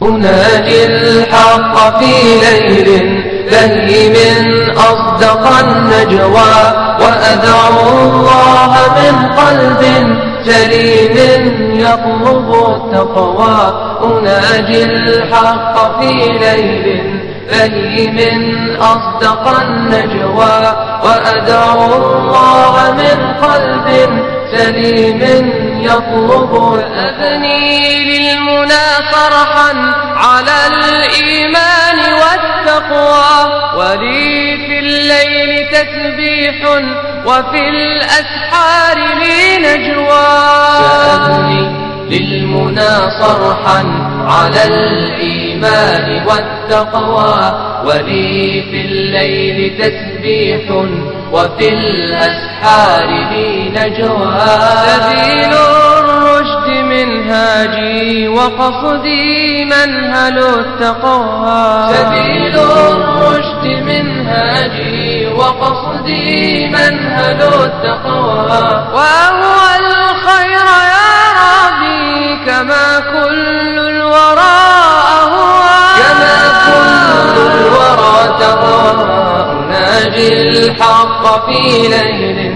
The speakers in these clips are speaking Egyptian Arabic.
أناجي الحق في ليل بهي من أصدق النجوى وأدعو الله من قلب سليم يطلب التقوى أناجي الحق في ليل فهي من أصدق النجوى وأدعو الله من قلب سليم يطلب أبني للمنى صرحا على الإيمان والتقوى ولي في الليل تسبيح وفي الأسحار لي نجوى سأبني للمنى صرحا على الإيمان والتقوى ولي في الليل تسبيح وفي الأسحار لي نجوى سبيل الرشد منهاجي وقصدي منهل التقوى سبيل الرشد منهاجي وقصدي منهل التقوى وهو الخير يا ربي كما كل الورى أهوى كما كل الورى تهوى أناجي الحق في ليل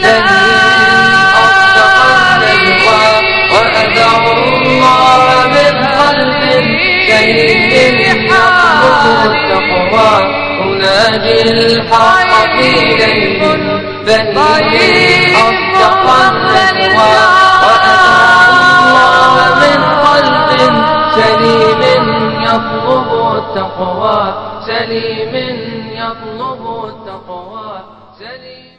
أصدق النجوى وأدعو الله من قلب سليم يطلب التقوى أناجي الحق في ليل بهي أصدق النجوى وأدعو الله من قلب سليم يطلب التقوى سليم يطلب التقوى سليم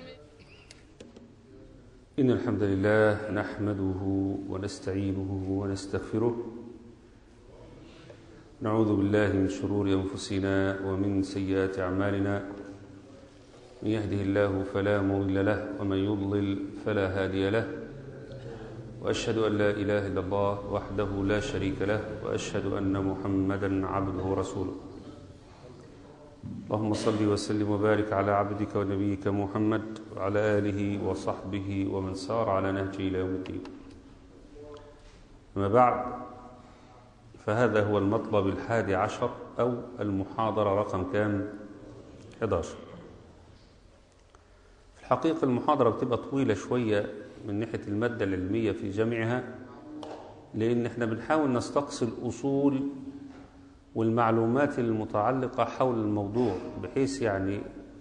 إن الحمد لله نحمده ونستعينه ونستغفره نعوذ بالله من شرور أنفسنا ومن سيئات أعمالنا من يهده الله فلا مضل له ومن يضلل فلا هادي له وأشهد أن لا إله إلا الله وحده لا شريك له وأشهد أن محمدا عبده ورسوله اللهم صل وسلم وبارك على عبدك ونبيك محمد وعلى آله وصحبه ومن سار على نهجه إلى يوم الدين أما بعد فهذا هو المطلب الحادي عشر أو المحاضرة رقم كام 11 في الحقيقة المحاضرة بتبقى طويلة شوية من ناحية المادة العلمية في جمعها لأن احنا بنحاول نستقصي الأصول والمعلومات المتعلقة حول الموضوع بحيث يعني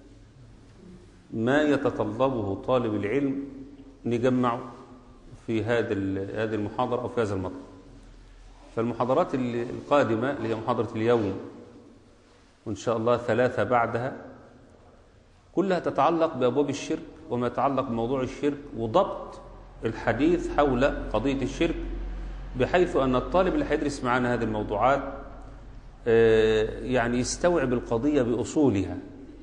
ما يتطلبه طالب العلم نجمعه في هذا هذه المحاضرة أو في هذا المطلب فالمحاضرات القادمة اللي هي محاضرة اليوم وإن شاء الله ثلاثة بعدها كلها تتعلق بأبواب الشرك وما يتعلق بموضوع الشرك وضبط الحديث حول قضية الشرك بحيث أن الطالب اللي هيدرس معنا هذه الموضوعات يعني يستوعب القضية بأصولها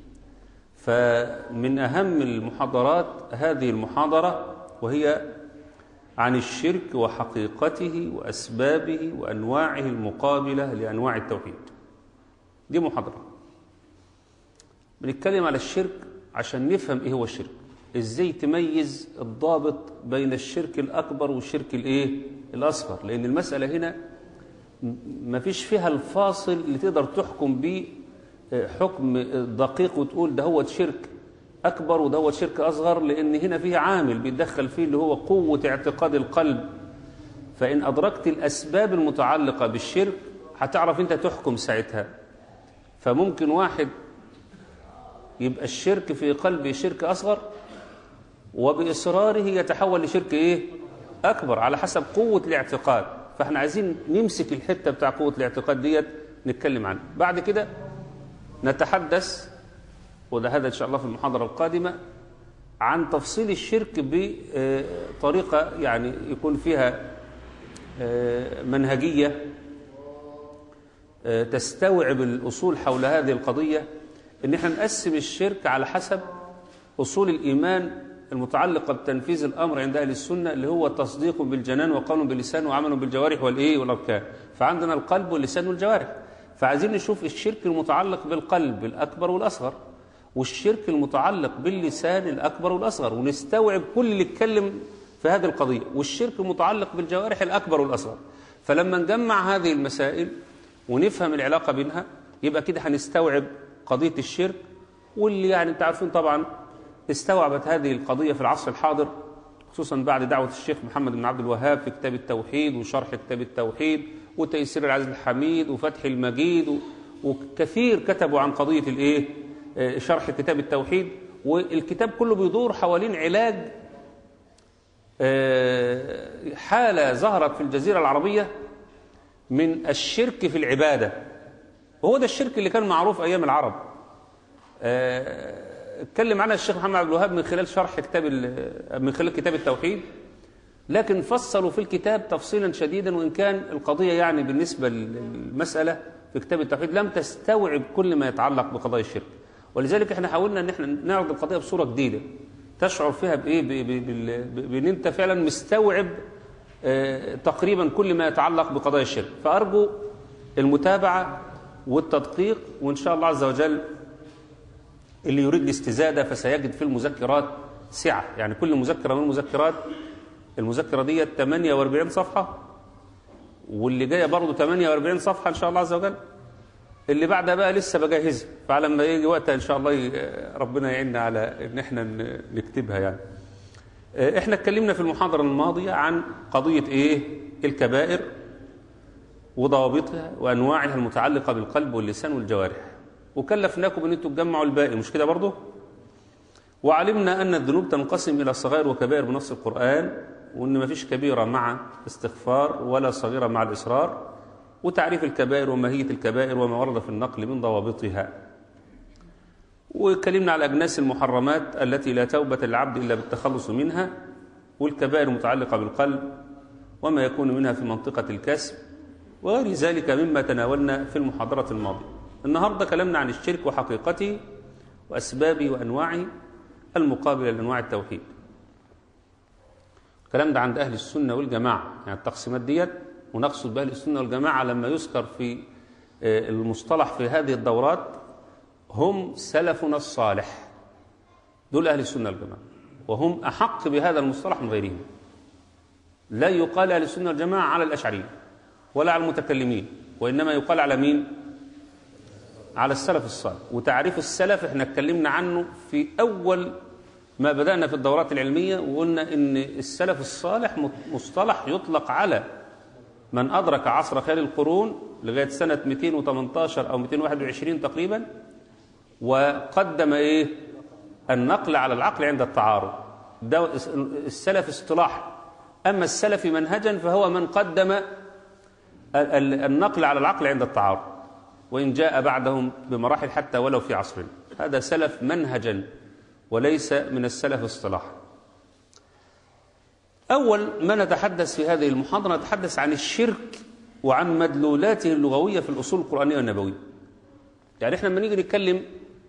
فمن أهم المحاضرات هذه المحاضرة وهي عن الشرك وحقيقته وأسبابه وأنواعه المقابلة لأنواع التوحيد دي محاضرة بنتكلم على الشرك عشان نفهم إيه هو الشرك إزاي تميز الضابط بين الشرك الأكبر والشرك الإيه الأصغر لأن المسألة هنا ما فيش فيها الفاصل اللي تقدر تحكم بيه حكم دقيق وتقول ده هو شرك أكبر وده هو شرك أصغر لأن هنا فيه عامل بيتدخل فيه اللي هو قوة اعتقاد القلب فإن أدركت الأسباب المتعلقة بالشرك هتعرف أنت تحكم ساعتها فممكن واحد يبقى الشرك في قلبه شرك أصغر وبإصراره يتحول لشرك إيه؟ أكبر على حسب قوة الاعتقاد فاحنا عايزين نمسك الحته بتاع قوه الاعتقاد ديت نتكلم عنها بعد كده نتحدث وده هذا ان شاء الله في المحاضره القادمه عن تفصيل الشرك بطريقه يعني يكون فيها منهجيه تستوعب الاصول حول هذه القضيه ان احنا نقسم الشرك على حسب اصول الايمان المتعلقة بتنفيذ الأمر عند أهل السنة اللي هو تصديق بالجنان وقول باللسان وعمل بالجوارح والإيه والأركان فعندنا القلب واللسان والجوارح فعايزين نشوف الشرك المتعلق بالقلب الأكبر والأصغر والشرك المتعلق باللسان الأكبر والأصغر ونستوعب كل اللي اتكلم في هذه القضية والشرك المتعلق بالجوارح الأكبر والأصغر فلما نجمع هذه المسائل ونفهم العلاقة بينها يبقى كده هنستوعب قضية الشرك واللي يعني انت عارفين طبعا استوعبت هذه القضية في العصر الحاضر خصوصا بعد دعوة الشيخ محمد بن عبد الوهاب في كتاب التوحيد وشرح كتاب التوحيد وتيسير العزيز الحميد وفتح المجيد و- وكثير كتبوا عن قضية الايه آه، شرح كتاب التوحيد والكتاب كله بيدور حوالين علاج آه، حالة ظهرت في الجزيرة العربية من الشرك في العبادة وهو ده الشرك اللي كان معروف أيام العرب آه، اتكلم عنها الشيخ محمد عبد الوهاب من خلال شرح كتاب ال- من خلال كتاب التوحيد لكن فصلوا في الكتاب تفصيلا شديدا وإن كان القضية يعني بالنسبة للمسألة في كتاب التوحيد لم تستوعب كل ما يتعلق بقضايا الشرك ولذلك احنا حاولنا ان احنا نعرض القضية بصورة جديدة تشعر فيها بإيه ب- ب- بال- ب- بأن أنت فعلا مستوعب آه، تقريبا كل ما يتعلق بقضايا الشرك فأرجو المتابعة والتدقيق وإن شاء الله عز وجل اللي يريد الاستزادة فسيجد في المذكرات سعة يعني كل مذكرة من المذكرات المذكرة دي 48 صفحة واللي جاية برضه 48 صفحة إن شاء الله عز وجل اللي بعدها بقى لسه بجهزها فعلى ما يجي وقتها إن شاء الله ي- ربنا يعيننا على إن إحنا ن- نكتبها يعني آه، إحنا اتكلمنا في المحاضرة الماضية عن قضية إيه الكبائر وضوابطها وأنواعها المتعلقة بالقلب واللسان والجوارح وكلفناكم أن انتم تجمعوا الباقي مش كده برضه وعلمنا أن الذنوب تنقسم إلى صغائر وكبائر بنص القرآن وأن ما فيش كبيرة مع استغفار ولا صغيرة مع الإصرار وتعريف الكبائر وماهية الكبائر وما ورد في النقل من ضوابطها واتكلمنا على أجناس المحرمات التي لا توبة للعبد إلا بالتخلص منها والكبائر المتعلقة بالقلب وما يكون منها في منطقة الكسب وغير ذلك مما تناولنا في المحاضرة الماضية النهاردة كلامنا عن الشرك وحقيقته وأسبابه وأنواعه المقابلة لأنواع التوحيد الكلام ده عند أهل السنة والجماعة يعني التقسيمات ديت ونقصد بأهل السنة والجماعة لما يذكر في آه، المصطلح في هذه الدورات هم سلفنا الصالح دول أهل السنة والجماعة وهم أحق بهذا المصطلح من غيرهم لا يقال أهل السنة والجماعة على الأشعريين ولا على المتكلمين وإنما يقال على مين على السلف الصالح وتعريف السلف احنا اتكلمنا عنه في أول ما بدأنا في الدورات العلمية وقلنا إن السلف الصالح مصطلح يطلق على من أدرك عصر خير القرون لغاية سنة 218 أو 221 تقريبا وقدم إيه النقل على العقل عند التعارض ده السلف اصطلاح أما السلف منهجا فهو من قدم ال- ال- النقل على العقل عند التعارض وإن جاء بعدهم بمراحل حتى ولو في عصرنا هذا سلف منهجا وليس من السلف اصطلاحا أول ما نتحدث في هذه المحاضرة نتحدث عن الشرك وعن مدلولاته اللغوية في الأصول القرآنية والنبوية يعني احنا لما نيجي نتكلم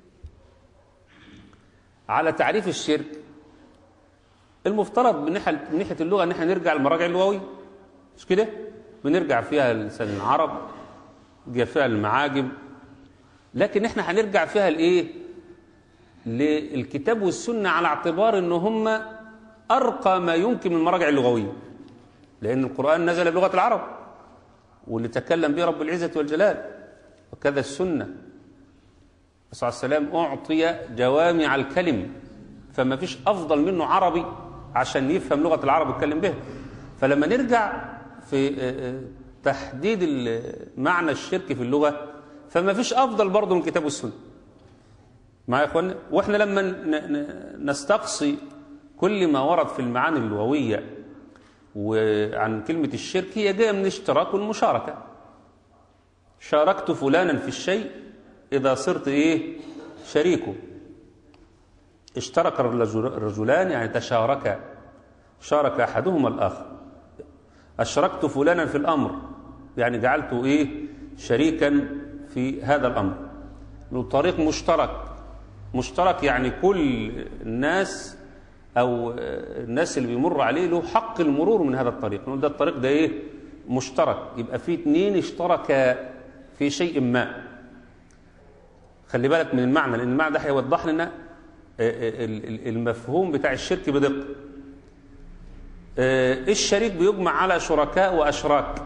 على تعريف الشرك المفترض من ناحية من ناحية اللغة ان احنا نرجع للمراجع اللغوية مش كده؟ بنرجع فيها لسان العرب نرجع فيها المعاجم لكن احنا هنرجع فيها لايه؟ للكتاب والسنة على اعتبار ان هم ارقى ما يمكن من المراجع اللغوية لان القرآن نزل بلغة العرب واللي تكلم به رب العزة والجلال وكذا السنة صلى الله عليه وسلم أعطي جوامع الكلم فما فيش أفضل منه عربي عشان يفهم لغة العرب ويتكلم بها فلما نرجع في آه، آه، تحديد ال- معنى الشرك في اللغة فما فيش أفضل برضه من الكتاب والسنة معايا يا اخوانا واحنا لما ن- ن- نستقصي كل ما ورد في المعاني اللغويه وعن كلمه الشرك هي جايه من الاشتراك والمشاركه شاركت فلانا في الشيء اذا صرت ايه شريكه اشترك الرجل- الرجلان يعني تشاركا شارك احدهما الاخر اشركت فلانا في الامر يعني جعلته ايه شريكا في هذا الامر له طريق مشترك مشترك يعني كل الناس او الناس اللي بيمر عليه له حق المرور من هذا الطريق نقول ده الطريق ده ايه مشترك يبقى في اتنين اشتركا في شيء ما خلي بالك من المعنى لان المعنى ده هيوضح لنا ال- ال- المفهوم بتاع الشرك بدقه آه، الشريك بيجمع على شركاء واشراك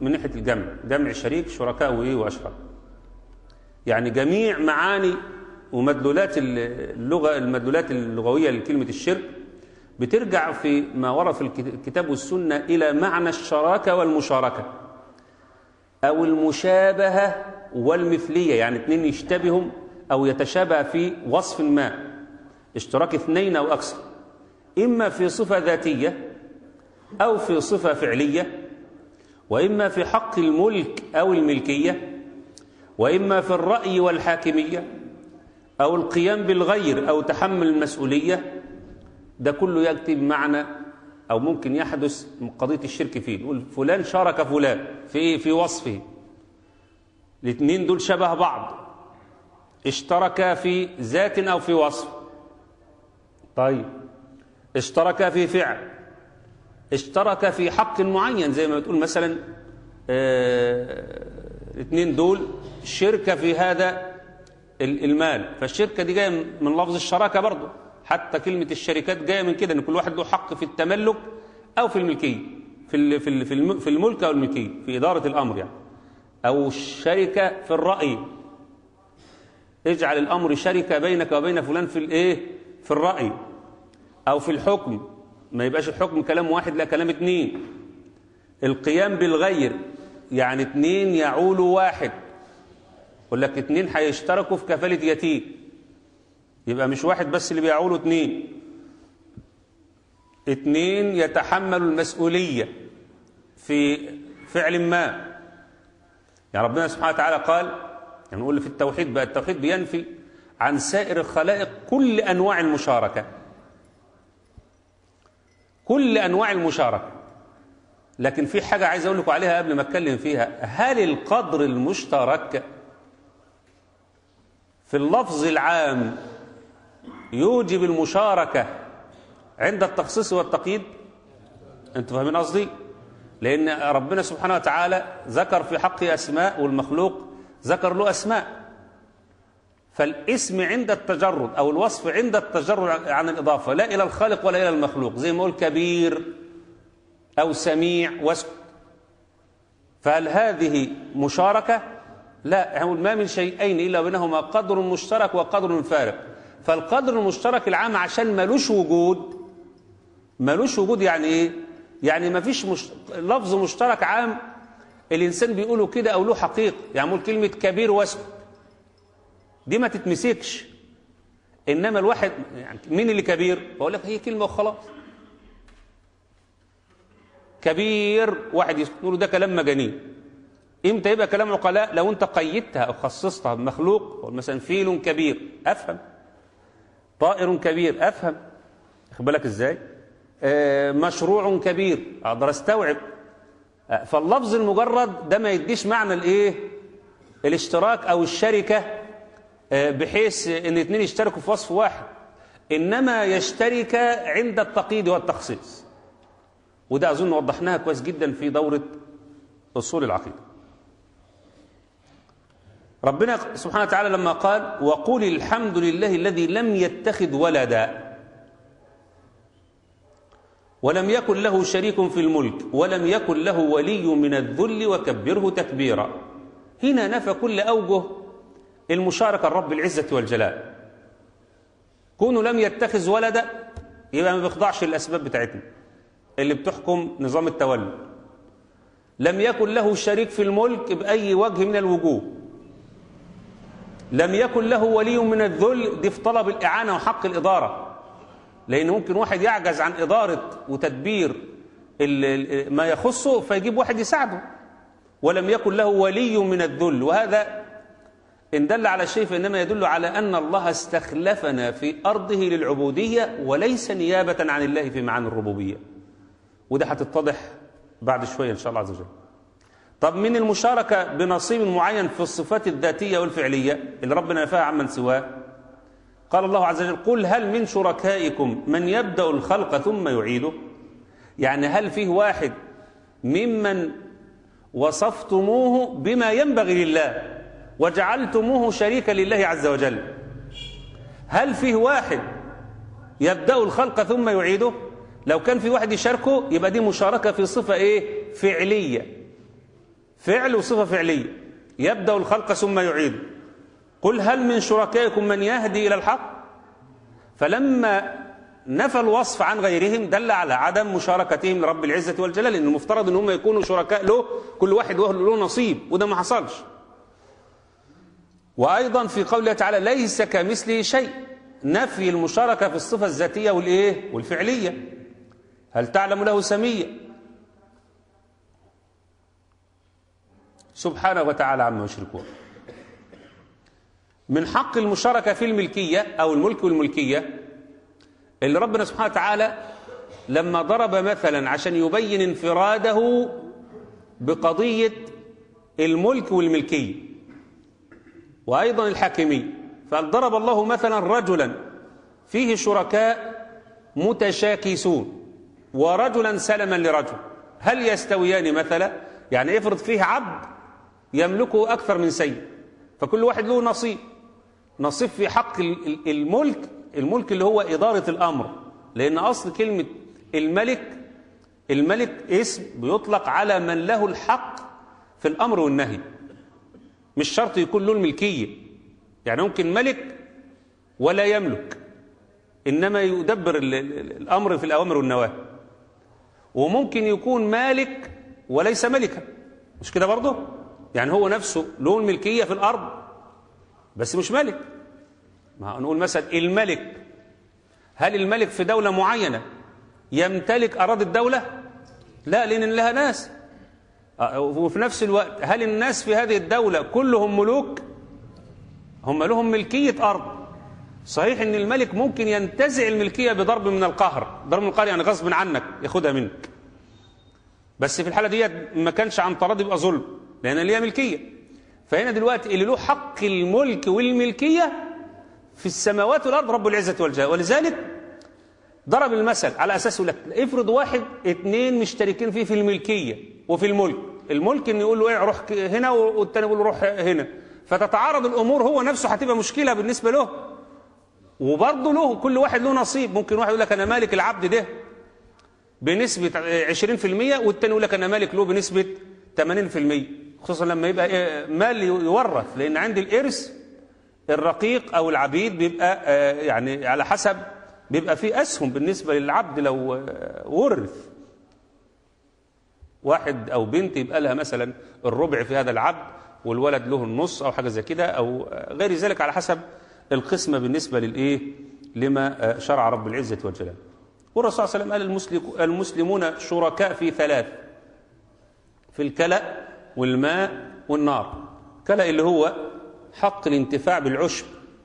من ناحية الجمع جمع شريك شركاء وإيه وأشراك يعني جميع معاني ومدلولات اللغة المدلولات اللغوية لكلمة الشرك بترجع في ما ورد في الكتاب والسنة إلى معنى الشراكة والمشاركة أو المشابهة والمثلية يعني اثنين يشتبهوا أو يتشابه في وصف ما اشتراك اثنين أو أكثر إما في صفة ذاتية أو في صفة فعلية وإما في حق الملك أو الملكية وإما في الرأي والحاكمية أو القيام بالغير أو تحمل المسؤولية ده كله يأتي بمعنى أو ممكن يحدث قضية الشرك فيه نقول فلان شارك فلان في إيه؟ في وصفه الاثنين دول شبه بعض اشتركا في ذات أو في وصف طيب اشتركا في فعل اشترك في حق معين زي ما بتقول مثلا الاثنين دول شركة في هذا المال فالشركة دي جاية من لفظ الشراكة برضه حتى كلمة الشركات جاية من كده ان كل واحد له حق في التملك او في الملكية في في في الملك او الملكية في إدارة الأمر يعني أو الشركة في الرأي اجعل الأمر شركة بينك وبين فلان في الايه في الرأي أو في الحكم ما يبقاش الحكم كلام واحد لا كلام اتنين القيام بالغير يعني اتنين يعولوا واحد يقول لك اتنين هيشتركوا في كفالة يتيم يبقى مش واحد بس اللي بيعولوا اتنين اتنين يتحملوا المسؤولية في فعل ما يعني ربنا سبحانه وتعالى قال يعني نقول في التوحيد بقى التوحيد بينفي عن سائر الخلائق كل أنواع المشاركة كل أنواع المشاركة لكن في حاجة عايز أقول لكم عليها قبل ما أتكلم فيها هل القدر المشترك في اللفظ العام يوجب المشاركة عند التخصيص والتقييد أنتوا فاهمين قصدي لأن ربنا سبحانه وتعالى ذكر في حقه أسماء والمخلوق ذكر له أسماء فالاسم عند التجرد أو الوصف عند التجرد عن الإضافة لا إلى الخالق ولا إلى المخلوق زي ما يقول كبير أو سميع واسكت فهل هذه مشاركة؟ لا يعني ما من شيئين إلا بينهما قدر مشترك وقدر فارق فالقدر المشترك العام عشان ملوش وجود ملوش وجود يعني إيه؟ يعني ما فيش مش... لفظ مشترك عام الإنسان بيقوله كده أو له حقيقة يعني كلمة كبير واسكت دي ما تتمسكش إنما الواحد يعني مين اللي كبير بقول لك هي كلمة وخلاص كبير واحد يقول ده كلام مجانين امتى يبقى كلام عقلاء لو انت قيدتها او خصصتها بمخلوق مثلا فيل كبير افهم طائر كبير افهم خد بالك ازاي آه مشروع كبير اقدر استوعب آه فاللفظ المجرد ده ما يديش معنى الايه الاشتراك او الشركه آه بحيث ان اثنين يشتركوا في وصف واحد انما يشترك عند التقييد والتخصيص وده اظن وضحناها كويس جدا في دوره اصول العقيده ربنا سبحانه وتعالى لما قال وقل الحمد لله الذي لم يتخذ ولدا ولم يكن له شريك في الملك ولم يكن له ولي من الذل وكبره تكبيرا هنا نفى كل أوجه المشاركة الرب العزة والجلال كونه لم يتخذ ولدا يبقى ما بيخضعش الأسباب بتاعتنا اللي بتحكم نظام التولي لم يكن له شريك في الملك بأي وجه من الوجوه لم يكن له ولي من الذل دي في طلب الإعانة وحق الإدارة لأن ممكن واحد يعجز عن إدارة وتدبير ما يخصه فيجيب واحد يساعده ولم يكن له ولي من الذل وهذا إن دل على شيء فإنما يدل على أن الله استخلفنا في أرضه للعبودية وليس نيابة عن الله في معاني الربوبية وده هتتضح بعد شوية إن شاء الله عز وجل طب من المشاركة بنصيب معين في الصفات الذاتية والفعلية اللي ربنا نفاها عمن سواه قال الله عز وجل قل هل من شركائكم من يبدأ الخلق ثم يعيده يعني هل فيه واحد ممن وصفتموه بما ينبغي لله وجعلتموه شريكا لله عز وجل هل فيه واحد يبدأ الخلق ثم يعيده لو كان في واحد يشاركه يبقى دي مشاركة في صفة ايه فعلية فعل وصفة فعلية يبدأ الخلق ثم يعيد قل هل من شركائكم من يهدي إلى الحق فلما نفى الوصف عن غيرهم دل على عدم مشاركتهم لرب العزة والجلال لأن المفترض أن هم يكونوا شركاء له كل واحد له نصيب وده ما حصلش وأيضا في قوله تعالى ليس كمثله شيء نفي المشاركة في الصفة الذاتية والإيه والفعلية هل تعلم له سمية سبحانه وتعالى عما يشركون من حق المشاركة في الملكية أو الملك والملكية اللي ربنا سبحانه وتعالى لما ضرب مثلا عشان يبين انفراده بقضية الملك والملكية وأيضا الحاكمية فضرب الله مثلا رجلا فيه شركاء متشاكسون ورجلا سلما لرجل هل يستويان مثلا يعني افرض فيه عبد يملكه أكثر من سيد فكل واحد له نصيب نصيب في حق الملك الملك اللي هو إدارة الأمر لأن أصل كلمة الملك الملك اسم بيطلق على من له الحق في الأمر والنهي مش شرط يكون له الملكية يعني ممكن ملك ولا يملك إنما يدبر الأمر في الأوامر والنواهي وممكن يكون مالك وليس ملكا مش كده برضه يعني هو نفسه له الملكية في الأرض بس مش ملك ما نقول مثلا الملك هل الملك في دولة معينة يمتلك أراضي الدولة لا لأن لها ناس وفي نفس الوقت هل الناس في هذه الدولة كلهم ملوك هم لهم ملكية أرض صحيح أن الملك ممكن ينتزع الملكية بضرب من القهر ضرب من القهر يعني غصب عنك ياخدها منك بس في الحالة دي ما كانش عن تراضي يبقى ظلم لأن ليها ملكية فهنا دلوقتي اللي له حق الملك والملكية في السماوات والأرض رب العزة والجلال ولذلك ضرب المثل على أساس يقول لك افرض واحد اتنين مشتركين فيه في الملكية وفي الملك الملك ان يقول له ايه روح هنا والتاني يقول له روح هنا فتتعارض الامور هو نفسه هتبقى مشكله بالنسبه له وبرضه له كل واحد له نصيب ممكن واحد يقول لك انا مالك العبد ده بنسبه 20% والتاني يقول لك انا مالك له بنسبه 80% خصوصا لما يبقى إيه مال يورث لان عند الارث الرقيق او العبيد بيبقى يعني على حسب بيبقى فيه اسهم بالنسبه للعبد لو ورث واحد او بنت يبقى لها مثلا الربع في هذا العبد والولد له النص او حاجه زي كده او غير ذلك على حسب القسمه بالنسبه للايه لما شرع رب العزه والجلال والرسول صلى الله عليه وسلم قال المسلمون شركاء في ثلاث في الكلأ والماء والنار كلأ اللي هو حق الانتفاع بالعشب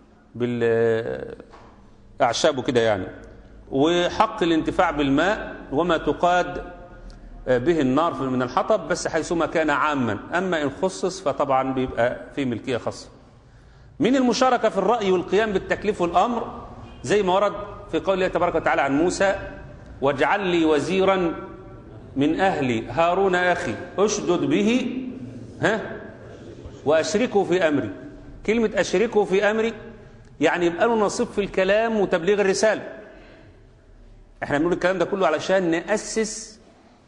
بالأعشاب كده يعني وحق الانتفاع بالماء وما تقاد به النار من الحطب بس حيثما كان عاما أما إن خصص فطبعا بيبقى في ملكية خاصة من المشاركة في الرأي والقيام بالتكليف والأمر زي ما ورد في قول الله تبارك وتعالى عن موسى واجعل لي وزيرا من أهلي هارون أخي أشدد به ها وأشركه في أمري كلمة أشركه في أمري يعني يبقى له نصيب في الكلام وتبليغ الرسالة احنا بنقول الكلام ده كله علشان نأسس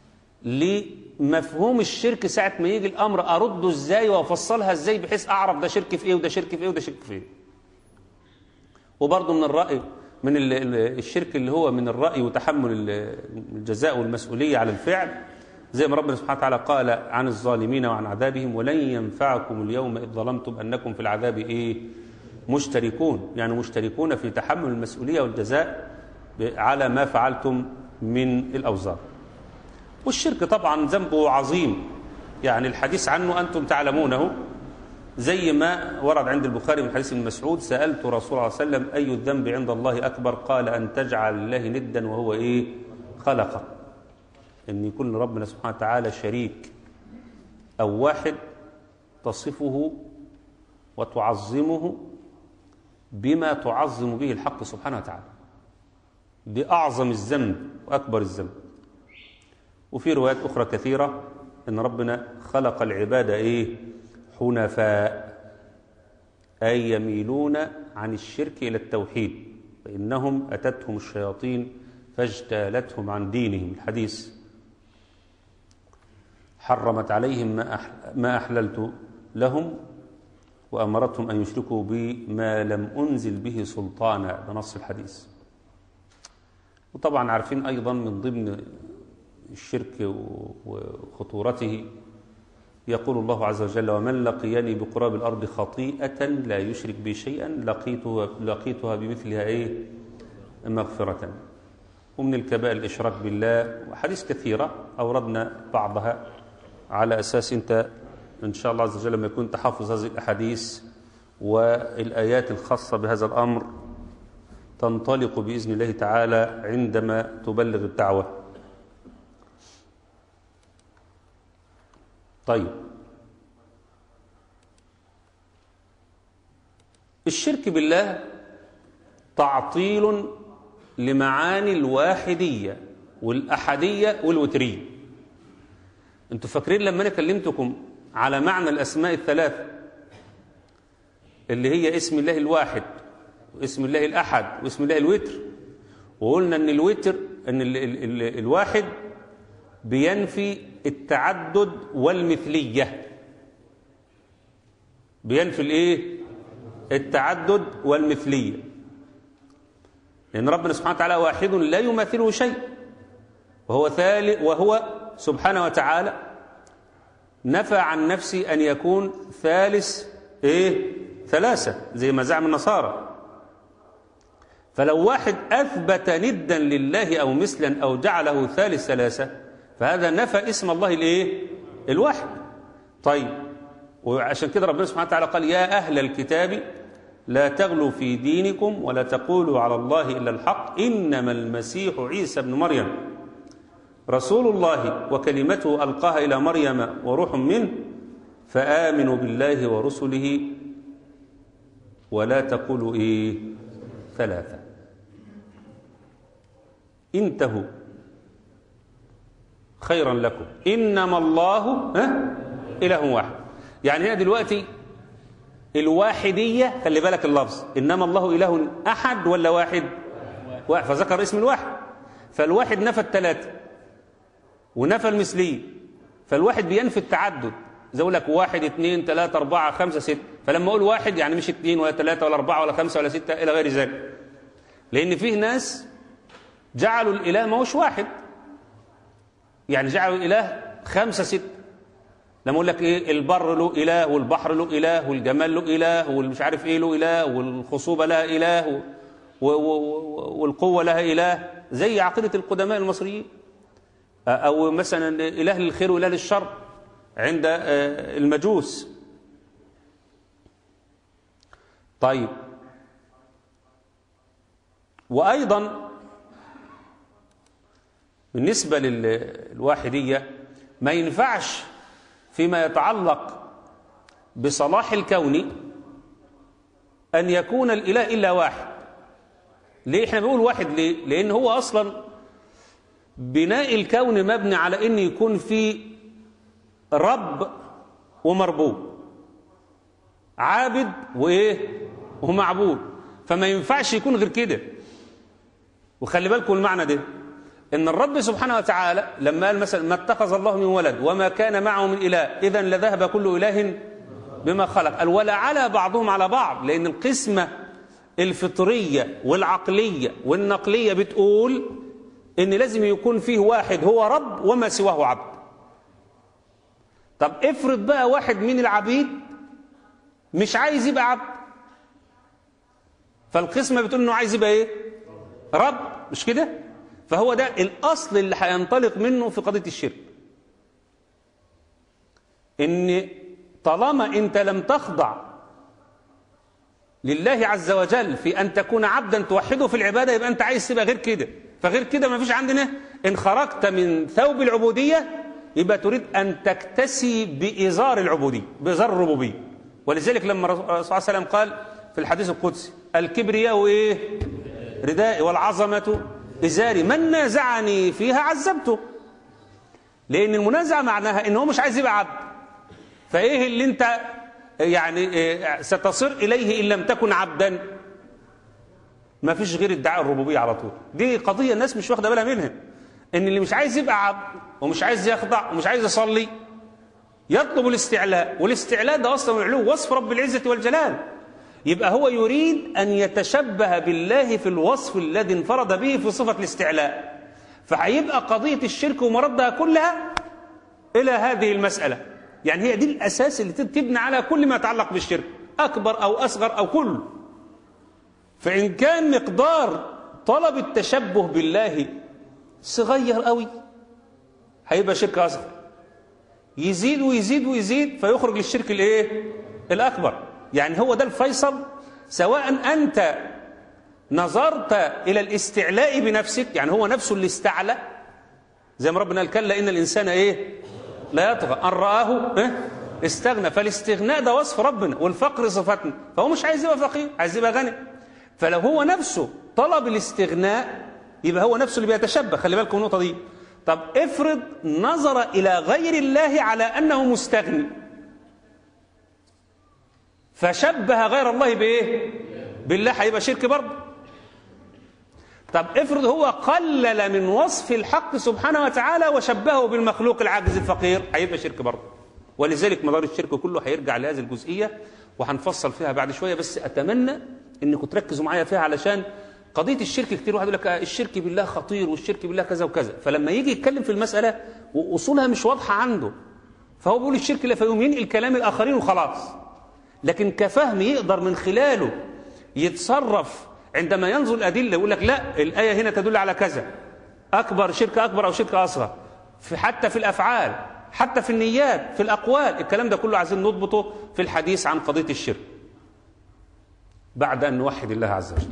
لمفهوم الشرك ساعة ما يجي الأمر أرده إزاي وأفصلها إزاي بحيث أعرف ده شرك في إيه وده شرك في إيه وده شرك في إيه وبرضه من الرأي من الشرك اللي هو من الرأي وتحمل الجزاء والمسؤولية على الفعل زي ما ربنا سبحانه وتعالى قال عن الظالمين وعن عذابهم ولن ينفعكم اليوم إذ ظلمتم أنكم في العذاب إيه مشتركون يعني مشتركون في تحمل المسؤولية والجزاء على ما فعلتم من الأوزار والشرك طبعا ذنبه عظيم يعني الحديث عنه أنتم تعلمونه زي ما ورد عند البخاري من حديث ابن مسعود سألت رسول الله صلى الله عليه وسلم أي الذنب عند الله أكبر قال أن تجعل الله ندا وهو إيه خلقه أن يكون ربنا سبحانه وتعالى شريك أو واحد تصفه وتعظمه بما تعظم به الحق سبحانه وتعالى دي أعظم الذنب وأكبر الذنب وفي روايات أخرى كثيرة أن ربنا خلق العبادة إيه حنفاء أي يميلون عن الشرك إلى التوحيد فإنهم أتتهم الشياطين فاجتالتهم عن دينهم الحديث حرمت عليهم ما أح- ما أحللت لهم وأمرتهم أن يشركوا بي ما لم أنزل به سلطانا بنص الحديث وطبعا عارفين أيضا من ضمن الشرك و- وخطورته يقول الله عز وجل ومن لقيني بقراب الأرض خطيئة لا يشرك بي شيئا لقيته لقيتها بمثلها إيه مغفرة ومن الكبائر الإشراك بالله وحديث كثيرة أوردنا بعضها على أساس أنت إن شاء الله عز وجل لما يكون تحفظ هذه الأحاديث والآيات الخاصة بهذا الأمر تنطلق بإذن الله تعالى عندما تبلغ الدعوة طيب الشرك بالله تعطيل لمعاني الواحدية والأحدية والوترية انتوا فاكرين لما انا كلمتكم على معنى الأسماء الثلاثة اللي هي اسم الله الواحد واسم الله الأحد واسم الله الوتر وقلنا ان الوتر ان ال ال ال الواحد بينفي التعدد والمثلية بينفي الايه التعدد والمثلية لأن ربنا سبحانه وتعالى واحد لا يماثله شيء وهو ثالث وهو سبحانه وتعالى نفى عن نفسه أن يكون ثالث إيه ثلاثة زي ما زعم النصارى فلو واحد أثبت ندا لله أو مثلا أو جعله ثالث ثلاثة فهذا نفى اسم الله الإيه الواحد طيب وعشان كده ربنا سبحانه وتعالى قال يا أهل الكتاب لا تغلوا في دينكم ولا تقولوا على الله إلا الحق إنما المسيح عيسى بن مريم رسول الله وكلمته ألقاها إلى مريم وروح منه فآمنوا بالله ورسله ولا تقولوا إيه ثلاثة انتهوا خيرا لكم إنما الله ها إله واحد يعني هنا دلوقتي الواحدية خلي بالك اللفظ إنما الله إله أحد ولا واحد واحد فذكر اسم الواحد فالواحد نفى الثلاثة ونفى المثلية فالواحد بينفي التعدد زي أقول لك واحد اثنين ثلاثة أربعة خمسة ستة فلما أقول واحد يعني مش اثنين ولا ثلاثة ولا أربعة ولا خمسة ولا ستة إلى غير ذلك لأن فيه ناس جعلوا الإله ما هوش واحد يعني جعلوا الإله خمسة ستة لما اقول لك ايه البر له اله والبحر له اله والجمال له اله والمش عارف ايه له اله والخصوبه لها اله و و و والقوه لها اله زي عقيده القدماء المصريين او مثلا اله للخير واله للشر عند المجوس طيب وايضا بالنسبه للواحديه ما ينفعش فيما يتعلق بصلاح الكون أن يكون الإله إلا واحد ليه احنا بنقول واحد ليه لأن هو أصلا بناء الكون مبني على أن يكون في رب ومربوب عابد وإيه ومعبود فما ينفعش يكون غير كده وخلي بالكم المعنى ده ان الرب سبحانه وتعالى لما قال مثلا ما اتخذ الله من ولد وما كان معه من اله اذا لذهب كل اله بما خلق قال ولا على بعضهم على بعض لان القسمه الفطريه والعقليه والنقليه بتقول ان لازم يكون فيه واحد هو رب وما سواه عبد طب افرض بقى واحد من العبيد مش عايز يبقى عبد فالقسمه بتقول انه عايز يبقى ايه رب مش كده فهو ده الأصل اللي هينطلق منه في قضية الشرك إن طالما أنت لم تخضع لله عز وجل في أن تكون عبدا توحده في العبادة يبقى أنت عايز تبقى غير كده فغير كده ما فيش عندنا إن خرجت من ثوب العبودية يبقى تريد أن تكتسي بإزار العبودية بإزار الربوبية ولذلك لما الرسول صلى الله عليه وسلم قال في الحديث القدسي الكبرياء إيه ردائي والعظمة إزاري من نازعني فيها عذبته لأن المنازعة معناها إن هو مش عايز يبقى عبد فإيه اللي أنت يعني ستصير إليه إن لم تكن عبدا ما فيش غير ادعاء الربوبية على طول دي قضية الناس مش واخدة بالها منها إن اللي مش عايز يبقى عبد ومش عايز يخضع ومش عايز يصلي يطلب الاستعلاء والاستعلاء ده أصلا العلو وصف رب العزة والجلال يبقى هو يريد أن يتشبه بالله في الوصف الذي انفرد به في صفة الاستعلاء فهيبقى قضية الشرك ومردها كلها إلى هذه المسألة يعني هي دي الأساس اللي تبنى على كل ما يتعلق بالشرك أكبر أو أصغر أو كل فإن كان مقدار طلب التشبه بالله صغير قوي هيبقى شرك أصغر يزيد ويزيد ويزيد فيخرج للشرك الايه الأكبر يعني هو ده الفيصل سواء أنت نظرت إلى الاستعلاء بنفسك يعني هو نفسه اللي استعلى زي ما ربنا قال كلا إن الإنسان إيه لا يطغى أن رآه إيه؟ استغنى فالاستغناء ده وصف ربنا والفقر صفتنا فهو مش عايز يبقى فقير عايز يبقى غني فلو هو نفسه طلب الاستغناء يبقى هو نفسه اللي بيتشبه خلي بالكم النقطة دي طب افرض نظر إلى غير الله على أنه مستغني فشبه غير الله بإيه بالله هيبقى شرك برضه طب افرض هو قلل من وصف الحق سبحانه وتعالى وشبهه بالمخلوق العاجز الفقير هيبقى شرك برضه ولذلك مدار الشرك كله هيرجع لهذه الجزئية وهنفصل فيها بعد شوية بس أتمنى أنكم تركزوا معايا فيها علشان قضية الشرك كتير واحد يقول لك الشرك بالله خطير والشرك بالله كذا وكذا فلما يجي يتكلم في المسألة وأصولها مش واضحة عنده فهو بيقول الشرك لا فيقوم ينقل كلام الآخرين وخلاص لكن كفهم يقدر من خلاله يتصرف عندما ينظر الأدلة يقول لك لا الآية هنا تدل على كذا أكبر شرك أكبر أو شرك أصغر في حتى في الأفعال حتى في النيات في الأقوال الكلام ده كله عايزين نضبطه في الحديث عن قضية الشرك بعد أن نوحد الله عز وجل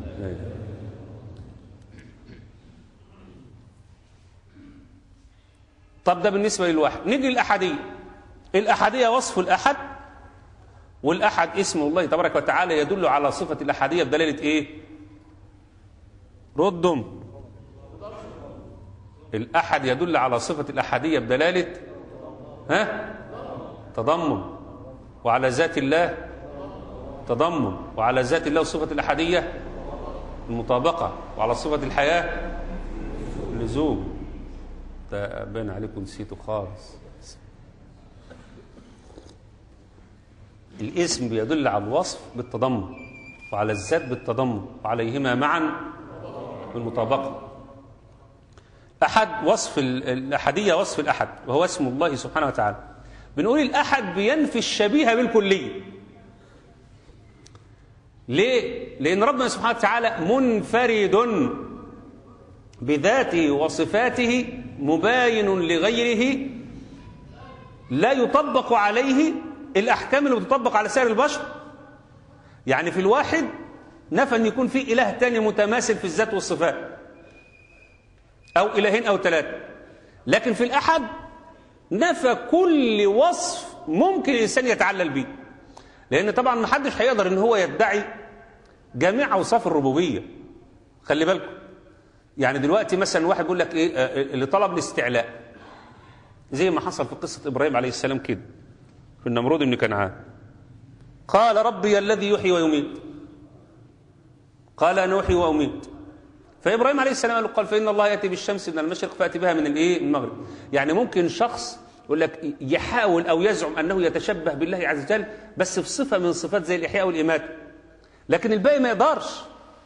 طب ده بالنسبة للواحد نيجي للأحدية الأحدية وصف الأحد والأحد اسم الله تبارك وتعالى يدل على صفة الأحدية بدلالة إيه ردهم الأحد يدل على صفة الأحدية بدلالة ها تضمن وعلى ذات الله تضمن وعلى ذات الله صفة الأحدية المطابقة وعلى صفة الحياة اللزوم ده باين عليكم نسيته خالص الاسم بيدل على الوصف بالتضمن وعلى الذات بالتضمن وعليهما معا بالمطابقة أحد وصف الأحدية وصف الأحد وهو اسم الله سبحانه وتعالى بنقول الأحد بينفي الشبيه بالكلية ليه؟ لأن ربنا سبحانه وتعالى منفرد بذاته وصفاته مباين لغيره لا يطبق عليه الأحكام اللي بتطبق على سائر البشر يعني في الواحد نفى أن يكون في إله تاني متماثل في الذات والصفات أو إلهين أو ثلاثة لكن في الأحد نفى كل وصف ممكن الإنسان يتعلل به لأن طبعا ما حدش هيقدر أن هو يدعي جميع أوصاف الربوبية خلي بالكم يعني دلوقتي مثلا واحد يقول لك إيه اللي طلب الاستعلاء زي ما حصل في قصة إبراهيم عليه السلام كده في النمرود بن كنعان قال ربي الذي يحيي ويميت قال أنا أحيي وأميت فإبراهيم عليه السلام قال فإن الله يأتي بالشمس من المشرق فأتي بها من الإيه المغرب يعني ممكن شخص يقول لك يحاول أو يزعم أنه يتشبه بالله عز وجل بس في صفة من صفات زي الإحياء والإماتة لكن الباقي ما يقدرش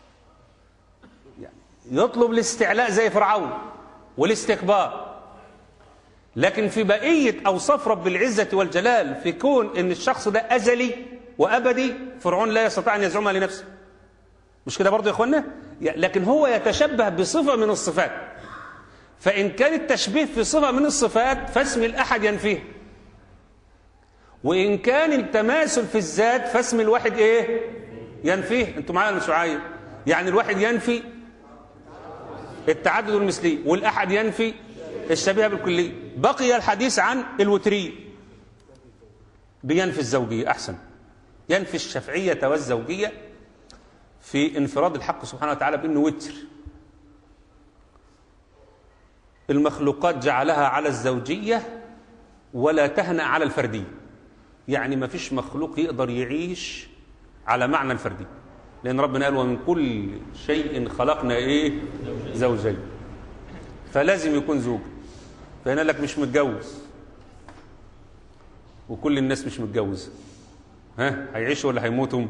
يطلب الاستعلاء زي فرعون والاستكبار لكن في بقية أوصاف رب العزة والجلال في كون أن الشخص ده أزلي وأبدي فرعون لا يستطيع أن يزعمها لنفسه مش كده برضه يا إخوانا لكن هو يتشبه بصفة من الصفات فإن كان التشبيه في صفة من الصفات فاسم الأحد ينفيه وإن كان التماثل في الذات فاسم الواحد إيه ينفيه أنتوا معايا مش معايا يعني الواحد ينفي التعدد المثلي والأحد ينفي الشبيه بالكلية بقي الحديث عن الوترية بينفي الزوجية أحسن ينفي الشفعية والزوجية في انفراد الحق سبحانه وتعالى بأنه وتر المخلوقات جعلها على الزوجية ولا تهنأ على الفردية يعني ما فيش مخلوق يقدر يعيش على معنى الفردية لأن ربنا قال ومن كل شيء خلقنا إيه زوجين فلازم يكون زوج فهنا لك مش متجوز وكل الناس مش متجوزة ها هيعيشوا ولا هيموتوا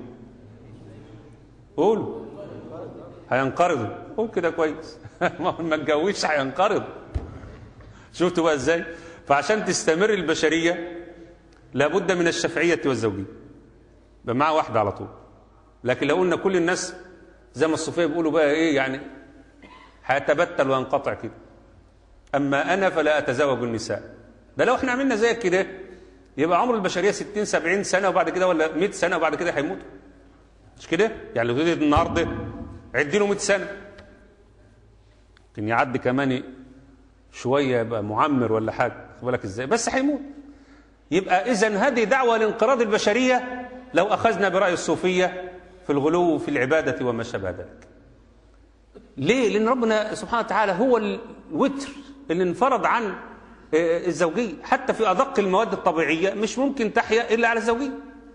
قولوا هينقرضوا قول كده كويس ما ما اتجوزش هينقرض شفتوا بقى ازاي فعشان تستمر البشرية لابد من الشفعية والزوجية يبقى معاه واحدة على طول لكن لو قلنا كل الناس زي ما الصوفية بيقولوا بقى ايه يعني هيتبتل وينقطع كده اما انا فلا اتزوج النساء ده لو احنا عملنا زي كده يبقى عمر البشرية 60 70 سنة وبعد كده ولا 100 سنة وبعد كده هيموتوا مش كده يعني لو تقولي النهارده عدي له 100 سنة ممكن يعدي كمان شوية يبقى معمر ولا حاجة خد بالك ازاي بس هيموت يبقى اذا هذه دعوة لانقراض البشرية لو أخذنا برأي الصوفية في الغلو في العبادة وما شابه ذلك ليه؟ لأن ربنا سبحانه وتعالى هو الوتر اللي انفرض عن آه، الزوجية حتى في أدق المواد الطبيعية مش ممكن تحيا إلا على الزوجية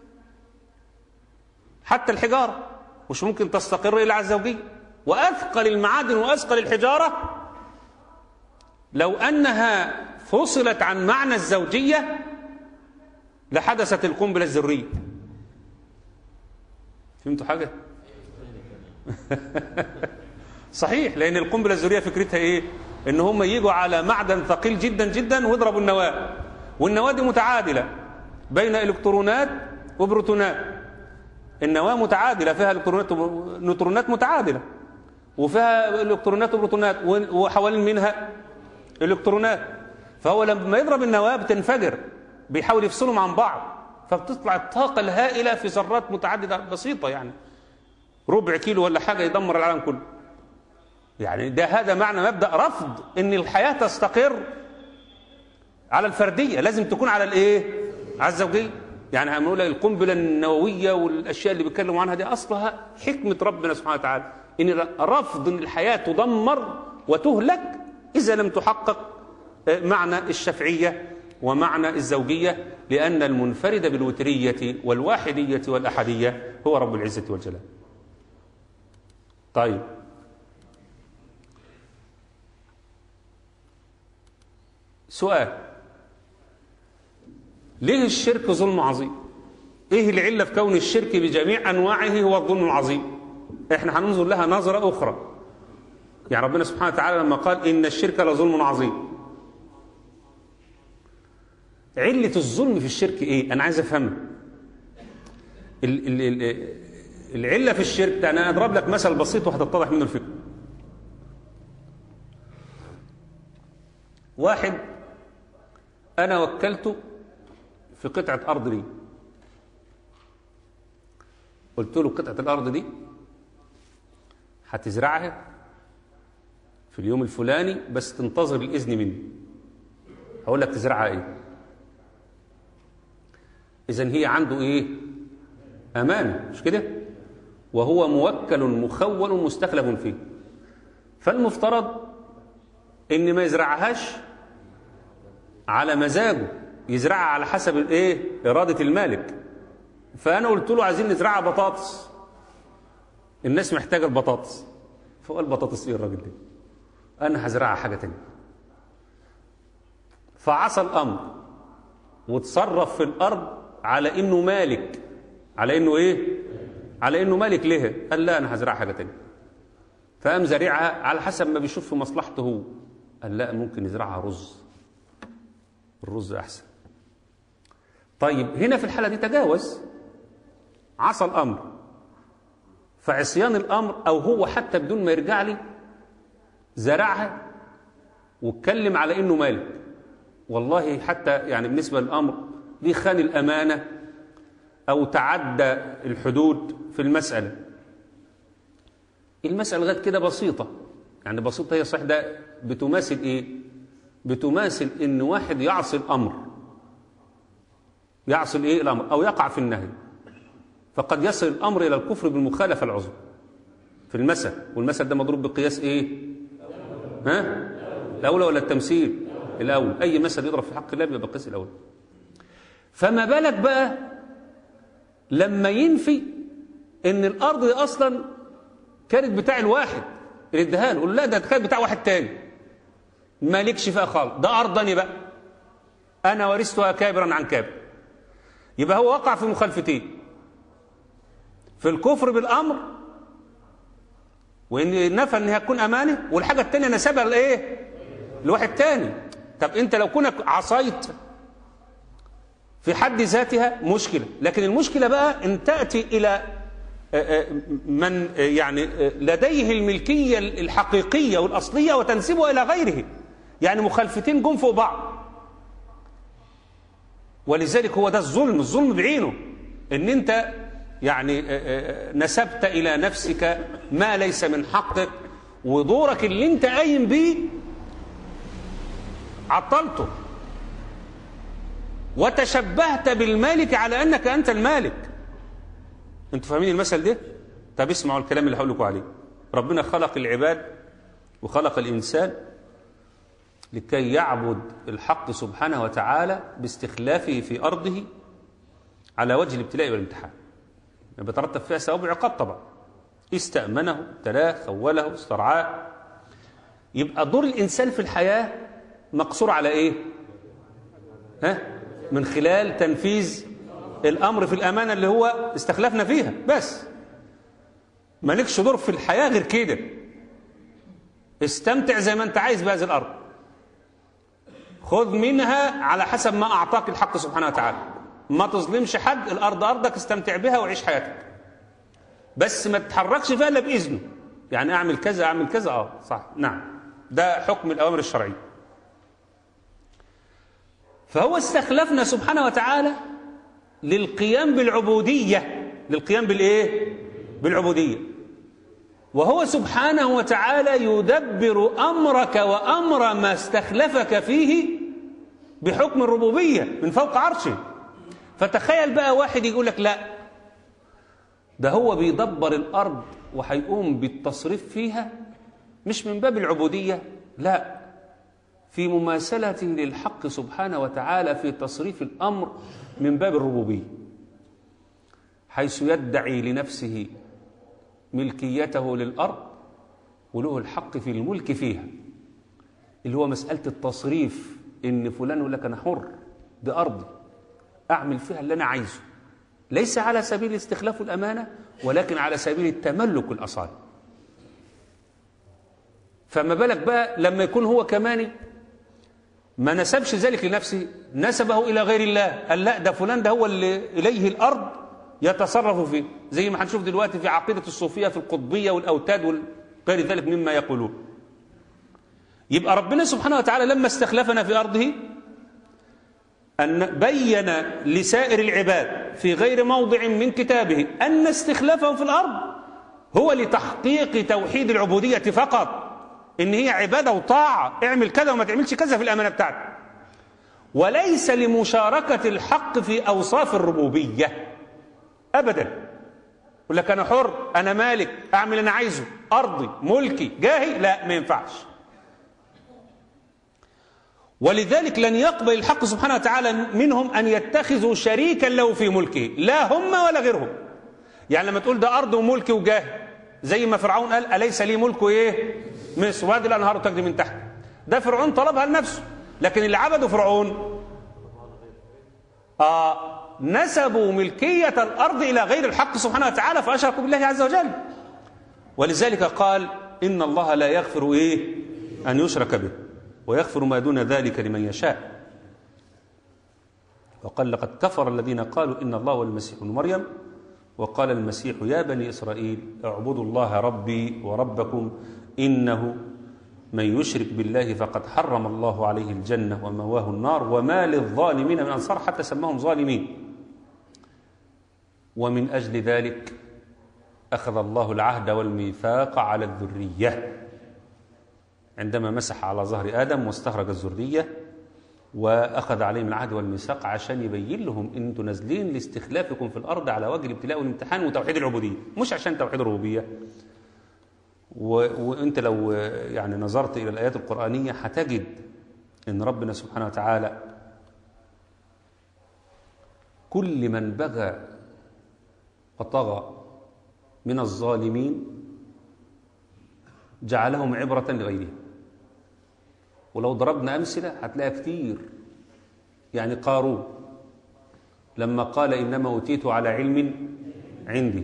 حتى الحجارة مش ممكن تستقر إلا على الزوجية وأثقل المعادن وأثقل الحجارة لو أنها فصلت عن معنى الزوجية لحدثت القنبلة الذرية فهمتوا حاجة؟ صحيح لأن القنبلة الذرية فكرتها إيه؟ إن هم يجوا على معدن ثقيل جدا جدا ويضربوا النواة والنواة دي متعادلة بين إلكترونات وبروتونات النواة متعادلة فيها إلكترونات ونيوترونات متعادلة وفيها إلكترونات وبروتونات وحوالين منها إلكترونات فهو لما يضرب النواة بتنفجر بيحاول يفصلهم عن بعض فبتطلع الطاقة الهائلة في ذرات متعددة بسيطة يعني ربع كيلو ولا حاجة يدمر العالم كله يعني ده هذا معنى مبدأ رفض ان الحياة تستقر على الفردية لازم تكون على الايه على الزوجية يعني هنقول القنبلة النووية والاشياء اللي بيتكلموا عنها دي اصلها حكمة ربنا سبحانه وتعالى ان رفض ان الحياة تدمر وتهلك اذا لم تحقق معنى الشفعية ومعنى الزوجية لأن المنفرد بالوترية والواحدية والأحدية هو رب العزة والجلال طيب سؤال ليه الشرك ظلم عظيم ايه العلة في كون الشرك بجميع أنواعه هو الظلم العظيم احنا هننظر لها نظرة أخرى يعني ربنا سبحانه وتعالى لما قال إن الشرك لظلم عظيم علة الظلم في الشرك ايه انا عايز افهمها ال ال ال العلة في الشرك انا اضرب لك مثل بسيط وهتتضح منه الفكرة واحد انا وكلته في قطعة ارض لي قلت له قطعة الارض دي هتزرعها في اليوم الفلاني بس تنتظر الاذن مني هقول لك تزرعها ايه إذا هي عنده إيه؟ أمانة مش كده؟ وهو موكل مخول مستخلف فيه فالمفترض إن ما يزرعهاش على مزاجه يزرعها على حسب الإيه؟ إرادة المالك فأنا قلت له عايزين نزرعها بطاطس الناس محتاجة البطاطس فقال بطاطس إيه الراجل ده؟ أنا هزرعها حاجة تانية فعصى الأمر وتصرف في الأرض على انه مالك على انه ايه على انه مالك لها قال لا انا هزرع حاجه تانية فقام زارعها على حسب ما بيشوف في مصلحته هو قال لا ممكن يزرعها رز الرز احسن طيب هنا في الحاله دي تجاوز عصى الامر فعصيان الامر او هو حتى بدون ما يرجع لي زرعها واتكلم على انه مالك والله حتى يعني بالنسبه للامر دي خان الأمانة أو تعدى الحدود في المسألة المسألة لغاية كده بسيطة يعني بسيطة هي صحيح ده بتماثل إيه بتماثل إن واحد يعصي الأمر يعصي إيه الأمر أو يقع في النهي فقد يصل الأمر إلى الكفر بالمخالفة العظمى في المثل والمثل ده مضروب بقياس إيه ها الأولى ولا التمثيل الأول أي مثل يضرب في حق الله بيبقى بقياس الأول فما بالك بقى لما ينفي ان الارض دي اصلا كانت بتاع الواحد اللي اداها له لا ده كانت بتاع واحد تاني مالكش فيها خالص ده ارضني بقى انا ورثتها كابرا عن كابر يبقى هو وقع في مخالفتين في الكفر بالامر وان نفى انها تكون امانه والحاجه الثانيه نسبها لايه لواحد تاني طب انت لو كنت عصيت في حد ذاتها مشكله لكن المشكله بقى ان تاتي الى من يعني لديه الملكيه الحقيقيه والاصليه وتنسبها الى غيره يعني مخالفتين جم فوق بعض ولذلك هو ده الظلم الظلم بعينه ان انت يعني نسبت الى نفسك ما ليس من حقك ودورك اللي انت قايم بيه عطلته وتشبهت بالمالك على انك انت المالك انتوا فاهمين المثل ده طب اسمعوا الكلام اللي هقول لكم عليه ربنا خلق العباد وخلق الانسان لكي يعبد الحق سبحانه وتعالى باستخلافه في ارضه على وجه الابتلاء والامتحان بيترتب فيها ثواب وعقاب طبعا استأمنه ابتلاه خوله استرعاه يبقى دور الإنسان في الحياة مقصور على إيه ها؟ من خلال تنفيذ الأمر في الأمانة اللي هو استخلفنا فيها بس مالكش دور في الحياة غير كده استمتع زي ما انت عايز بهذه الأرض خذ منها على حسب ما أعطاك الحق سبحانه وتعالى ما تظلمش حد الأرض أرضك استمتع بها وعيش حياتك بس ما تتحركش فيها إلا بإذنه يعني أعمل كذا أعمل كذا آه صح نعم ده حكم الأوامر الشرعية فهو استخلفنا سبحانه وتعالى للقيام بالعبودية للقيام بالإيه؟ بالعبودية وهو سبحانه وتعالى يدبر أمرك وأمر ما استخلفك فيه بحكم الربوبية من فوق عرشه فتخيل بقى واحد يقول لك لا ده هو بيدبر الأرض وهيقوم بالتصريف فيها مش من باب العبودية لا في مماثلته للحق سبحانه وتعالى في تصريف الأمر من باب الربوبية حيث يدعي لنفسه ملكيته للأرض وله الحق في الملك فيها اللي هو مسألة التصريف إن فلان يقول لك أنا حر دي أرضي أعمل فيها اللي أنا عايزه ليس على سبيل استخلاف الأمانة ولكن على سبيل التملك الأصالي فما بالك بقى لما يكون هو كمان ما نسبش ذلك لنفسه نسبه إلى غير الله قال لا ده فلان ده هو اللي إليه الأرض يتصرف فيه زي ما هنشوف دلوقتي في عقيدة الصوفية في القطبية والأوتاد وغير ذلك مما يقولون يبقى ربنا سبحانه وتعالى لما استخلفنا في أرضه أن بين لسائر العباد في غير موضع من كتابه أن استخلافهم في الأرض هو لتحقيق توحيد العبودية فقط إن هي عبادة وطاعة اعمل كذا وما تعملش كذا في الأمانة بتاعتك وليس لمشاركة الحق في أوصاف الربوبية أبدا يقول لك أنا حر أنا مالك أعمل أنا عايزه أرضي ملكي جاهي لا ما ينفعش ولذلك لن يقبل الحق سبحانه وتعالى منهم أن يتخذوا شريكا له في ملكه لا هم ولا غيرهم يعني لما تقول ده أرض وملك وجاه زي ما فرعون قال أليس لي ملك إيه مصر وادي الأنهار تجري من تحت ده فرعون طلبها لنفسه لكن اللي عبدوا فرعون آه نسبوا ملكية الأرض إلى غير الحق سبحانه وتعالى فأشركوا بالله عز وجل ولذلك قال إن الله لا يغفر إيه أن يشرك به ويغفر ما دون ذلك لمن يشاء وقال لقد كفر الذين قالوا إن الله والمسيح ابن مريم وقال المسيح يا بني إسرائيل اعبدوا الله ربي وربكم إنه من يشرك بالله فقد حرم الله عليه الجنة ومواه النار وما للظالمين من أنصار حتى سماهم ظالمين ومن أجل ذلك أخذ الله العهد والميثاق على الذرية عندما مسح على ظهر آدم واستخرج الذرية وأخذ عليهم العهد والميثاق عشان يبين لهم إن أنتم نازلين لاستخلافكم في الأرض على وجه الابتلاء والامتحان وتوحيد العبودية مش عشان توحيد الربوبية و... وأنت لو يعني نظرت إلى الآيات القرآنية هتجد إن ربنا سبحانه وتعالى كل من بغى وطغى من الظالمين جعلهم عبرة لغيرهم ولو ضربنا أمثلة هتلاقي كتير يعني قارون لما قال إنما أوتيت على علم عندي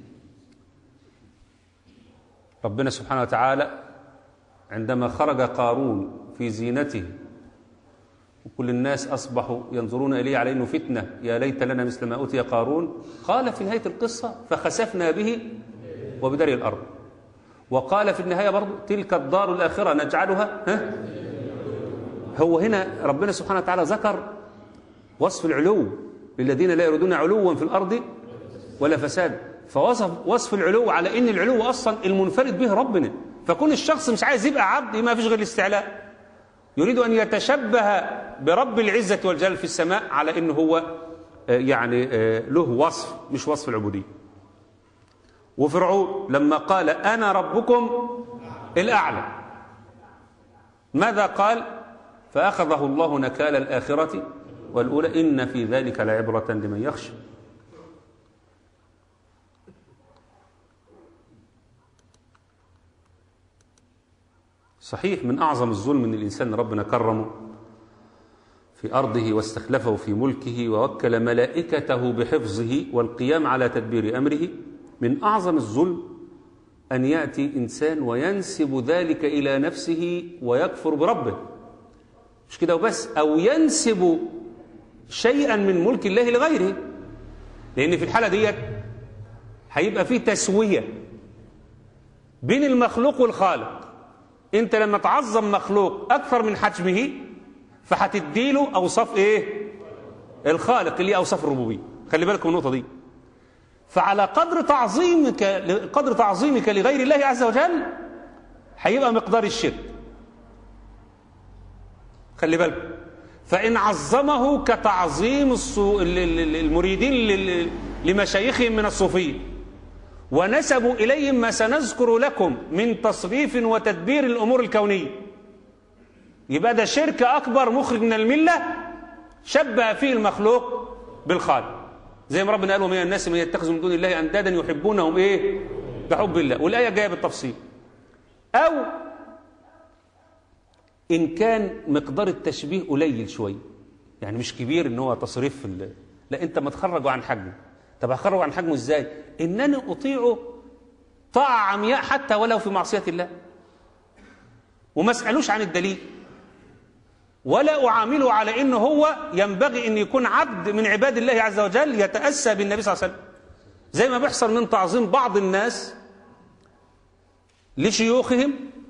ربنا سبحانه وتعالى عندما خرج قارون في زينته وكل الناس أصبحوا ينظرون إليه على أنه فتنة يا ليت لنا مثل ما أوتي قارون قال في نهاية القصة فخسفنا به وبدار الأرض وقال في النهاية برضو تلك الدار الآخرة نجعلها ها هو هنا ربنا سبحانه وتعالى ذكر وصف العلو للذين لا يريدون علوا في الأرض ولا فساد فوصف وصف العلو على ان العلو اصلا المنفرد به ربنا فكون الشخص مش عايز يبقى عبد ما فيش غير الاستعلاء يريد ان يتشبه برب العزه والجلال في السماء على انه هو آه، يعني آه، له وصف مش وصف العبوديه وفرعون لما قال انا ربكم الاعلى ماذا قال فاخذه الله نكال الاخره والاولى ان في ذلك لعبره لمن يخشى صحيح من أعظم الظلم أن الإنسان ربنا كرمه في أرضه واستخلفه في ملكه ووكل ملائكته بحفظه والقيام على تدبير أمره من أعظم الظلم أن يأتي إنسان وينسب ذلك إلى نفسه ويكفر بربه مش كده وبس أو ينسب شيئا من ملك الله لغيره لأن في الحالة ديت هيبقى فيه تسوية بين المخلوق والخالق انت لما تعظم مخلوق اكثر من حجمه فهتديله اوصاف ايه الخالق اللي هي اوصاف الربوبيه خلي بالك من النقطه دي فعلى قدر تعظيمك قدر تعظيمك لغير الله عز وجل هيبقى مقدار الشرك خلي بالك فإن عظمه كتعظيم الصو... المريدين لل- لمشايخهم من الصوفيه ونسبوا إليهم ما سنذكر لكم من تصريف وتدبير الأمور الكونية يبقى ده شرك أكبر مخرج من الملة شبه فيه المخلوق بالخالق زي ما ربنا قال ومن الناس من يتخذ من دون الله أندادا يحبونهم إيه بحب الله والآية جاية بالتفصيل أو إن كان مقدار التشبيه قليل شوية يعني مش كبير إن هو تصريف في ال- لا أنت ما تخرجه عن حجمه طب هخرجه عن حجمه إزاي إنني أطيعه طاعة عمياء حتى ولو في معصية الله وما اسألوش عن الدليل ولا أعامله على إنه هو ينبغي أن يكون عبد من عباد الله عز وجل يتأسى بالنبي صلى الله عليه وسلم زي ما بيحصل من تعظيم بعض الناس لشيوخهم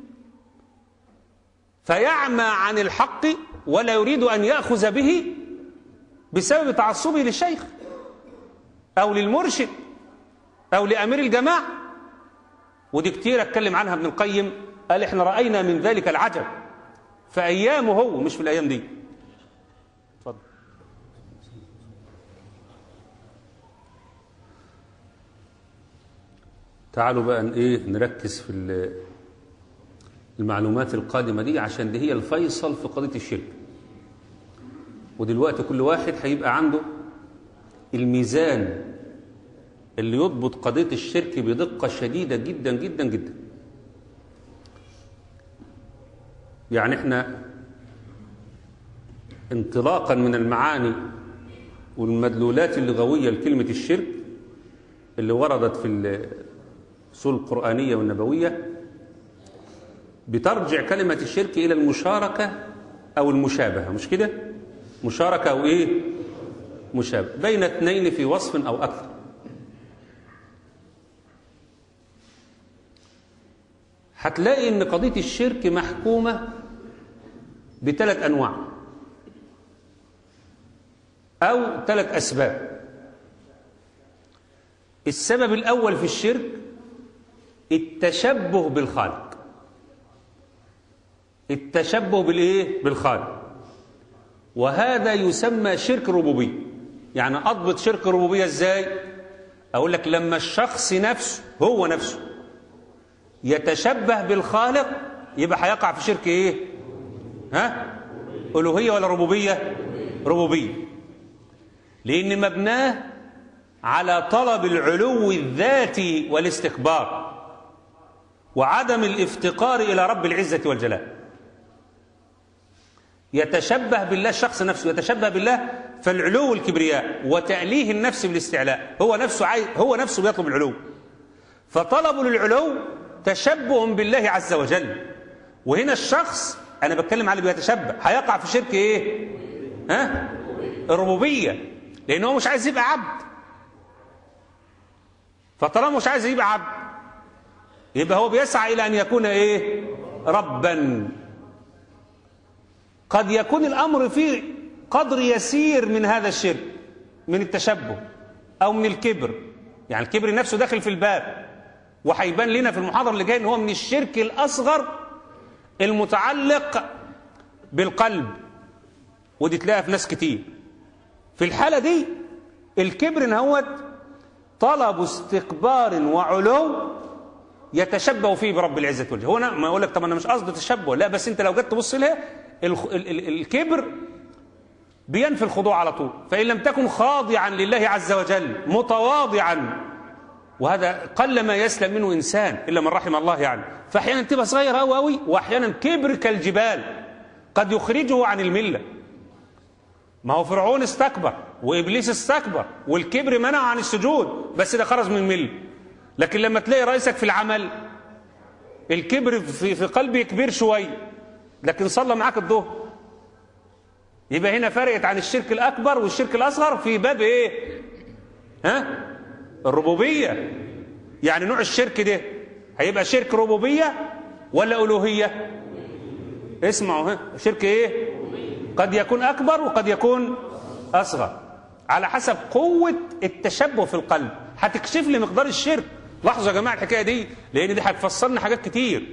فيعمى عن الحق ولا يريد أن يأخذ به بسبب تعصبه للشيخ أو للمرشد أو لأمير الجماعة ودي كتير اتكلم عنها ابن القيم قال احنا رأينا من ذلك العجب في أيامه هو مش في الأيام دي اتفضل تعالوا بقى ن- ايه نركز في ال- المعلومات القادمة دي عشان دي هي الفيصل في قضية الشرك ودلوقتي كل واحد هيبقى عنده الميزان اللي يضبط قضية الشرك بدقة شديدة جدا جدا جدا يعني احنا انطلاقا من المعاني والمدلولات اللغوية لكلمة الشرك اللي وردت في الأصول القرآنية والنبوية بترجع كلمة الشرك إلى المشاركة أو المشابهة مش كده؟ مشاركة أو إيه؟ مشابهة بين اثنين في وصف أو أكثر هتلاقي ان قضيه الشرك محكومه بثلاث انواع او ثلاث اسباب السبب الاول في الشرك التشبه بالخالق التشبه بالايه بالخالق وهذا يسمى شرك ربوبيه يعني اضبط شرك الربوبيه ازاي اقول لك لما الشخص نفسه هو نفسه يتشبه بالخالق يبقى هيقع في شرك ايه ها الوهيه ولا ربوبيه ربوبيه لان مبناه على طلب العلو الذاتي والاستكبار وعدم الافتقار الى رب العزه والجلال يتشبه بالله الشخص نفسه يتشبه بالله فالعلو والكبرياء وتأليه النفس بالاستعلاء هو نفسه عايز هو نفسه بيطلب العلو فطلبوا للعلو تشبه بالله عز وجل وهنا الشخص انا بتكلم على اللي بيتشبه هيقع في شرك ايه ها الربوبيه لان هو مش عايز يبقى عبد فطالما مش عايز يبقى عبد يبقى هو بيسعى الى ان يكون ايه ربا قد يكون الامر فيه قدر يسير من هذا الشرك من التشبه او من الكبر يعني الكبر نفسه داخل في الباب وهيبان لنا في المحاضره اللي جايه ان هو من الشرك الاصغر المتعلق بالقلب ودي تلاقيها في ناس كتير في الحاله دي الكبر نهوت طلب استكبار وعلو يتشبه فيه برب العزه والجلال هو أنا ما اقول لك طب انا مش قصدي تشبه لا بس انت لو جيت تبص لها الخ- ال- ال- الكبر بينفي الخضوع على طول فان لم تكن خاضعا لله عز وجل متواضعا وهذا قل ما يسلم منه انسان الا من رحم الله يعني فاحيانا تبقى صغير قوي قوي واحيانا كبر كالجبال قد يخرجه عن المله ما هو فرعون استكبر وابليس استكبر والكبر منعه عن السجود بس ده خرج من المله لكن لما تلاقي رئيسك في العمل الكبر في في قلبه كبير شويه لكن صلى معاك الظهر يبقى هنا فرقت عن الشرك الاكبر والشرك الاصغر في باب ايه ها الربوبيه يعني نوع الشرك ده هيبقى شرك ربوبيه ولا الوهيه اسمعوا ها شرك ايه قد يكون اكبر وقد يكون اصغر على حسب قوه التشبه في القلب هتكشف لي مقدار الشرك لاحظوا يا جماعه الحكايه دي لان دي هتفسرنا حاجات كتير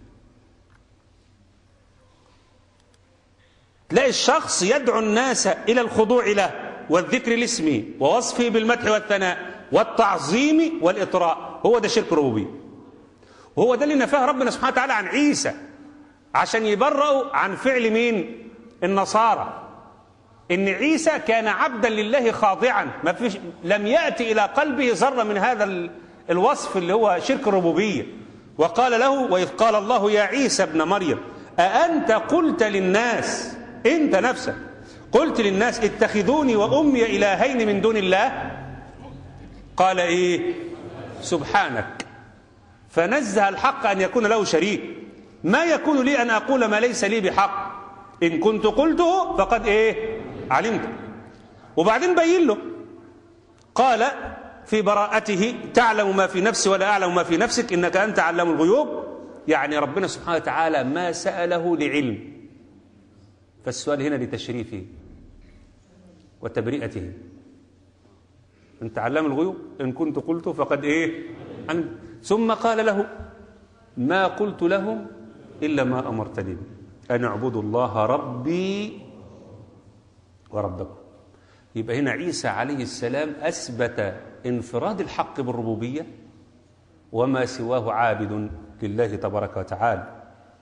تلاقي الشخص يدعو الناس إلى الخضوع له والذكر لاسمه ووصفه بالمدح والثناء والتعظيم والإطراء هو ده شرك ربوبية وهو ده اللي نفاه ربنا سبحانه وتعالى عن عيسى عشان يبرأوا عن فعل مين النصارى إن عيسى كان عبدا لله خاضعا ما فيش لم يأتي إلى قلبه ذرة من هذا ال- الوصف اللي هو شرك الربوبية وقال له وإذ قال الله يا عيسى ابن مريم أأنت قلت للناس أنت نفسك قلت للناس اتخذوني وأمي إلهين من دون الله قال إيه سبحانك فنزه الحق أن يكون له شريك ما يكون لي أن أقول ما ليس لي بحق إن كنت قلته فقد إيه علمت وبعدين بين له قال في براءته تعلم ما في نفسي ولا أعلم ما في نفسك إنك أنت علام الغيوب يعني ربنا سبحانه وتعالى ما سأله لعلم فالسؤال هنا لتشريفه وتبرئته أنت علام الغيوب إن كنت قلت فقد إيه عن ثم قال له ما قلت لهم إلا ما أمرتني به أن اعبدوا الله ربي وربكم يبقى هنا عيسى عليه السلام أثبت انفراد الحق بالربوبية وما سواه عابد لله تبارك وتعالى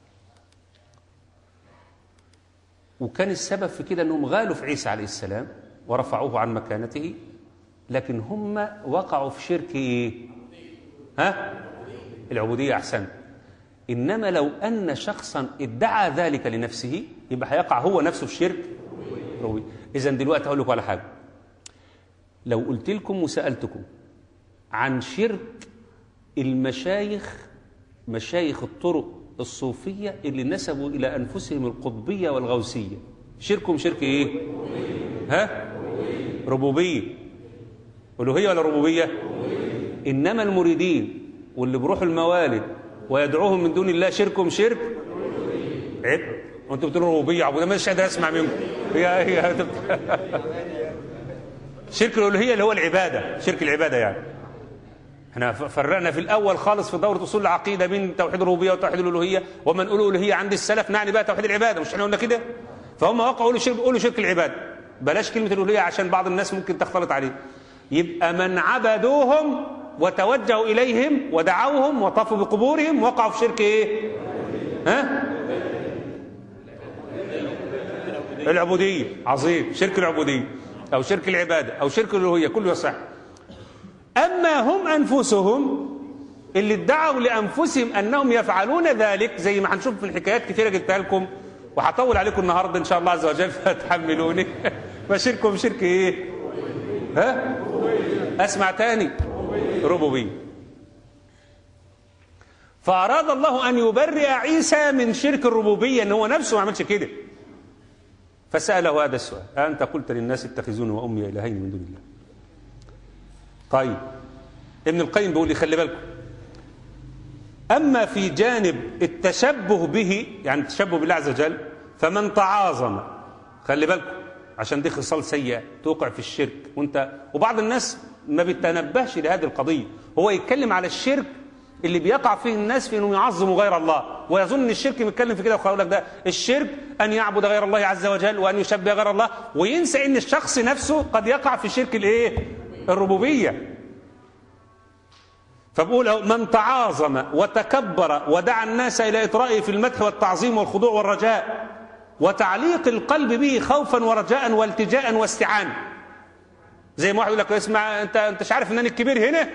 وكان السبب في كده أنهم غالوا في عيسى عليه السلام ورفعوه عن مكانته لكن هم وقعوا في شرك إيه؟ ها؟ العبودية أحسن إنما لو أن شخصا ادعى ذلك لنفسه يبقى هيقع هو نفسه في شرك ربوبية إذا دلوقتي هقول لكم على حاجة لو قلت لكم وسألتكم عن شرك المشايخ مشايخ الطرق الصوفية اللي نسبوا إلى أنفسهم القطبية والغوثية شركهم شرك إيه؟ ها؟ ربوبية ألوهية ولا ربوبية؟ إنما المريدين واللي بيروحوا الموالد ويدعوهم من دون الله شركهم شرك عيب وانتوا بتقولوا ربوبية عبودية مش قادر أسمع منكم هي هي شرك الألوهية اللي هو العبادة شرك العبادة يعني احنا فرقنا في الاول خالص في دوره اصول العقيده بين توحيد الربوبيه وتوحيد الالوهيه ومن نقول الالوهيه عند السلف نعني بقى توحيد العباده مش احنا قلنا كده فهم وقعوا يقولوا شرك يقولوا شرك العباده بلاش كلمه الالوهيه عشان بعض الناس ممكن تختلط عليه يبقى من عبدوهم وتوجهوا اليهم ودعوهم وطافوا بقبورهم وقعوا في شرك ايه ها العبوديه عظيم شرك العبوديه او شرك العباده او شرك الالوهيه كله يصح أما هم أنفسهم اللي ادعوا لأنفسهم أنهم يفعلون ذلك زي ما هنشوف في الحكايات كثيرة جبتها لكم وهطول عليكم النهارده ان شاء الله عز وجل فتحملوني فشركم شرك ايه ها اسمع تاني ربوبيه فاراد الله ان يبرئ عيسى من شرك الربوبيه ان هو نفسه ما عملش كده فساله هذا السؤال انت قلت للناس اتخذوني وامي الهين من دون الله طيب ابن القيم بيقول لي خلي بالكم أما في جانب التشبه به يعني التشبه بالله عز وجل فمن تعاظم خلي بالكم عشان دي خصال سيئة توقع في الشرك وانت وبعض الناس ما بيتنبهش لهذه القضية هو يتكلم على الشرك اللي بيقع فيه الناس في انهم يعظموا غير الله ويظن ان الشرك بيتكلم في كده ويقول لك ده الشرك ان يعبد غير الله عز وجل وان يشبه غير الله وينسى ان الشخص نفسه قد يقع في شرك الايه الربوبيه فبقول من تعاظم وتكبر ودعا الناس إلى إطرائه في المدح والتعظيم والخضوع والرجاء وتعليق القلب به خوفا ورجاء والتجاء واستعانة زي ما واحد يقول لك اسمع انت انت مش عارف ان انا الكبير هنا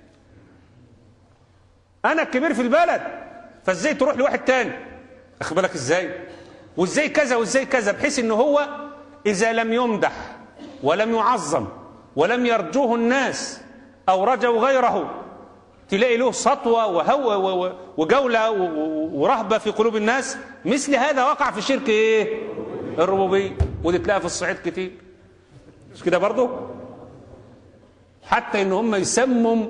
انا الكبير في البلد فازاي تروح لواحد تاني اخد بالك ازاي وازاي كذا وازاي كذا بحيث ان هو اذا لم يمدح ولم يعظم ولم يرجوه الناس او رجوا غيره تلاقي له سطوة وهو وجولة ورهبة في قلوب الناس مثل هذا وقع في شرك ايه الربوبية ودي تلاقيها في الصعيد كتير مش كده برضه حتى ان هم يسموا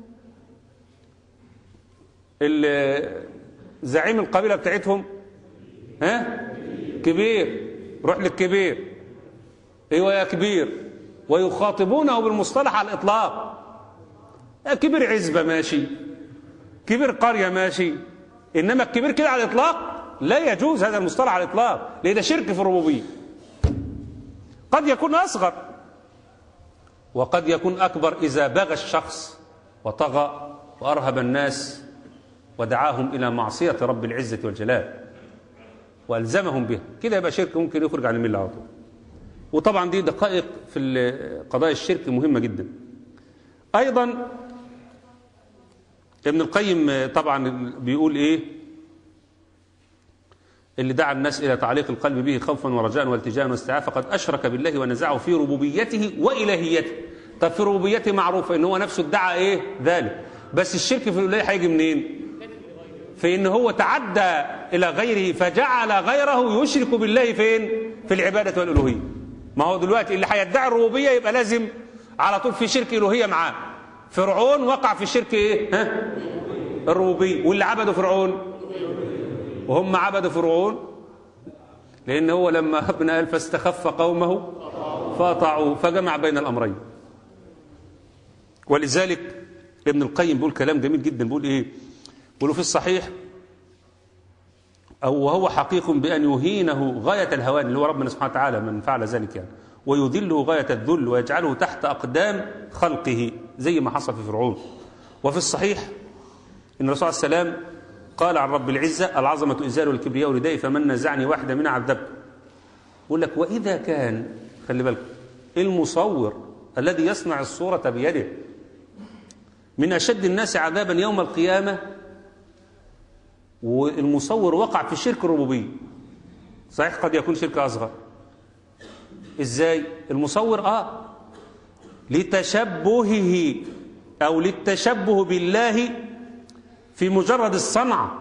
زعيم القبيلة بتاعتهم ها كبير روح للكبير ايوه يا كبير ويخاطبونه بالمصطلح على الاطلاق كبير عزبة ماشي كبير قرية ماشي إنما الكبير كده على الإطلاق لا يجوز هذا المصطلح على الإطلاق لأن ده شرك في الربوبية قد يكون أصغر وقد يكون أكبر إذا بغى الشخص وطغى وأرهب الناس ودعاهم إلى معصية رب العزة والجلال وألزمهم بها كده يبقى شرك ممكن يخرج عن الملة على طول وطبعا دي دقائق في قضايا الشرك مهمة جدا أيضا ابن القيم طبعا بيقول إيه اللي دعا الناس إلى تعليق القلب به خوفا ورجاء والتجاء واستعاء فقد أشرك بالله ونزعه في ربوبيته وإلهيته طب في ربوبيته معروفة إن هو نفسه ادعى إيه ذلك بس الشرك في الإلهية هيجي منين في إن هو تعدى إلى غيره فجعل غيره يشرك بالله فين في العبادة والألوهية ما هو دلوقتي اللي هيدعي الربوبية يبقى لازم على طول في شرك الوهيه معاه فرعون وقع في الشرك ايه ها الربوبيه واللي عبدوا فرعون وهم عبدوا فرعون لان هو لما ربنا قال فاستخف قومه فاطعوا فجمع بين الامرين ولذلك ابن القيم بيقول كلام جميل جدا بيقول ايه بيقول في الصحيح او وهو حقيق بان يهينه غايه الهوان اللي هو ربنا سبحانه وتعالى من فعل ذلك يعني ويذله غاية الذل ويجعله تحت أقدام خلقه زي ما حصل في فرعون وفي الصحيح إن الرسول صلى الله عليه وسلم قال عن رب العزة العظمة إزال والكبرياء ردائي فمن نزعني واحدة من عذبته يقول لك وإذا كان خلي بالك المصور الذي يصنع الصورة بيده من أشد الناس عذابا يوم القيامة والمصور وقع في شرك الربوبية صحيح قد يكون شرك أصغر ازاي المصور اه لتشبهه او للتشبه بالله في مجرد الصنعه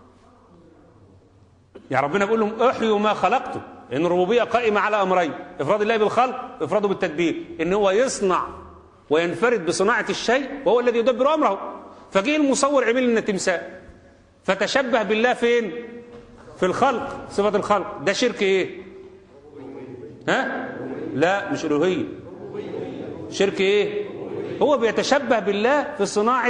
يعني ربنا بيقول لهم احيوا ما خلقتم ان الربوبيه قائمه على امرين افراد الله بالخلق افراده بالتدبير ان هو يصنع وينفرد بصناعه الشيء وهو الذي يدبر امره فجه المصور عمل لنا تمثال فتشبه بالله فين في الخلق صفه الخلق ده شرك ايه ها لا مش الوهيه شرك ايه هو بيتشبه بالله في صناعه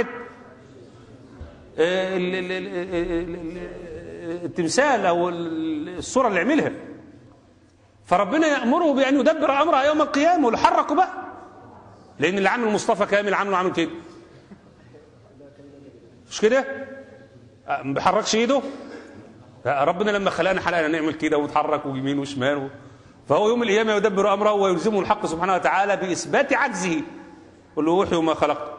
التمثال او الصوره اللي عملها فربنا يامره بان يدبر امرها يوم القيامه ويحركوا بقى لان اللي عامل مصطفى كامل عامله عامل كده مش كده ما بيحركش ايده ربنا لما خلقنا حلقنا نعمل كده ونتحرك ويمين وشمال فهو يوم القيامه يدبر امره ويلزمه الحق سبحانه وتعالى باثبات عجزه قل له وحي وما خلقت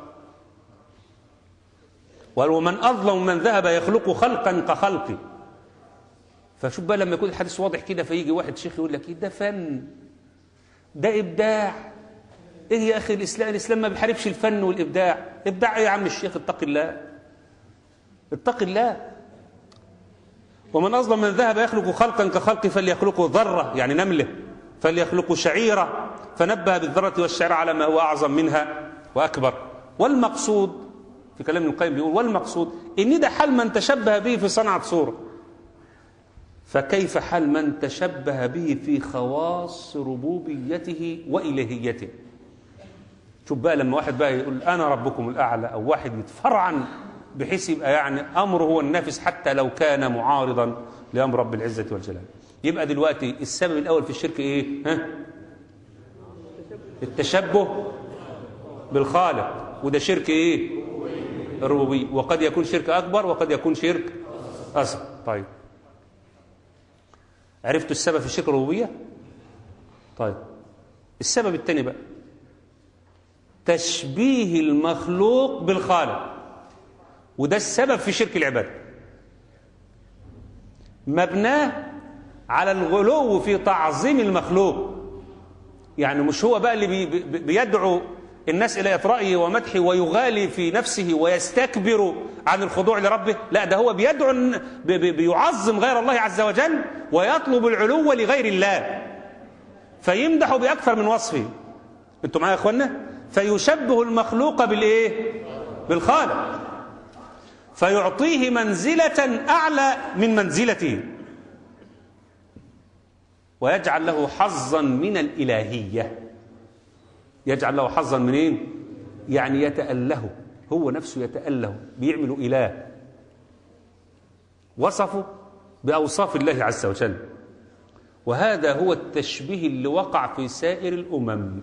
ومن اظلم من ذهب يخلق خلقا كخلقي فشوف بقى لما يكون الحديث واضح كده فيجي واحد شيخ يقول لك ايه ده فن ده ابداع ايه يا اخي الاسلام الاسلام ما بيحاربش الفن والابداع ابداع ايه يا عم الشيخ اتق الله اتق الله ومن اظلم من ذهب يخلق خلقا كخلق فليخلقه ذره يعني نمله فليخلقوا شعيره فنبه بالذره والشعيره على ما هو اعظم منها واكبر والمقصود في كلام ابن القيم بيقول والمقصود ان ده حال من تشبه به في صنعه صوره فكيف حال من تشبه به في خواص ربوبيته والهيته شوف بقى لما واحد بقى يقول انا ربكم الاعلى او واحد يتفرعن بحيث يبقى يعني امره هو النافس حتى لو كان معارضا لامر رب العزه والجلال يبقى دلوقتي السبب الاول في الشرك ايه ها التشبه بالخالق وده شرك ايه الربوبيه وقد يكون شرك اكبر وقد يكون شرك اصغر طيب عرفتوا السبب في الشرك الربوبيه طيب السبب الثاني بقى تشبيه المخلوق بالخالق وده السبب في شرك العباده مبناه على الغلو في تعظيم المخلوق يعني مش هو بقى اللي بي بي بيدعو الناس الى اطرائه ومدحه ويغالي في نفسه ويستكبر عن الخضوع لربه لا ده هو بيدعو بي بي بيعظم غير الله عز وجل ويطلب العلو لغير الله فيمدح باكثر من وصفه انتوا معايا يا اخوانا فيشبه المخلوق بالايه بالخالق فيعطيه منزله اعلى من منزلته ويجعل له حظا من الالهيه يجعل له حظا منين إيه؟ يعني يتاله هو نفسه يتاله بيعمل اله وصفه باوصاف الله عز وجل وهذا هو التشبيه اللي وقع في سائر الامم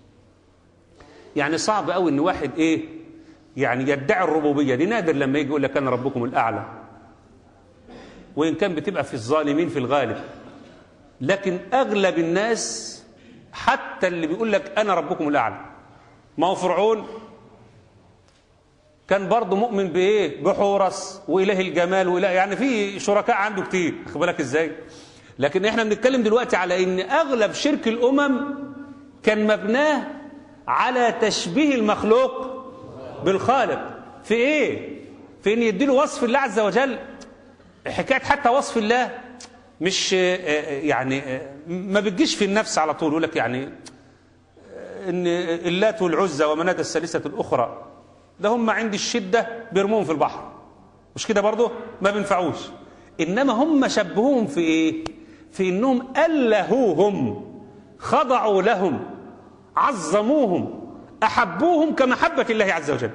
يعني صعب قوي ان واحد ايه يعني يدعي الربوبيه دي نادر لما يجي يقول لك انا ربكم الاعلى وان كان بتبقى في الظالمين في الغالب لكن اغلب الناس حتى اللي بيقول لك انا ربكم الاعلى ما هو فرعون كان برضه مؤمن بايه بحورس واله الجمال واله يعني في شركاء عنده كتير خد بالك ازاي لكن احنا بنتكلم دلوقتي على ان اغلب شرك الامم كان مبناه على تشبيه المخلوق بالخالق في ايه في ان يديله وصف الله عز وجل حكايه حتى وصف الله مش يعني ما بتجيش في النفس على طول يقول لك يعني ان اللات والعزى ومناة الثالثة الأخرى ده هم عند الشدة بيرموهم في البحر مش كده برضه ما بينفعوش إنما هم شبهوهم في إيه في إنهم ألهوهم خضعوا لهم عظموهم أحبوهم كمحبة الله عز وجل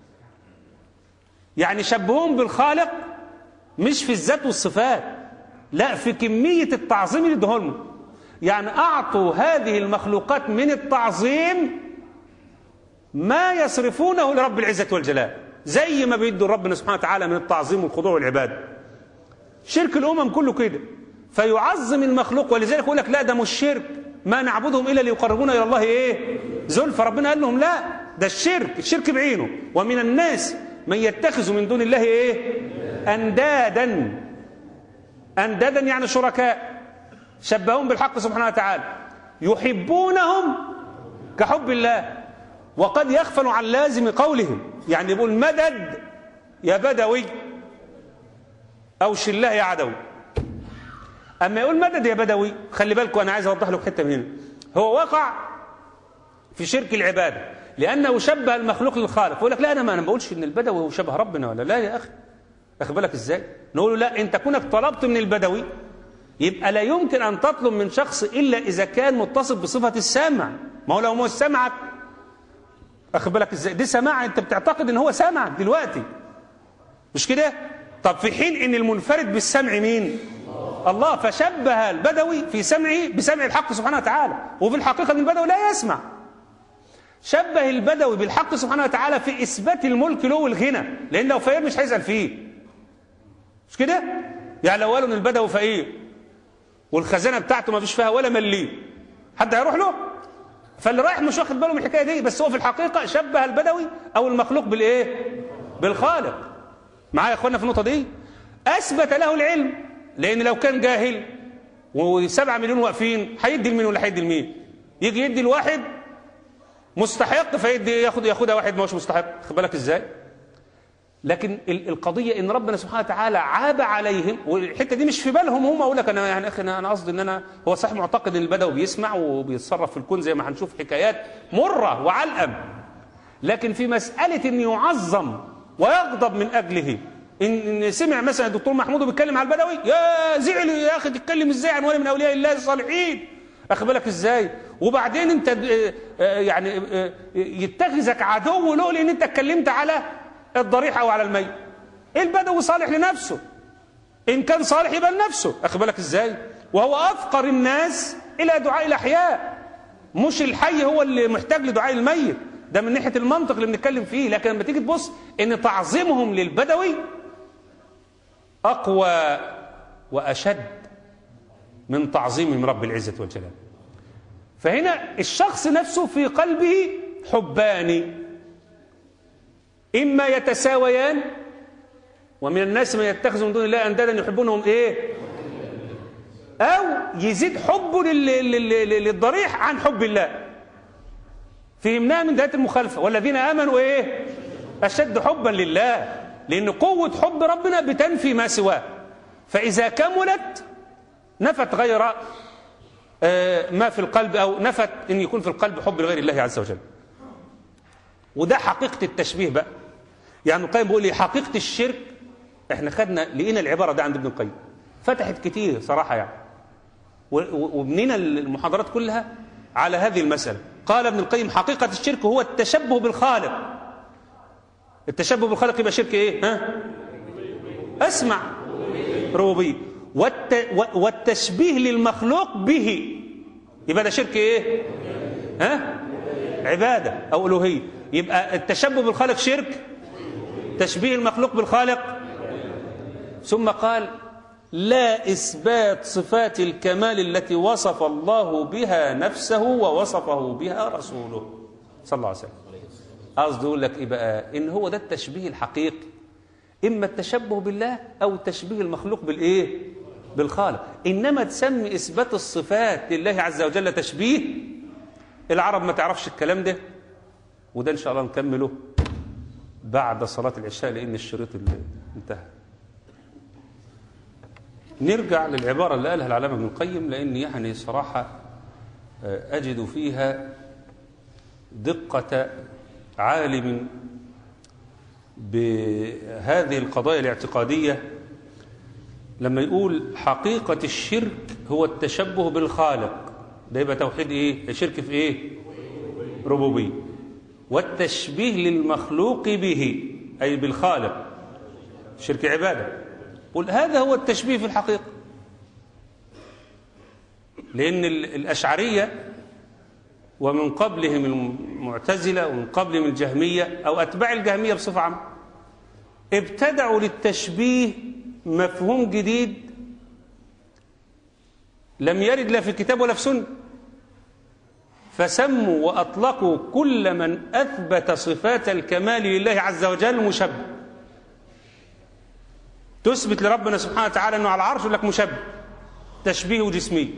يعني شبهوهم بالخالق مش في الذات والصفات لا في كمية التعظيم اللي ادهولهم يعني أعطوا هذه المخلوقات من التعظيم ما يصرفونه لرب العزة والجلال زي ما بيدوا ربنا سبحانه وتعالى من التعظيم والخضوع والعبادة شرك الأمم كله كده فيعظم المخلوق ولذلك يقول لك لا ده مش شرك ما نعبدهم إلا ليقربونا إلى الله إيه زلفى ربنا قال لهم لا ده الشرك الشرك بعينه ومن الناس من يتخذ من دون الله إيه أندادا أندادا يعني شركاء شبههم بالحق سبحانه وتعالى يحبونهم كحب الله وقد يغفل عن لازم قولهم يعني يقول مدد يا بدوي أو شله يا عدوي أما يقول مدد يا بدوي خلي بالكم أنا عايز أوضح لكم حتة من هنا هو وقع في شرك العبادة لأنه شبه المخلوق للخالق يقول لك لا أنا ما أنا بقولش إن البدوي هو شبه ربنا ولا لا يا أخي أخي بالك إزاي نقول له لا أنت كونك طلبت من البدوي يبقى لا يمكن أن تطلب من شخص إلا إذا كان متصف بصفة السامع ما هو لو مش سمعك أخد بالك إزاي دي سماع أنت بتعتقد إن هو سامعك دلوقتي مش كده طب في حين إن المنفرد بالسمع مين الله فشبه البدوي في سمعه بسمع الحق سبحانه وتعالى وفي الحقيقة البدوي لا يسمع شبه البدوي بالحق سبحانه وتعالى في إثبات الملك له والغنى لأن لو فقير مش هيسأل فيه مش كده يعني لو قالوا إن البدوي فقير والخزانة بتاعته ما فيش فيها ولا مليم حد هيروح له فاللي رايح مش واخد باله من الحكايه دي بس هو في الحقيقه شبه البدوي او المخلوق بالايه بالخالق معايا يا اخوانا في النقطه دي اثبت له العلم لان لو كان جاهل وسبعة مليون واقفين هيدي لمين ولا هيدي لمين يجي يدي الواحد مستحق فيدي ياخد ياخدها واحد ما هوش مستحق خد بالك ازاي لكن ال- القضيه ان ربنا سبحانه وتعالى عاب عليهم والحته دي مش في بالهم هم اقول لك انا يعني اخي انا أنا قصدي ان انا هو صحيح معتقد ان البدوي بيسمع وبيتصرف في الكون زي ما هنشوف حكايات مره وعلقم لكن في مساله ان يعظم ويغضب من اجله ان إن سمع مثلا الدكتور محمود بيتكلم على البدوي يا زعل يا اخي تتكلم ازاي عن ولي من اولياء الله الصالحين اخد بالك ازاي وبعدين انت آه، آه، يعني آه، يتخذك عدو له لان انت اتكلمت على الضريح او على الميت البدوي صالح لنفسه ان كان صالح يبقى لنفسه اخد بالك ازاي وهو افقر الناس الى دعاء الاحياء مش الحي هو اللي محتاج لدعاء الميت ده من ناحيه المنطق اللي بنتكلم فيه لكن لما تيجي تبص ان تعظيمهم للبدوي اقوى واشد من تعظيمهم رب العزه والجلال فهنا الشخص نفسه في قلبه حبان اما يتساويان ومن الناس من يتخذ من دون الله اندادا يحبونهم ايه او يزيد حبه لل- لل- لل- للضريح عن حب الله فهمناها من دهايه المخالفه والذين امنوا ايه اشد حبا لله لان قوه حب ربنا بتنفي ما سواه فاذا كملت نفت غير آه، ما في القلب او نفت ان يكون في القلب حب لغير الله عز وجل وده حقيقه التشبيه بقى يعني ابن القيم بيقول لي حقيقه الشرك احنا خدنا لقينا العباره دي عند ابن القيم فتحت كتير صراحه يعني و- و- وبنينا المحاضرات كلها على هذه المسألة قال ابن القيم حقيقة الشرك هو التشبه بالخالق التشبه بالخالق يبقى شرك ايه ها اسمع ربوبية والت... و- والتشبيه للمخلوق به يبقى ده شرك ايه ها عبادة او الوهية يبقى التشبه بالخالق شرك تشبيه المخلوق بالخالق ثم قال لا إثبات صفات الكمال التي وصف الله بها نفسه ووصفه بها رسوله صلى الله عليه وسلم قصدي يقول لك إيه بقى إن هو ده التشبيه الحقيقي إما التشبه بالله أو تشبيه المخلوق بالإيه بالخالق إنما تسمي إثبات الصفات لله عز وجل تشبيه العرب ما تعرفش الكلام ده وده إن شاء الله نكمله بعد صلاة العشاء لأن الشريط اللي انتهى نرجع للعبارة اللي قالها العلامة ابن القيم لأن يعني صراحة آه، أجد فيها دقة عالم بهذه القضايا الاعتقادية لما يقول حقيقة الشرك هو التشبه بالخالق ده يبقى توحيد ايه شرك في ايه ربوبية والتشبيه للمخلوق به أي بالخالق شرك عبادة قل هذا هو التشبيه في الحقيقة لأن ال- الأشعرية ومن قبلهم المعتزلة ومن قبلهم الجهمية أو أتباع الجهمية بصفة عامة ابتدعوا للتشبيه مفهوم جديد لم يرد لا في الكتاب ولا في سنة فسموا وأطلقوا كل من أثبت صفات الكمال لله عز وجل مشبه تثبت لربنا سبحانه وتعالى أنه على العرش يقول لك مشبه تشبيه جسمي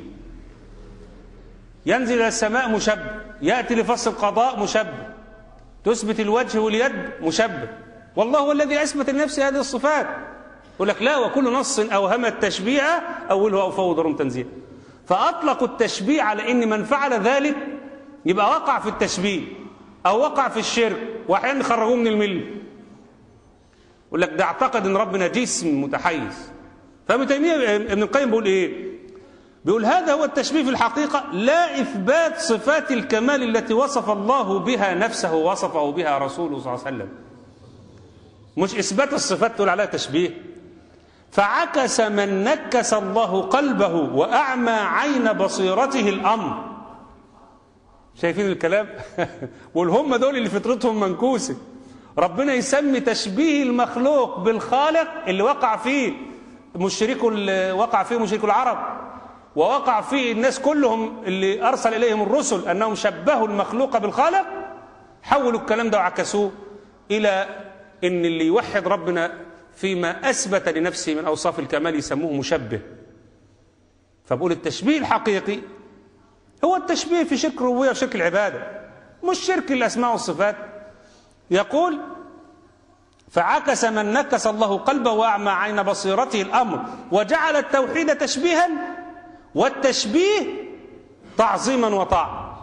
ينزل إلى السماء مشبه يأتي لفصل القضاء مشبه تثبت الوجه واليد مشبه والله هو الذي أثبت لنفسه هذه الصفات يقول لك لا وكل نص أوهم التشبيه أوله أو فوض رم تنزيه فأطلقوا التشبيه على أن من فعل ذلك يبقى وقع في التشبيه أو وقع في الشرك وأحيانا يخرجوه من المله يقول لك ده اعتقد ان ربنا جسم متحيز فابن تيميه ابن القيم بيقول ايه بيقول هذا هو التشبيه في الحقيقه لا اثبات صفات الكمال التي وصف الله بها نفسه ووصفه بها رسوله صلى الله عليه وسلم مش اثبات الصفات تقول عليها تشبيه فعكس من نكس الله قلبه واعمى عين بصيرته الامر شايفين الكلام بيقول هم دول اللي فطرتهم منكوسه ربنا يسمي تشبيه المخلوق بالخالق اللي وقع فيه مشركو وقع فيه مشركو العرب ووقع فيه الناس كلهم اللي أرسل إليهم الرسل أنهم شبهوا المخلوق بالخالق حولوا الكلام ده وعكسوه إلى إن اللي يوحد ربنا فيما أثبت لنفسه من أوصاف الكمال يسموه مشبه فبقول التشبيه الحقيقي هو التشبيه في شرك الربوبية وشرك العبادة مش شرك الأسماء والصفات يقول فعكس من نكس الله قلبه وأعمى عين بصيرته الأمر وجعل التوحيد تشبيها والتشبيه تعظيما وطاعة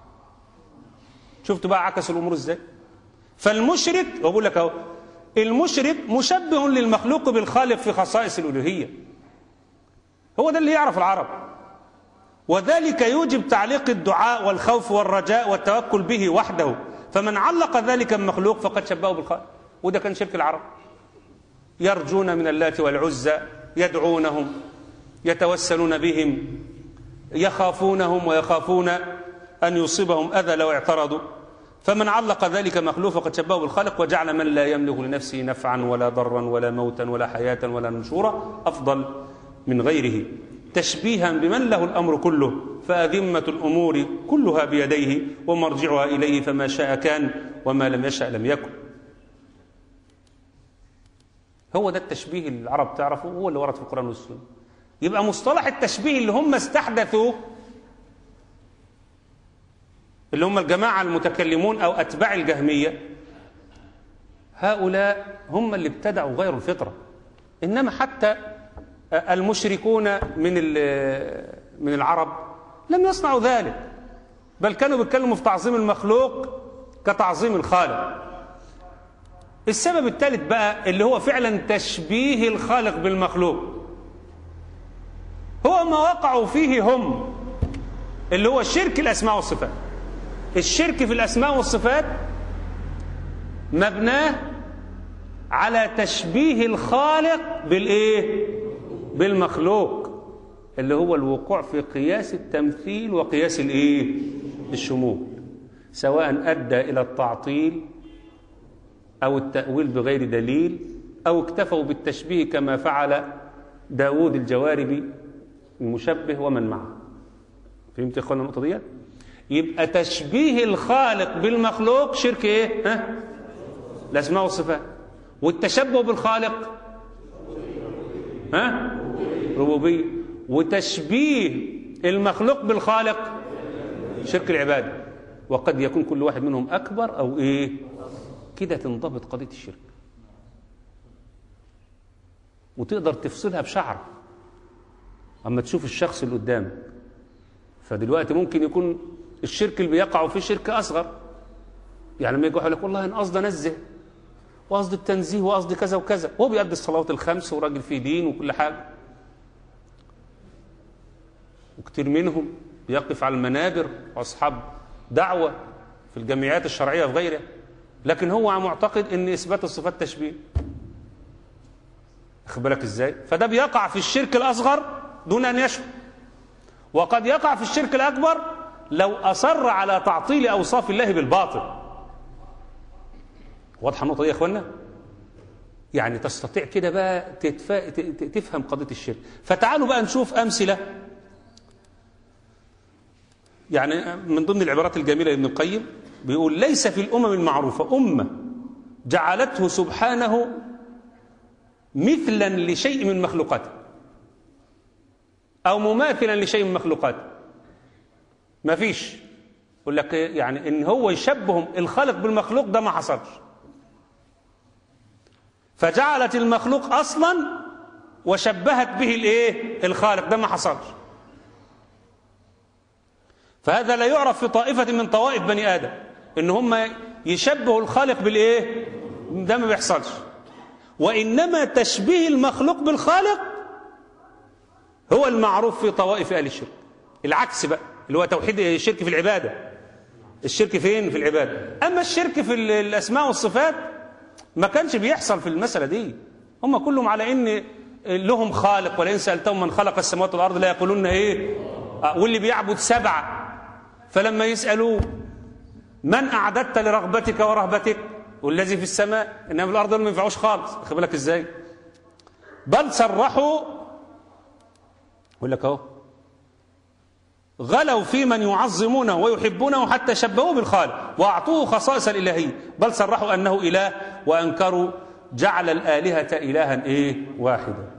شفتوا بقى عكس الأمور ازاي فالمشرك وأقول لك اهو المشرك مشبه للمخلوق بالخالق في خصائص الألوهية هو ده اللي يعرف العرب وذلك يوجب تعليق الدعاء والخوف والرجاء والتوكل به وحده فمن علق ذلك المخلوق فقد شبهه بالخالق وده كان شرك العرب يرجون من اللات والعزى يدعونهم يتوسلون بهم يخافونهم ويخافون أن يصيبهم أذى لو اعترضوا فمن علق ذلك مخلوق فقد شبهه بالخالق وجعل من لا يملك لنفسه نفعا ولا ضرا ولا موتا ولا حياة ولا نشورا أفضل من غيره تشبيها بمن له الأمر كله فأذمة الأمور كلها بيديه ومرجعها إليه فما شاء كان وما لم يشأ لم يكن هو ده التشبيه اللي العرب تعرفه هو اللي ورد في القرآن والسنة يبقى مصطلح التشبيه اللي هم استحدثوه اللي هم الجماعة المتكلمون أو أتباع الجهمية هؤلاء هم اللي ابتدعوا غير الفطرة إنما حتى المشركون من من العرب لم يصنعوا ذلك بل كانوا بيتكلموا في تعظيم المخلوق كتعظيم الخالق السبب الثالث بقى اللي هو فعلا تشبيه الخالق بالمخلوق هو ما وقعوا فيه هم اللي هو شرك الأسماء والصفات الشرك في الأسماء والصفات مبناه على تشبيه الخالق بالإيه؟ بالمخلوق اللي هو الوقوع في قياس التمثيل وقياس الإيه؟ الشمول سواء أدى إلى التعطيل أو التأويل بغير دليل أو اكتفوا بالتشبيه كما فعل داود الجواربي المشبه ومن معه فهمت يا اخوانا النقطة ديت؟ يبقى تشبيه الخالق بالمخلوق شرك ايه ها الاسماء والصفات والتشبه بالخالق ها ربوبيه وتشبيه المخلوق بالخالق شرك العباده وقد يكون كل واحد منهم اكبر او ايه كده تنضبط قضيه الشرك وتقدر تفصلها بشعر اما تشوف الشخص اللي قدامك فدلوقتي ممكن يكون الشرك اللي بيقعوا فيه شرك اصغر يعني لما يجي يقول لك والله انا قصدي انزه وقصدي التنزيه وقصدي كذا وكذا هو بيأدي الصلوات الخمس وراجل فيه دين وكل حاجه وكتير منهم بيقف على المنابر واصحاب دعوه في الجمعيات الشرعيه وفي غيرها لكن هو معتقد ان اثبات الصفات تشبيه واخد بالك ازاي فده بيقع في الشرك الاصغر دون ان يشعر وقد يقع في الشرك الاكبر لو أصر على تعطيل أوصاف الله بالباطل واضحة النقطة دي يا أخوانا يعني تستطيع كده بقى تتفا... تفهم قضية الشرك فتعالوا بقى نشوف أمثلة يعني من ضمن العبارات الجميلة لابن القيم بيقول ليس في الأمم المعروفة أمة جعلته سبحانه مثلا لشيء من مخلوقاته أو مماثلا لشيء من مخلوقاته ما فيش يقول لك يعني ان هو يشبهم الخالق بالمخلوق ده ما حصلش فجعلت المخلوق اصلا وشبهت به الايه الخالق ده ما حصلش فهذا لا يعرف في طائفة من طوائف بني آدم إن هم يشبهوا الخالق بالإيه ده ما بيحصلش وإنما تشبيه المخلوق بالخالق هو المعروف في طوائف أهل الشرك العكس بقى اللي هو توحيد الشرك في العبادة الشرك فين في العبادة أما الشرك في الأسماء والصفات ما كانش بيحصل في المسألة دي هم كلهم على إن لهم خالق ولئن سألتهم من خلق السماوات والأرض لا يقولون إيه واللي بيعبد سبعة فلما يسألوا من أعددت لرغبتك ورهبتك والذي في السماء إنما في الأرض ما ينفعوش خالص خد بالك إزاي بل صرحوا يقول لك أهو غلوا في من يعظمونه ويحبونه حتى شبهوه بالخالق وأعطوه خصائص الإلهية بل صرحوا أنه إله وأنكروا جعل الآلهة إلها إيه واحدا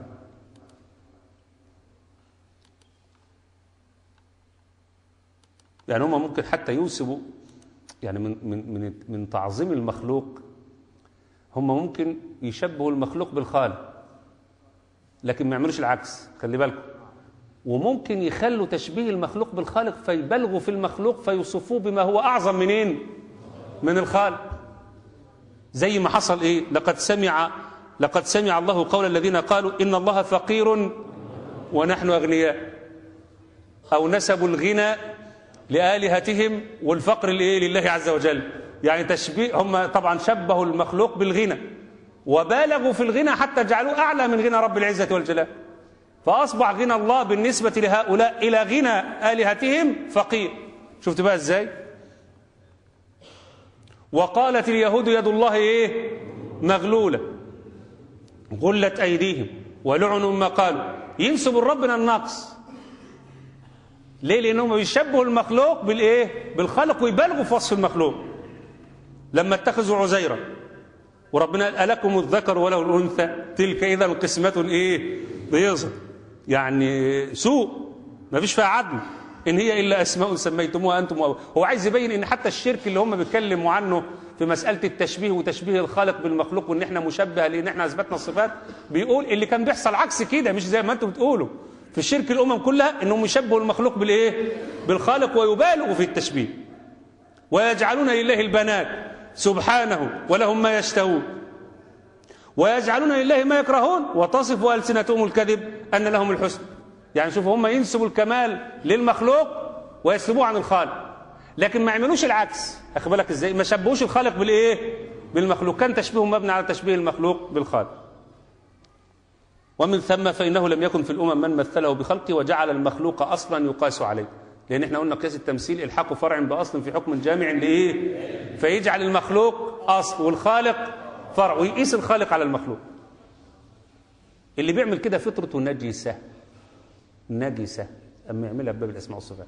يعني هم ممكن حتى ينسبوا يعني من من من من تعظيم المخلوق هم ممكن يشبهوا المخلوق بالخالق لكن ما يعملوش العكس خلي بالكم وممكن يخلوا تشبيه المخلوق بالخالق فيبالغوا في المخلوق فيوصفوه بما هو اعظم منين من الخالق زي ما حصل ايه لقد سمع لقد سمع الله قول الذين قالوا ان الله فقير ونحن اغنياء او نسبوا الغنى لآلهتهم والفقر لإيه لله عز وجل يعني تشبيه هم طبعا شبهوا المخلوق بالغنى وبالغوا في الغنى حتى جعلوه أعلى من غنى رب العزة والجلال فأصبح غنى الله بالنسبة لهؤلاء إلى غنى آلهتهم فقير شفت بقى إزاي وقالت اليهود يد الله إيه مغلولة غلت أيديهم ولعنوا ما قالوا ينسبوا ربنا النقص ليه لانهم بيشبهوا المخلوق بالايه بالخلق ويبالغوا في وصف المخلوق لما اتخذوا عزيرا وربنا قال الكم الذكر وله الانثى تلك اذا قسمه ايه ضيزه يعني سوء ما فيش فيها عدل ان هي الا اسماء سميتموها انتم وأبو. هو عايز يبين ان حتى الشرك اللي هم بيتكلموا عنه في مساله التشبيه وتشبيه الخالق بالمخلوق وان احنا مشبه لان احنا اثبتنا الصفات بيقول اللي كان بيحصل عكس كده مش زي ما انتم بتقولوا في الشرك الأمم كلها أنهم يشبهوا المخلوق بالإيه؟ بالخالق ويبالغوا في التشبيه ويجعلون لله البنات سبحانه ولهم ما يشتهون ويجعلون لله ما يكرهون وتصف ألسنتهم الكذب أن لهم الحسن يعني شوفوا هم ينسبوا الكمال للمخلوق ويسلبوه عن الخالق لكن ما يعملوش العكس أخي بالك إزاي ما شبهوش الخالق بالإيه بالمخلوق كان تشبيههم مبني على تشبيه المخلوق بالخالق ومن ثم فإنه لم يكن في الأمم من مثله بخلقه وجعل المخلوق أصلا يقاس عليه لأن احنا قلنا قياس التمثيل الحق فرع بأصل في حكم جامع لإيه فيجعل المخلوق أصل والخالق فرع ويقيس الخالق على المخلوق اللي بيعمل كده فطرته نجسة نجسة أما يعملها بباب الأسماء والصفات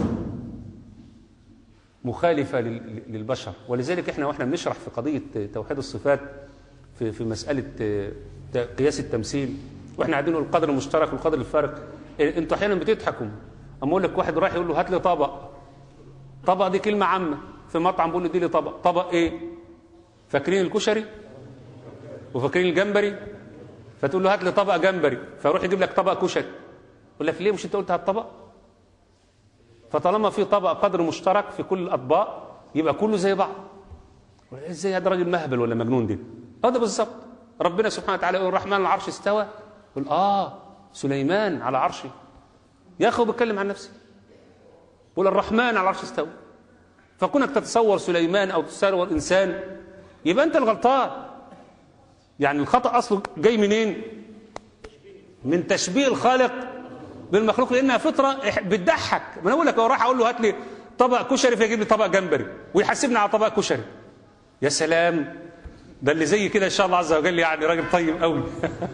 مخالفة للبشر ولذلك احنا واحنا بنشرح في قضية توحيد الصفات في في مسألة قياس التمثيل واحنا قاعدين نقول القدر المشترك والقدر الفارق انتوا احيانا بتضحكوا اما اقول لك واحد رايح يقول له هات لي طبق طبق دي كلمه عامه في مطعم بيقول له دي لي طبق طبق ايه فاكرين الكشري وفاكرين الجمبري فتقول له هات لي طبق جمبري فيروح يجيب لك طبق كشري يقول لك ليه مش انت قلت هات طبق فطالما في طبق قدر مشترك في كل الاطباق يبقى كله زي بعض ازاي هذا راجل مهبل ولا مجنون دي هذا بالظبط ربنا سبحانه وتعالى يقول الرحمن على العرش استوى يقول اه سليمان على عرشه يا اخي بيتكلم عن نفسه يقول الرحمن على العرش استوى فكونك تتصور سليمان او تتصور انسان يبقى انت الغلطان يعني الخطا اصله جاي منين من تشبيه الخالق بالمخلوق لانها فطره بتضحك ما انا اقول لك لو راح اقول له هات لي طبق كشري فيجيب لي طبق جمبري ويحاسبني على طبق كشري يا سلام ده اللي زي كده ان شاء الله عز وجل يعني راجل طيب قوي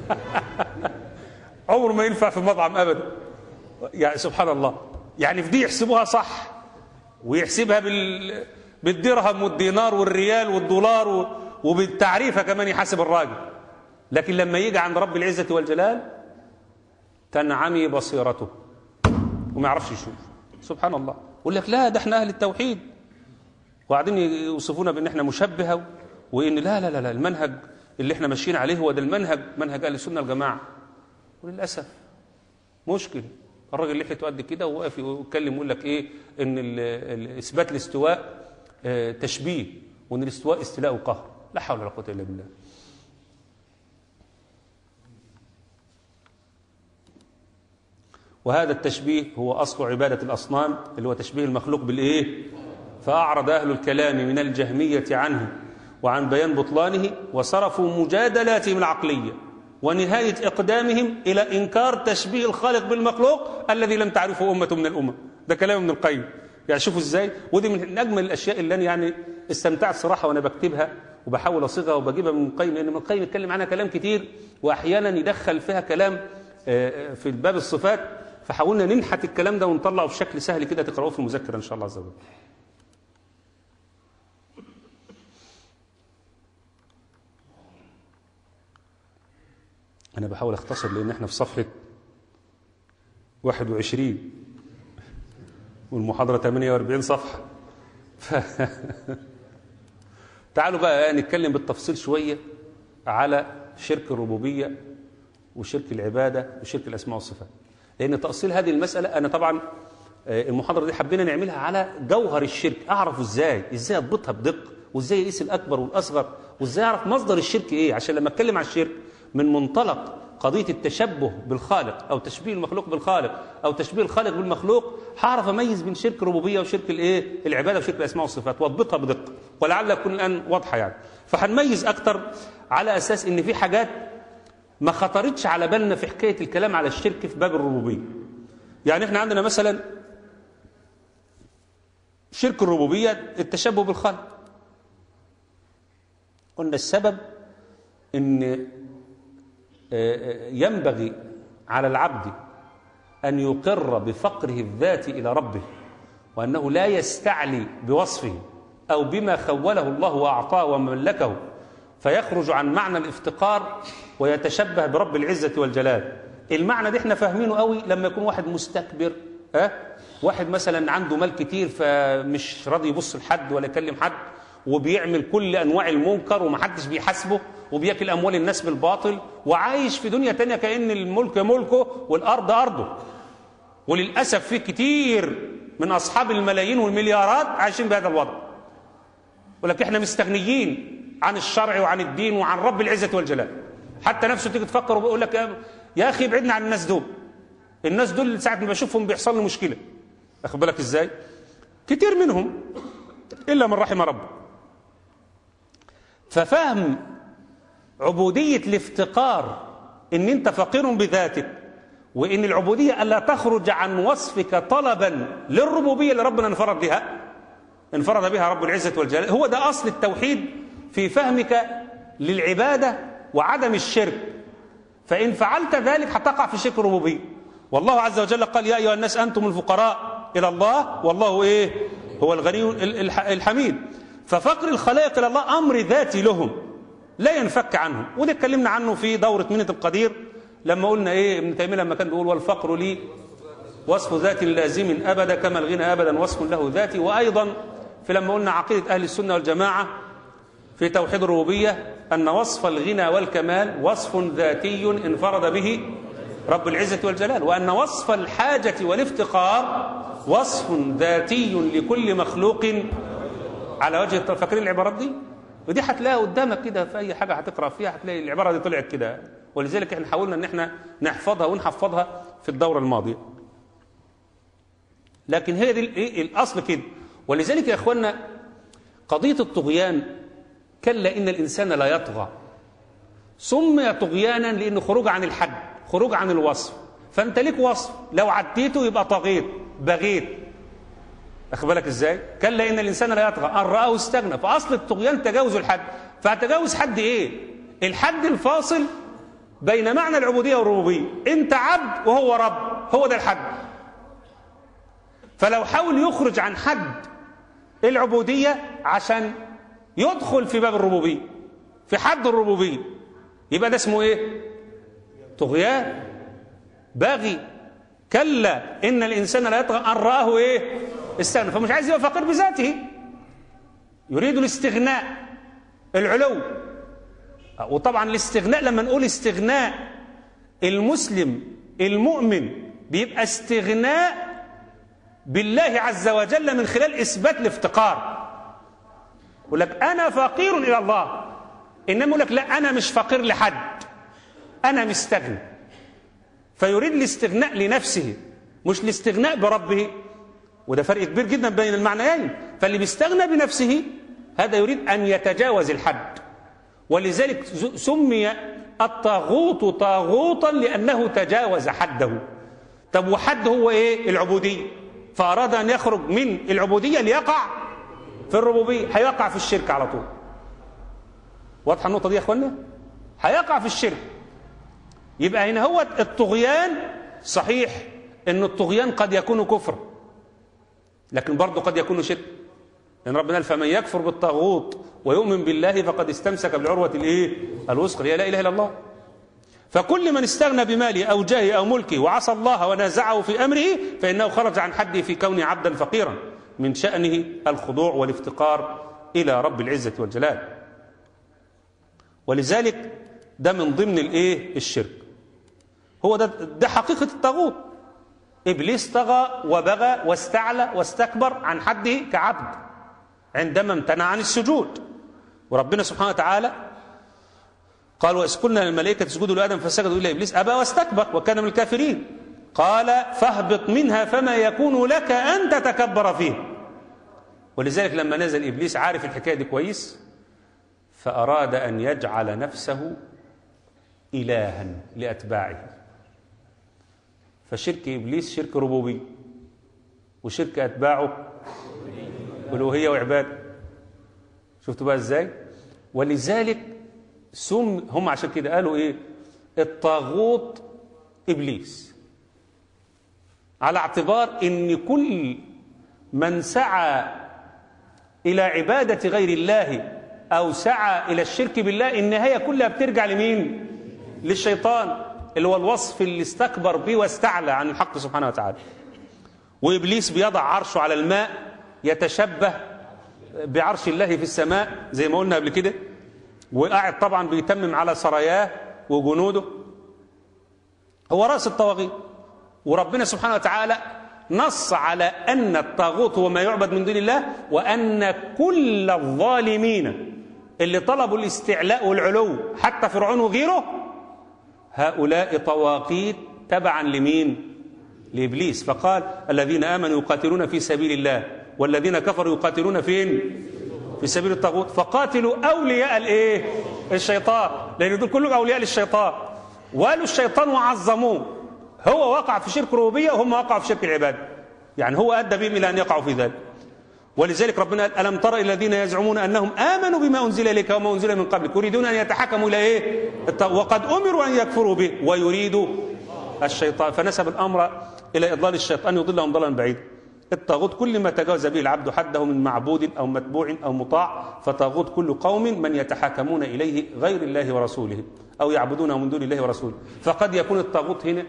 عمره ما ينفع في مطعم ابدا يعني سبحان الله يعني في دي يحسبوها صح ويحسبها بال بالدرهم والدينار والريال والدولار و... وبالتعريفه كمان يحاسب الراجل لكن لما يجي عند رب العزه والجلال تنعمي بصيرته وما يعرفش يشوف سبحان الله يقول لك لا ده احنا اهل التوحيد وقاعدين يوصفونا بان احنا مشبهه وان لا لا لا لا المنهج اللي احنا ماشيين عليه هو ده المنهج منهج اهل السنه والجماعه وللاسف مشكل الراجل اللي لحيته قد كده وواقف يتكلم يقول لك ايه ان ال ال اثبات الاستواء اه تشبيه وان الاستواء استيلاء وقهر لا حول ولا قوه الا بالله وهذا التشبيه هو اصل عباده الاصنام اللي هو تشبيه المخلوق بالايه فاعرض اهل الكلام من الجهميه عنه وعن بيان بطلانه وصرفوا مجادلاتهم العقليه ونهايه اقدامهم الى انكار تشبيه الخالق بالمخلوق الذي لم تعرفه امه من الامم ده كلام ابن القيم يعني شوفوا ازاي ودي من اجمل الاشياء اللي انا يعني استمتعت صراحه وانا بكتبها وبحاول اصيغها وبجيبها من القيم لان ابن القيم يتكلم عنها كلام كتير واحيانا يدخل فيها كلام في باب الصفات فحاولنا ننحت الكلام ده ونطلعه بشكل سهل كده تقرأوه في المذكرة إن شاء الله عز وجل أنا بحاول أختصر لأن احنا في صفحة 21 والمحاضرة 48 صفحة ف... تعالوا بقى نتكلم بالتفصيل شوية على شرك الربوبية وشرك العبادة وشرك الأسماء والصفات لأن تأصيل هذه المسألة أنا طبعا آه، المحاضرة دي حبينا نعملها على جوهر الشرك أعرفه إزاي إزاي أضبطها بدقة وإزاي أقيس الأكبر والأصغر وإزاي أعرف مصدر الشرك إيه عشان لما أتكلم عن الشرك من منطلق قضية التشبه بالخالق أو تشبيه المخلوق بالخالق أو تشبيه الخالق بالمخلوق هعرف أميز بين شرك الربوبية وشرك الإيه العبادة وشرك الأسماء والصفات وأضبطها بدقة ولعل تكون الآن واضحة يعني فهنميز أكتر على أساس إن في حاجات ما خطرتش على بالنا في حكاية الكلام على الشرك في باب الربوبية يعني احنا عندنا مثلا شرك الربوبية التشبه بالخالق قلنا السبب ان ينبغي على العبد أن يقر بفقره الذاتي إلى ربه وأنه لا يستعلي بوصفه أو بما خوله الله وأعطاه وملكه فيخرج عن معنى الافتقار ويتشبه برب العزة والجلال المعنى ده احنا فاهمينه قوي لما يكون واحد مستكبر ها واحد مثلا عنده مال كتير فمش راضي يبص لحد ولا يكلم حد وبيعمل كل انواع المنكر ومحدش بيحاسبه وبياكل اموال الناس بالباطل وعايش في دنيا تانية كأن الملك ملكه والارض ارضه وللاسف في كتير من اصحاب الملايين والمليارات عايشين بهذا الوضع ولكن احنا مستغنيين عن الشرع وعن الدين وعن رب العزة والجلال حتى نفسه تيجي تفكر وبيقول لك يا- يا اخي ابعدنا عن الناس دول الناس دول ساعة ما بشوفهم بيحصل لي مشكلة اخد بالك ازاي كتير منهم الا من رحم ربه ففهم عبودية الافتقار ان انت فقير بذاتك وان العبودية الا تخرج عن وصفك طلبا للربوبية اللي ربنا انفرد بها انفرد بها رب العزة والجلال هو ده اصل التوحيد في فهمك للعبادة وعدم الشرك فإن فعلت ذلك هتقع في شرك الربوبية والله عز وجل قال يا أيها الناس أنتم الفقراء إلى الله والله إيه هو الغني ال- الح- الحميد ففقر الخلائق إلى الله أمر ذاتي لهم لا ينفك عنهم وده اتكلمنا عنه في دورة منة القدير لما قلنا إيه ابن تيمية لما كان بيقول والفقر لي وصف ذات لازم أبدا كما الغنى أبدا وصف له ذاتي وأيضا في لما قلنا عقيدة أهل السنة والجماعة في توحيد الربوبية أن وصف الغنى والكمال وصف ذاتي انفرد به رب العزة والجلال وأن وصف الحاجة والافتقار وصف ذاتي لكل مخلوق على وجه الط- فاكرين العبارات دي ودي هتلاقيها قدامك كده في أي حاجة هتقرأ فيها هتلاقي العبارة دي طلعت كده ولذلك احنا حاولنا ان احنا نحفظها ونحفظها في الدورة الماضية لكن هي دي الايه الاصل كده ولذلك يا اخوانا قضية الطغيان كلا إن الإنسان لا يطغى سمي طغيانا لأنه خروج عن الحد خروج عن الوصف فأنت ليك وصف لو عديته يبقى طغيت بغيت أخد بالك إزاي كلا إن الإنسان لا يطغى أن رآه استغنى فأصل الطغيان تجاوز الحد فتجاوز حد إيه الحد الفاصل بين معنى العبودية والربوبية أنت عبد وهو رب هو ده الحد فلو حاول يخرج عن حد العبودية عشان يدخل في باب الربوبية في حد الربوبية يبقى ده اسمه ايه طغيان باغي كلا ان الانسان لا يطغى ان راه ايه استغنى فمش عايز يبقى فقير بذاته يريد الاستغناء العلو وطبعا الاستغناء لما نقول استغناء المسلم المؤمن بيبقى استغناء بالله عز وجل من خلال اثبات الافتقار يقول لك انا فقير الى الله انما يقول لك لا انا مش فقير لحد انا مستغني فيريد الاستغناء لنفسه مش الاستغناء بربه وده فرق كبير جدا بين المعنيين فاللي بيستغنى بنفسه هذا يريد ان يتجاوز الحد ولذلك سمي الطاغوت طاغوتا لانه تجاوز حده طب وحد هو ايه العبوديه فاراد ان يخرج من العبوديه ليقع في الربوبيه هيقع في الشرك على طول واضحه النقطه دي يا اخوانا هيقع في الشرك يبقى هنا هو الطغيان صحيح ان الطغيان قد يكون كفر لكن برضه قد يكون شرك لان ربنا قال فمن يكفر بالطاغوت ويؤمن بالله فقد استمسك بالعروه الايه الوثقى هي لا اله الا الله فكل من استغنى بماله أو جاهه أو ملكه وعصى الله ونازعه في أمره فإنه خرج عن حده في كونه عبدا فقيرا من شأنه الخضوع والافتقار إلى رب العزة والجلال ولذلك ده من ضمن الايه الشرك هو ده ده حقيقة الطاغوت إبليس طغى وبغى واستعلى واستكبر عن حده كعبد عندما امتنع عن السجود وربنا سبحانه وتعالى قال وإذ قلنا للملائكة اسجدوا لآدم فسجدوا إلا إبليس أبى واستكبر وكان من الكافرين قال فاهبط منها فما يكون لك أن تتكبر فيه ولذلك لما نزل إبليس عارف الحكاية دي كويس فأراد أن يجعل نفسه إلها لأتباعه فشرك إبليس شرك ربوبي وشرك أتباعه ألوهية وعبادة شفتوا بقى إزاي ولذلك سم هم عشان كده قالوا إيه الطاغوت إبليس على اعتبار إن كل من سعى إلى عبادة غير الله أو سعى إلى الشرك بالله النهاية كلها بترجع لمين للشيطان اللي هو الوصف اللي استكبر به واستعلى عن الحق سبحانه وتعالى وإبليس بيضع عرشه على الماء يتشبه بعرش الله في السماء زي ما قلنا قبل كده وقاعد طبعا بيتمم على سراياه وجنوده هو رأس الطواغيت وربنا سبحانه وتعالى نص على أن الطاغوت هو ما يعبد من دون الله وأن كل الظالمين اللي طلبوا الاستعلاء والعلو حتى فرعون وغيره هؤلاء طواغيت تبعا لمين لإبليس فقال الذين آمنوا يقاتلون في سبيل الله والذين كفروا يقاتلون فين في سبيل الطاغوت فقاتلوا أولياء الإيه الشيطان لأن دول كلهم أولياء للشيطان والوا الشيطان وعظموه هو وقع في شرك الربوبيه وهم وقعوا في شرك العباده يعني هو ادى بهم الى ان يقعوا في ذلك ولذلك ربنا قال الم تر الى الذين يزعمون انهم امنوا بما انزل اليك وما انزل من قبلك يريدون ان يتحكموا الى ايه وقد امروا ان يكفروا به ويريد الشيطان فنسب الامر الى اضلال الشيطان يضلهم ضلالا بعيدا الطاغوت كل ما تجاوز به العبد حده من معبود او متبوع او مطاع فطاغوت كل قوم من يتحاكمون اليه غير الله ورسوله او يعبدونه من دون الله ورسوله فقد يكون الطاغوت هنا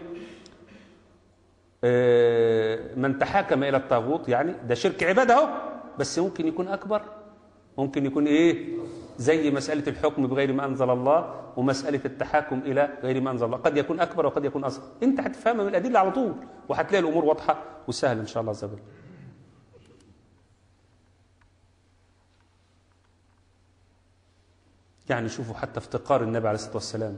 من تحاكم الى الطاغوت يعني ده شرك عباده اهو بس ممكن يكون اكبر ممكن يكون ايه زي مساله الحكم بغير ما انزل الله ومساله التحاكم الى غير ما انزل الله قد يكون اكبر وقد يكون اصغر انت هتفهمها من الادله على طول وهتلاقي الامور واضحه وسهله ان شاء الله عز وجل يعني شوفوا حتى افتقار النبي عليه الصلاه والسلام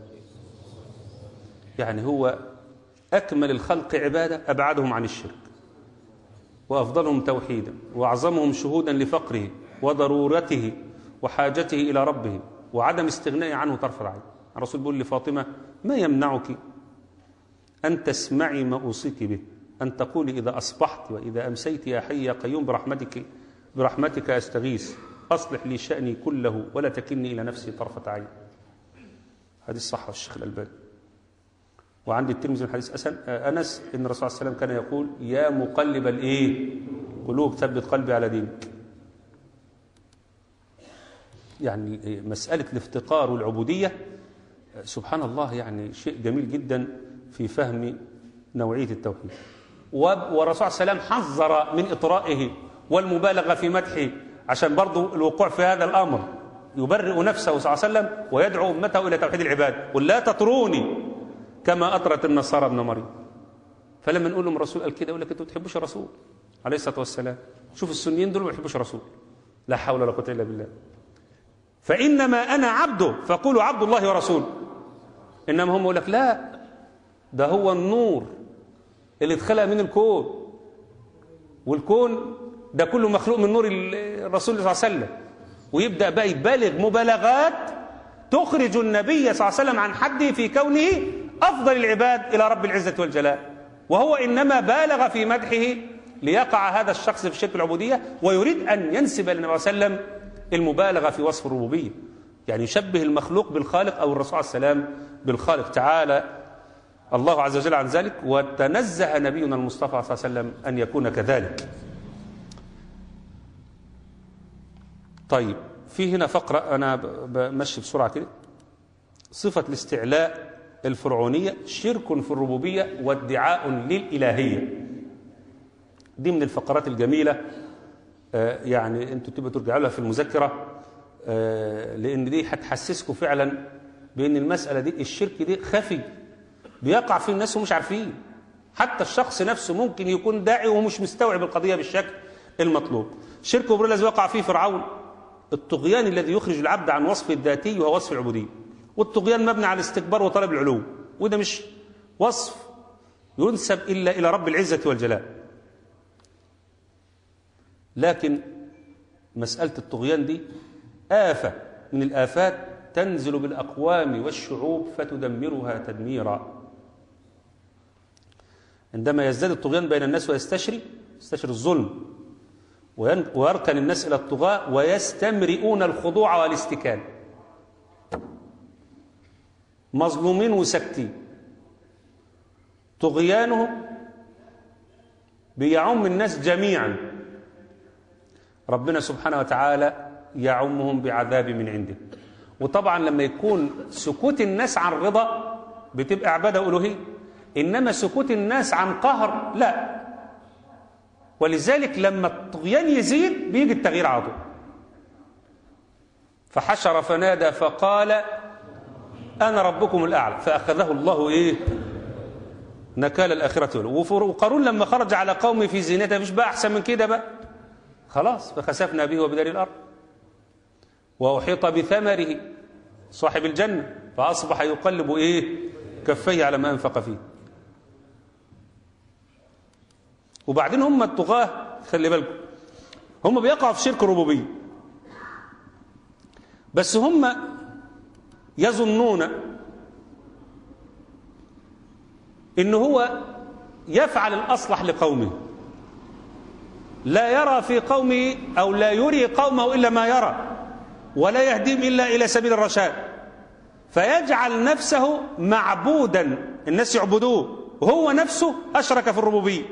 يعني هو أكمل الخلق عبادة أبعدهم عن الشرك وأفضلهم توحيدا وأعظمهم شهودا لفقره وضرورته وحاجته إلى ربه وعدم استغنائه عنه طرف العين الرسول بيقول لفاطمة ما يمنعك أن تسمعي ما أوصيك به أن تقولي إذا أصبحت وإذا أمسيت يا حي يا قيوم برحمتك برحمتك أستغيث أصلح لي شأني كله ولا تكلني إلى نفسي طرفة عين هذه الصحة الشيخ الألباني وعند الترمذي من حديث أسن أنس إن الرسول صلى الله عليه وسلم كان يقول يا مقلب الإيه قلوب ثبت قلبي على دينك يعني مسألة الافتقار والعبودية سبحان الله يعني شيء جميل جدا في فهم نوعية التوحيد والرسول صلى الله عليه وسلم حذر من إطرائه والمبالغة في مدحه عشان برضو الوقوع في هذا الأمر يبرئ نفسه صلى الله عليه وسلم ويدعو أمته إلى توحيد العباد قل لا تطروني كما أطرت النصارى ابن مريم فلما نقول لهم الرسول قال كده يقول لك انتوا ما بتحبوش الرسول عليه الصلاه والسلام شوف السنيين دول ما بيحبوش الرسول لا حول ولا قوه الا بالله فانما انا عبده فقولوا عبد الله ورسوله انما هم يقول لك لا ده هو النور اللي اتخلق من الكون والكون ده كله مخلوق من نور الرسول صلى الله عليه وسلم ويبدا بقى يبالغ مبالغات تخرج النبي صلى الله عليه وسلم عن حده في كونه أفضل العباد إلى رب العزة والجلال وهو إنما بالغ في مدحه ليقع هذا الشخص في شرك العبودية ويريد أن ينسب للنبي صلى الله عليه وسلم المبالغة في وصف الربوبية يعني يشبه المخلوق بالخالق أو الرسول عليه السلام بالخالق تعالى الله عز وجل عن ذلك وتنزه نبينا المصطفى صلى الله عليه وسلم أن يكون كذلك طيب في هنا فقرة أنا بمشي بسرعة كده صفة الاستعلاء الفرعونية شرك في الربوبية وادعاء للإلهية دي من الفقرات الجميلة آه، يعني انتوا تبقوا ترجعوا لها في المذكرة آه، لأن دي هتحسسكم فعلا بأن المسألة دي الشرك دي خفي بيقع فيه الناس ومش عارفين حتى الشخص نفسه ممكن يكون داعي ومش مستوعب القضية بالشكل المطلوب شرك وبر الذي وقع فيه فرعون الطغيان الذي يخرج العبد عن وصف الذاتي وهو وصف العبودية والطغيان مبني على الاستكبار وطلب العلو وده مش وصف ينسب إلا إلى رب العزة والجلال لكن مسألة الطغيان دي آفة من الآفات تنزل بالأقوام والشعوب فتدمرها تدميرا عندما يزداد الطغيان بين الناس ويستشري يستشري الظلم وين- ويركن الناس إلى الطغاة ويستمرئون الخضوع والاستكان مظلومين وساكتين طغيانهم بيعم الناس جميعا ربنا سبحانه وتعالى يعمهم بعذاب من عنده وطبعا لما يكون سكوت الناس عن رضا بتبقى عبادة ألوهية إنما سكوت الناس عن قهر لا ولذلك لما الطغيان يزيد بيجي التغيير على طول فحشر فنادى فقال أنا ربكم الأعلى فأخذه الله إيه نكال الآخرة والأولى. وفر- وقارون لما خرج على قومه في زينته مش بقى أحسن من كده بقى خلاص فخسفنا به وبدار الأرض وأحيط بثمره صاحب الجنة فأصبح يقلب إيه كفيه على ما أنفق فيه وبعدين هم الطغاة خلي بالكم هم بيقعوا في شرك الربوبية بس هم يظنون إن هو يفعل الأصلح لقومه لا يرى في قومه أو لا يري قومه إلا ما يرى ولا يهديهم إلا إلى سبيل الرشاد فيجعل نفسه معبودا الناس يعبدوه وهو نفسه أشرك في الربوبية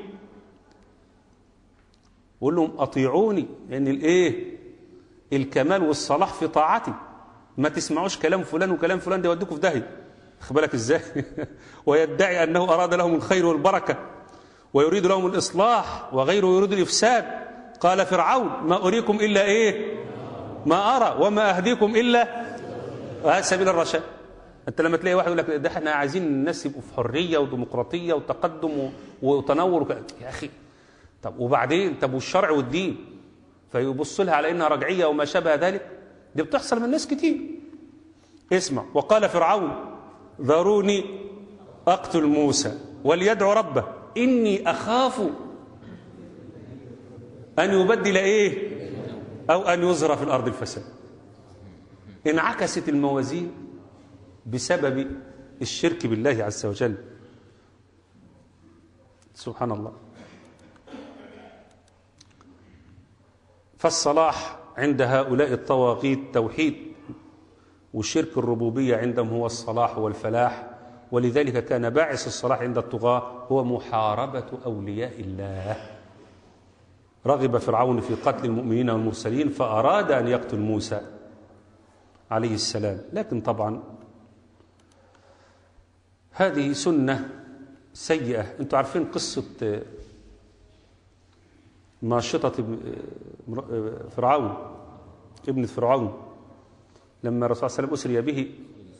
يقول لهم أطيعوني لأن الإيه الكمال والصلاح في طاعتي ما تسمعوش كلام فلان وكلام فلان ده يوديكم في داهية خد بالك ازاي ويدعي أنه أراد لهم الخير والبركة ويريد لهم الإصلاح وغيره يريد الإفساد قال فرعون ما أريكم إلا إيه ما أرى وما أهديكم إلا هذا سبيل الرشاد أنت لما تلاقي واحد يقول لك ده احنا عايزين الناس يبقوا في حرية وديمقراطية وتقدم و- وتنور وك... يا أخي طب وبعدين طب والشرع والدين فيبص لها على انها رجعيه وما شابه ذلك دي بتحصل من ناس كتير اسمع وقال فرعون ذروني اقتل موسى وليدعو ربه اني اخاف ان يبدل ايه او ان يظهر في الارض الفساد انعكست الموازين بسبب الشرك بالله عز وجل سبحان الله فالصلاح عند هؤلاء الطواغيت توحيد وشرك الربوبية عندهم هو الصلاح والفلاح ولذلك كان باعث الصلاح عند الطغاة هو محاربة أولياء الله رغب فرعون في قتل المؤمنين والمرسلين فأراد أن يقتل موسى عليه السلام لكن طبعا هذه سنة سيئة أنتم عارفين قصة ماشطة فرعون ابن فرعون لما الرسول صلى الله عليه وسلم أسري به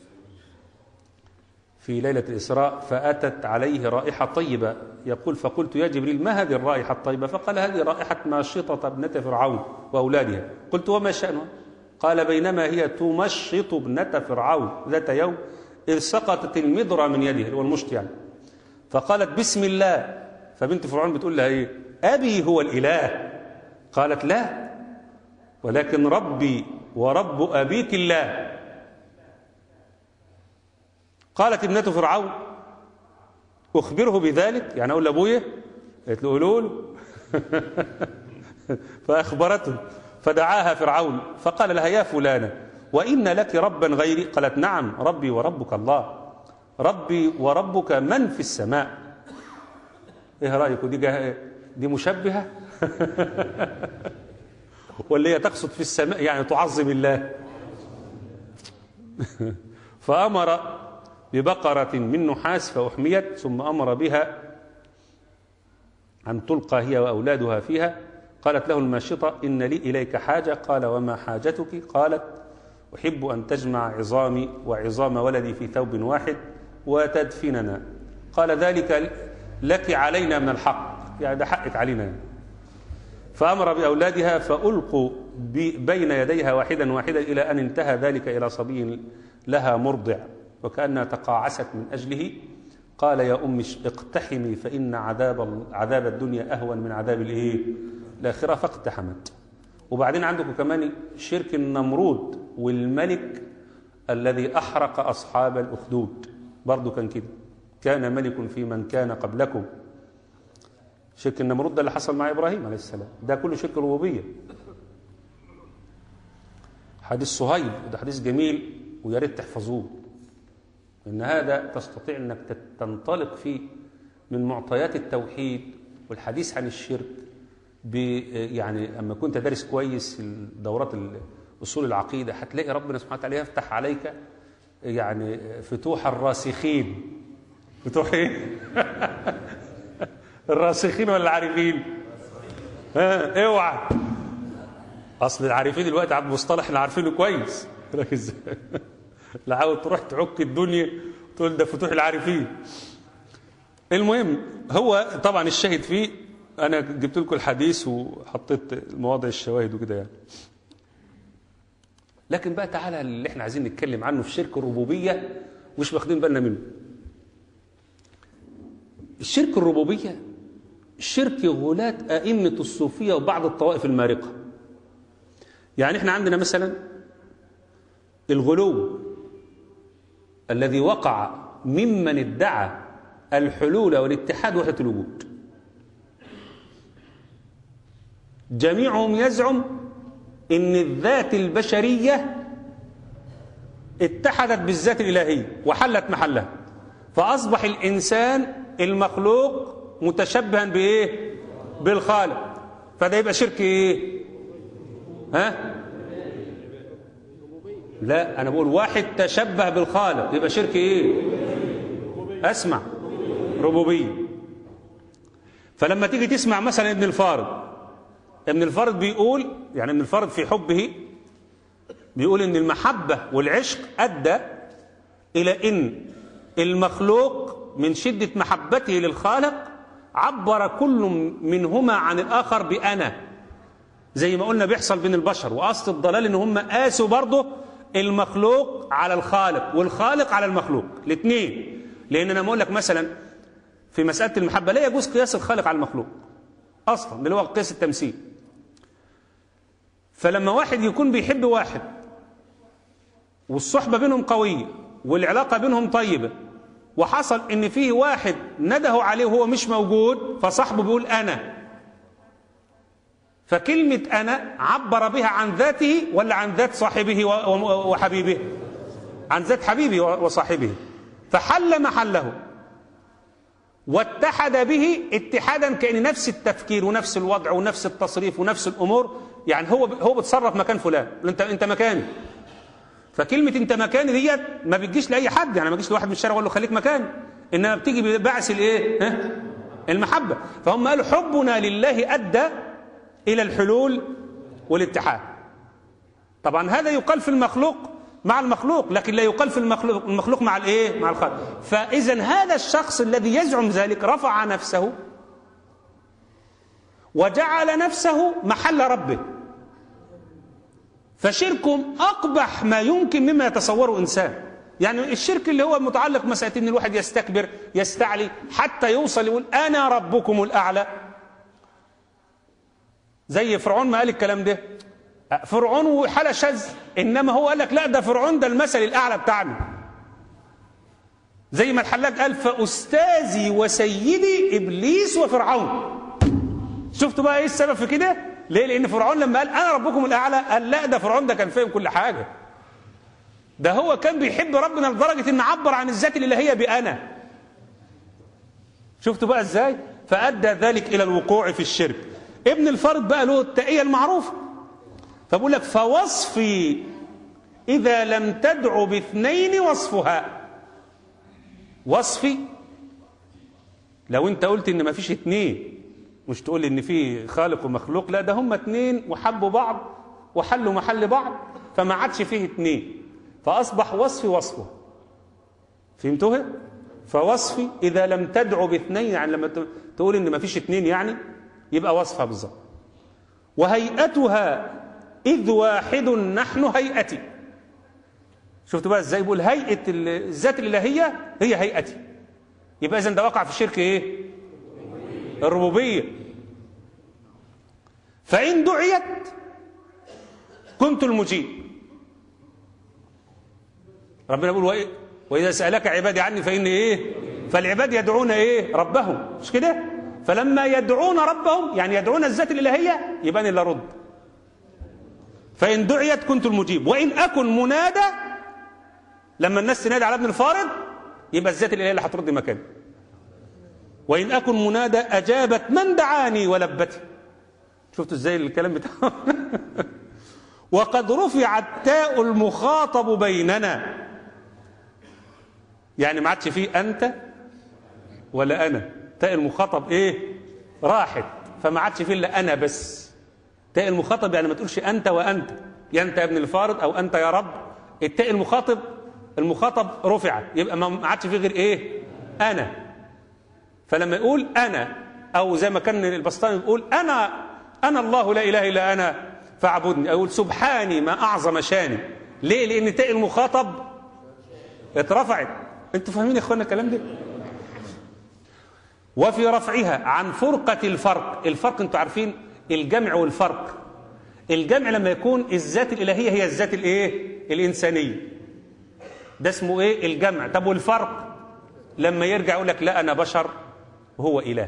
في ليلة الإسراء فأتت عليه رائحة طيبة يقول فقلت يا جبريل ما هذه الرائحة الطيبة فقال هذه رائحة ماشطة ابنة فرعون وأولادها قلت وما شأنها قال بينما هي تمشط ابنة فرعون ذات يوم إذ سقطت المضرة من يدها اللي هو المشط يعني فقالت بسم الله فبنت فرعون بتقول لها ايه أبي هو الإله قالت لا ولكن ربي ورب أبيك الله قالت ابنة فرعون أخبره بذلك يعني أقول لأبويا قالت له قولوا له فأخبرته فدعاها فرعون فقال لها يا فلانة وإن لك ربا غيري قالت نعم ربي وربك الله ربي وربك من في السماء ايه رأيكم دي جه... دي مشبهة ولا هي تقصد في السماء يعني تعظم الله فأمر ببقرة من نحاس فأحميت ثم أمر بها أن تلقى هي وأولادها فيها قالت له الماشطة إن لي إليك حاجة قال وما حاجتك قالت أحب أن تجمع عظامي وعظام ولدي في ثوب واحد وتدفننا قال ذلك لك علينا من الحق يعني ده حقك علينا فأمر بأولادها فألقوا بين يديها واحدا واحدا إلى أن انتهى ذلك إلى صبي لها مرضع وكأنها تقاعست من أجله قال يا أم اقتحمي فإن عذاب عذاب الدنيا أهون من عذاب الإيه؟ الآخرة فاقتحمت وبعدين عندكم كمان شرك النمرود والملك الذي أحرق أصحاب الأخدود برضو كان كده كان ملك في من كان قبلكم شرك النمرود ده اللي حصل مع إبراهيم عليه السلام ده كله شرك ربوبية حديث صهيب ده حديث جميل ويا ريت تحفظوه ان هذا تستطيع انك تنطلق فيه من معطيات التوحيد والحديث عن الشرك ب يعني اما كنت دارس كويس في دورات اصول العقيده هتلاقي ربنا سبحانه وتعالى يفتح عليك يعني فتوح الراسخين فتوح ايه؟ الراسخين ولا العارفين؟ ها اوعى اصل العارفين دلوقتي على المصطلح اللي عارفينه كويس لك ازاي؟ لا عاوز تروح تعك الدنيا تقول ده فتوح العارفين المهم هو طبعا الشاهد فيه انا جبت لكم الحديث وحطيت مواضع الشواهد وكده يعني لكن بقى تعالى اللي احنا عايزين نتكلم عنه في شرك الربوبيه مش واخدين بالنا منه الشرك الربوبيه شرك غلاة أئمة الصوفية وبعض الطوائف المارقة يعني احنا عندنا مثلا الغلو الذي وقع ممن ادعى الحلول والاتحاد وحدة الوجود جميعهم يزعم ان الذات البشرية اتحدت بالذات الإلهية وحلت محلها فأصبح الإنسان المخلوق متشبها بإيه بالخالق فده يبقى شرك إيه ها لا أنا بقول واحد تشبه بالخالق يبقى شرك إيه أسمع ربوبية فلما تيجي تسمع مثلا ابن الفارض ابن الفارض بيقول يعني ابن الفارض في حبه بيقول ان المحبة والعشق أدى إلى ان المخلوق من شدة محبته للخالق عبر كل منهما عن الآخر بأنا زي ما قلنا بيحصل بين البشر وأصل الضلال ان هم قاسوا برضه المخلوق على الخالق والخالق على المخلوق الاثنين لأن أنا بقول لك مثلا في مسألة المحبة لا يجوز قياس الخالق على المخلوق أصلا اللي هو قياس التمثيل فلما واحد يكون بيحب واحد والصحبة بينهم قوية والعلاقة بينهم طيبة وحصل ان فيه واحد نده عليه وهو مش موجود فصاحبه بيقول انا فكلمة انا عبر بها عن ذاته ولا عن ذات صاحبه وحبيبه عن ذات حبيبه وصاحبه فحل محله واتحد به اتحادا كأن نفس التفكير ونفس الوضع ونفس التصريف ونفس الامور يعني هو هو بتصرف مكان فلان انت انت مكاني فكلمة انت مكاني ديت ما بتجيش لأي حد يعني ما بتجيش لواحد من الشارع ويقول له خليك مكاني انما بتيجي ببعث الايه ها المحبة فهم قالوا حبنا لله أدى إلى الحلول والاتحاد طبعا هذا يقال في المخلوق مع المخلوق لكن لا يقال في المخلوق, المخلوق مع الايه مع الخالق فاذا هذا الشخص الذي يزعم ذلك رفع نفسه وجعل نفسه محل ربه فشركم أقبح ما يمكن مما يتصوره إنسان يعني الشرك اللي هو متعلق مسألة إن الواحد يستكبر يستعلي حتى يوصل يقول أنا ربكم الأعلى زي فرعون ما قال الكلام ده فرعون وحالة شاذ إنما هو قال لك لا ده فرعون ده المثل الأعلى بتاعنا زي ما الحلاج قال فأستاذي وسيدي إبليس وفرعون شفتوا بقى إيه السبب في كده ليه لأن فرعون لما قال أنا ربكم الأعلى قال لا ده فرعون ده كان فاهم كل حاجة ده هو كان بيحب ربنا لدرجة إن عبر عن الذات الإلهية بأنا شفتوا بقى إزاي فأدى ذلك إلى الوقوع في الشرك ابن الفرد بقى له التقية المعروفة فبقول لك فوصفي إذا لم تدع باثنين وصفها وصفي لو انت قلت ان مفيش اتنين مش تقول ان في خالق ومخلوق لا ده هم اتنين وحبوا بعض وحلوا محل بعض فما عادش فيه اتنين فاصبح وصفي وصفه فهمتوها فوصفي اذا لم تدعو باثنين يعني لما ت- تقول ان مفيش اتنين يعني يبقى وصفها بالظبط وهيئتها اذ واحد نحن هيئتي شفتوا بقى ازاي بيقول هيئه ال- الذات الالهيه هي هيئتي يبقى اذا ده وقع في الشرك ايه الربوبيه فان دعيت كنت المجيب ربنا بيقول وإيه؟ واذا سالك عبادي عني فاني ايه فالعباد يدعون ايه ربهم مش كده فلما يدعون ربهم يعني يدعون الذات الالهيه يبقى انا اللي ارد فان دعيت كنت المجيب وان اكن منادى لما الناس تنادي على ابن الفارض يبقى الذات الالهيه اللي هترد مكاني وان اكن منادى اجابت من دعاني ولبتي شفتوا ازاي الكلام بتاعه وقد رفعت تاء المخاطب بيننا يعني ما عادش فيه انت ولا انا تاء المخاطب ايه راحت فما عادش فيه الا انا بس تاء المخاطب يعني ما تقولش انت وانت يا انت يا ابن الفارض او انت يا رب التاء المخاطب المخاطب رفعت يبقى ما عادش فيه غير ايه انا فلما يقول انا او زي ما كان البسطامي بيقول انا انا الله لا اله الا انا فاعبدني اقول سبحاني ما اعظم شاني ليه لان تاء المخاطب اترفعت انتوا فاهمين يا اخوانا الكلام ده وفي رفعها عن فرقة الفرق الفرق انتوا عارفين الجمع والفرق الجمع لما يكون الذات الإلهية هي الذات الايه الإنسانية ده اسمه ايه الجمع طب والفرق لما يرجع يقول لك لا أنا بشر وهو إله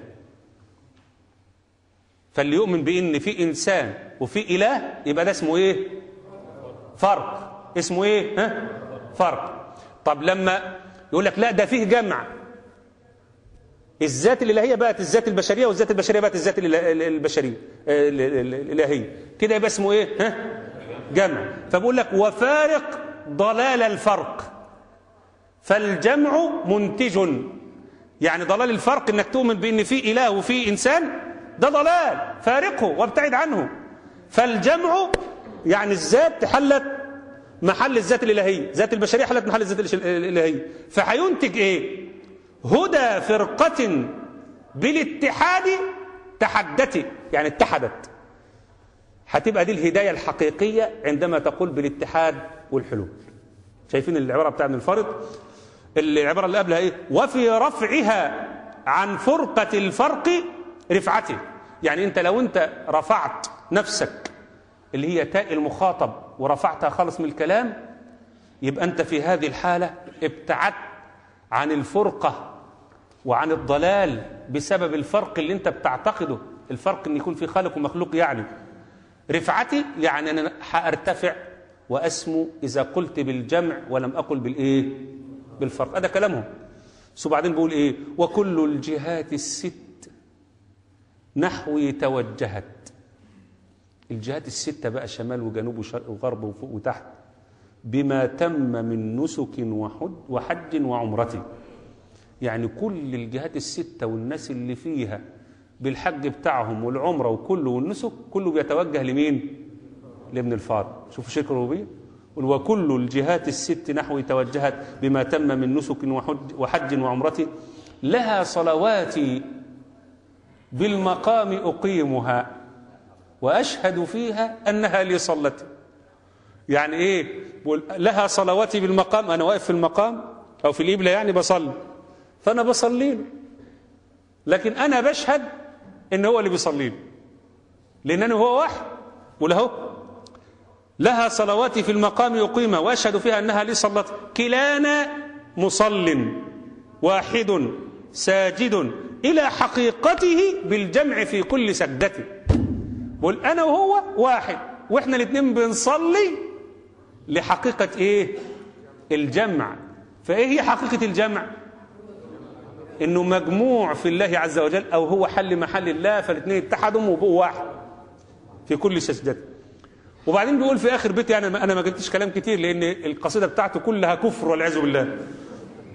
فاللي يؤمن بأن في إنسان وفي إله يبقى ده اسمه ايه فرق اسمه ايه ها فرق طب لما يقول لك لا ده فيه جمع الذات الإلهية بقت الذات البشرية والذات البشرية بقت الذات الإله- البشرية آه، ال- ال- الإلهية كده يبقى اسمه إيه ها؟ جمع فبقول لك وفارق ضلال الفرق فالجمع منتج يعني ضلال الفرق انك تؤمن بان في اله وفي انسان ده ضلال فارقه وابتعد عنه فالجمع يعني الذات حلت محل الذات الالهيه ذات البشريه حلت محل الذات الش- الالهيه فهينتج ايه هدى فرقه بالاتحاد تحدت يعني اتحدت هتبقى دي الهدايه الحقيقيه عندما تقول بالاتحاد والحلول شايفين العباره بتاع ابن الفارض العباره اللي قبلها ايه وفي رفعها عن فرقه الفرق رفعته يعني انت لو انت رفعت نفسك اللي هي تاء المخاطب ورفعتها خالص من الكلام يبقى انت في هذه الحاله ابتعدت عن الفرقه وعن الضلال بسبب الفرق اللي انت بتعتقده الفرق ان يكون في خالق ومخلوق يعني رفعتي يعني انا هارتفع واسمو اذا قلت بالجمع ولم اقل بالايه بالفرق هذا كلامهم بس وبعدين بيقول ايه وكل الجهات الست نحوي توجهت الجهات الستة بقى شمال وجنوب وشرق وغرب وفوق وتحت بما تم من نسك وحج, وحج وعمرة يعني كل الجهات الستة والناس اللي فيها بالحج بتاعهم والعمرة وكله والنسك كله بيتوجه لمين لابن الفار شوفوا شرك الربوبية قل وكل الجهات الست نحو توجهت بما تم من نسك وحج, وحج وعمرة لها صلواتي بالمقام أقيمها وأشهد فيها أنها لي صلت يعني إيه بقول لها صلواتي بالمقام أنا واقف في المقام أو في الإبلة يعني بصلي فأنا بصلي له لكن أنا بشهد إن هو اللي بيصلي له لأنني هو واحد وله لها صلواتي في المقام يقيمة وأشهد فيها أنها لي صلت كلانا مصل واحد ساجد إلى حقيقته بالجمع في كل سجدته بقول أنا وهو واحد وإحنا الاثنين بنصلي لحقيقة إيه الجمع فإيه هي حقيقة الجمع إنه مجموع في الله عز وجل أو هو حل محل الله فالاثنين اتحدوا وبقوا واحد في كل سجدته وبعدين بيقول في اخر بيت يعني انا ما جبتش كلام كتير لان القصيده بتاعته كلها كفر والعياذ بالله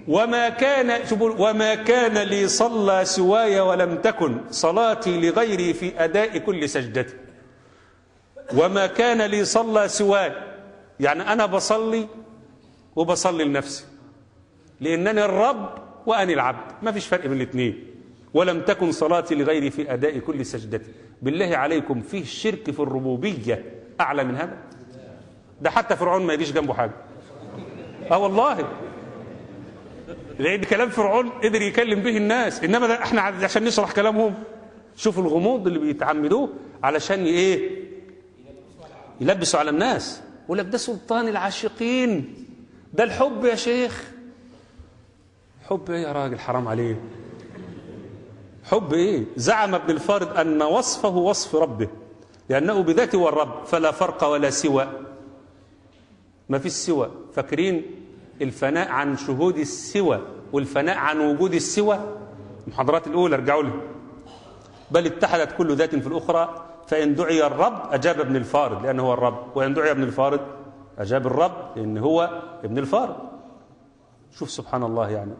وما كان شوفوا وما كان لي صلى سواي ولم تكن صلاتي لغيري في أداء كل سجدة وما كان لي صلى سواي يعني أنا بصلي وبصلي لنفسي لأنني الرب وأنا العبد ما فيش فرق بين الاثنين ولم تكن صلاتي لغيري في أداء كل سجدة بالله عليكم فيه الشرك في الربوبية أعلى من هذا ده حتى فرعون ما يجيش جنبه حاجة اه والله لأن كلام فرعون قدر يكلم به الناس إنما ده احنا عشان نشرح كلامهم شوفوا الغموض اللي بيتعمدوه علشان ايه يلبسوا على الناس يقول لك ده سلطان العاشقين ده الحب يا شيخ حب ايه يا راجل حرام عليه حب ايه زعم ابن الفارض ان وصفه وصف ربه لانه بذاته هو الرب فلا فرق ولا سوى ما فيش سوى فاكرين الفناء عن شهود السوى والفناء عن وجود السوى المحاضرات الاولى ارجعوا لها بل اتحدت كل ذات في الاخرى فان دعي الرب اجاب ابن الفارض لانه هو الرب وان دعي ابن الفارض اجاب الرب لان هو ابن الفارض شوف سبحان الله يعني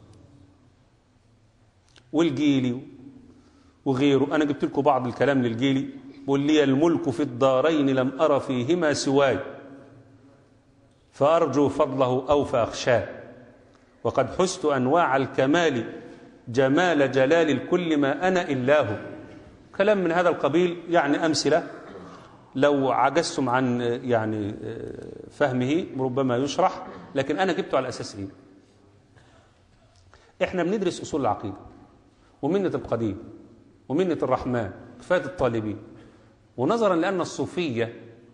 والجيلي وغيره أنا جبت لكم بعض الكلام للجيلي قل لي الملك في الدارين لم أرى فيهما سواي فأرجو فضله أو فأخشاه وقد حست أنواع الكمال جمال جلال الكل ما أنا إلا هو كلام من هذا القبيل يعني أمثلة لو عجزتم عن يعني فهمه ربما يشرح لكن أنا جبته على أساس إيه إحنا بندرس أصول العقيدة ومنة القديم ومنة الرحمن كفاية الطالبين ونظرا لأن الصوفية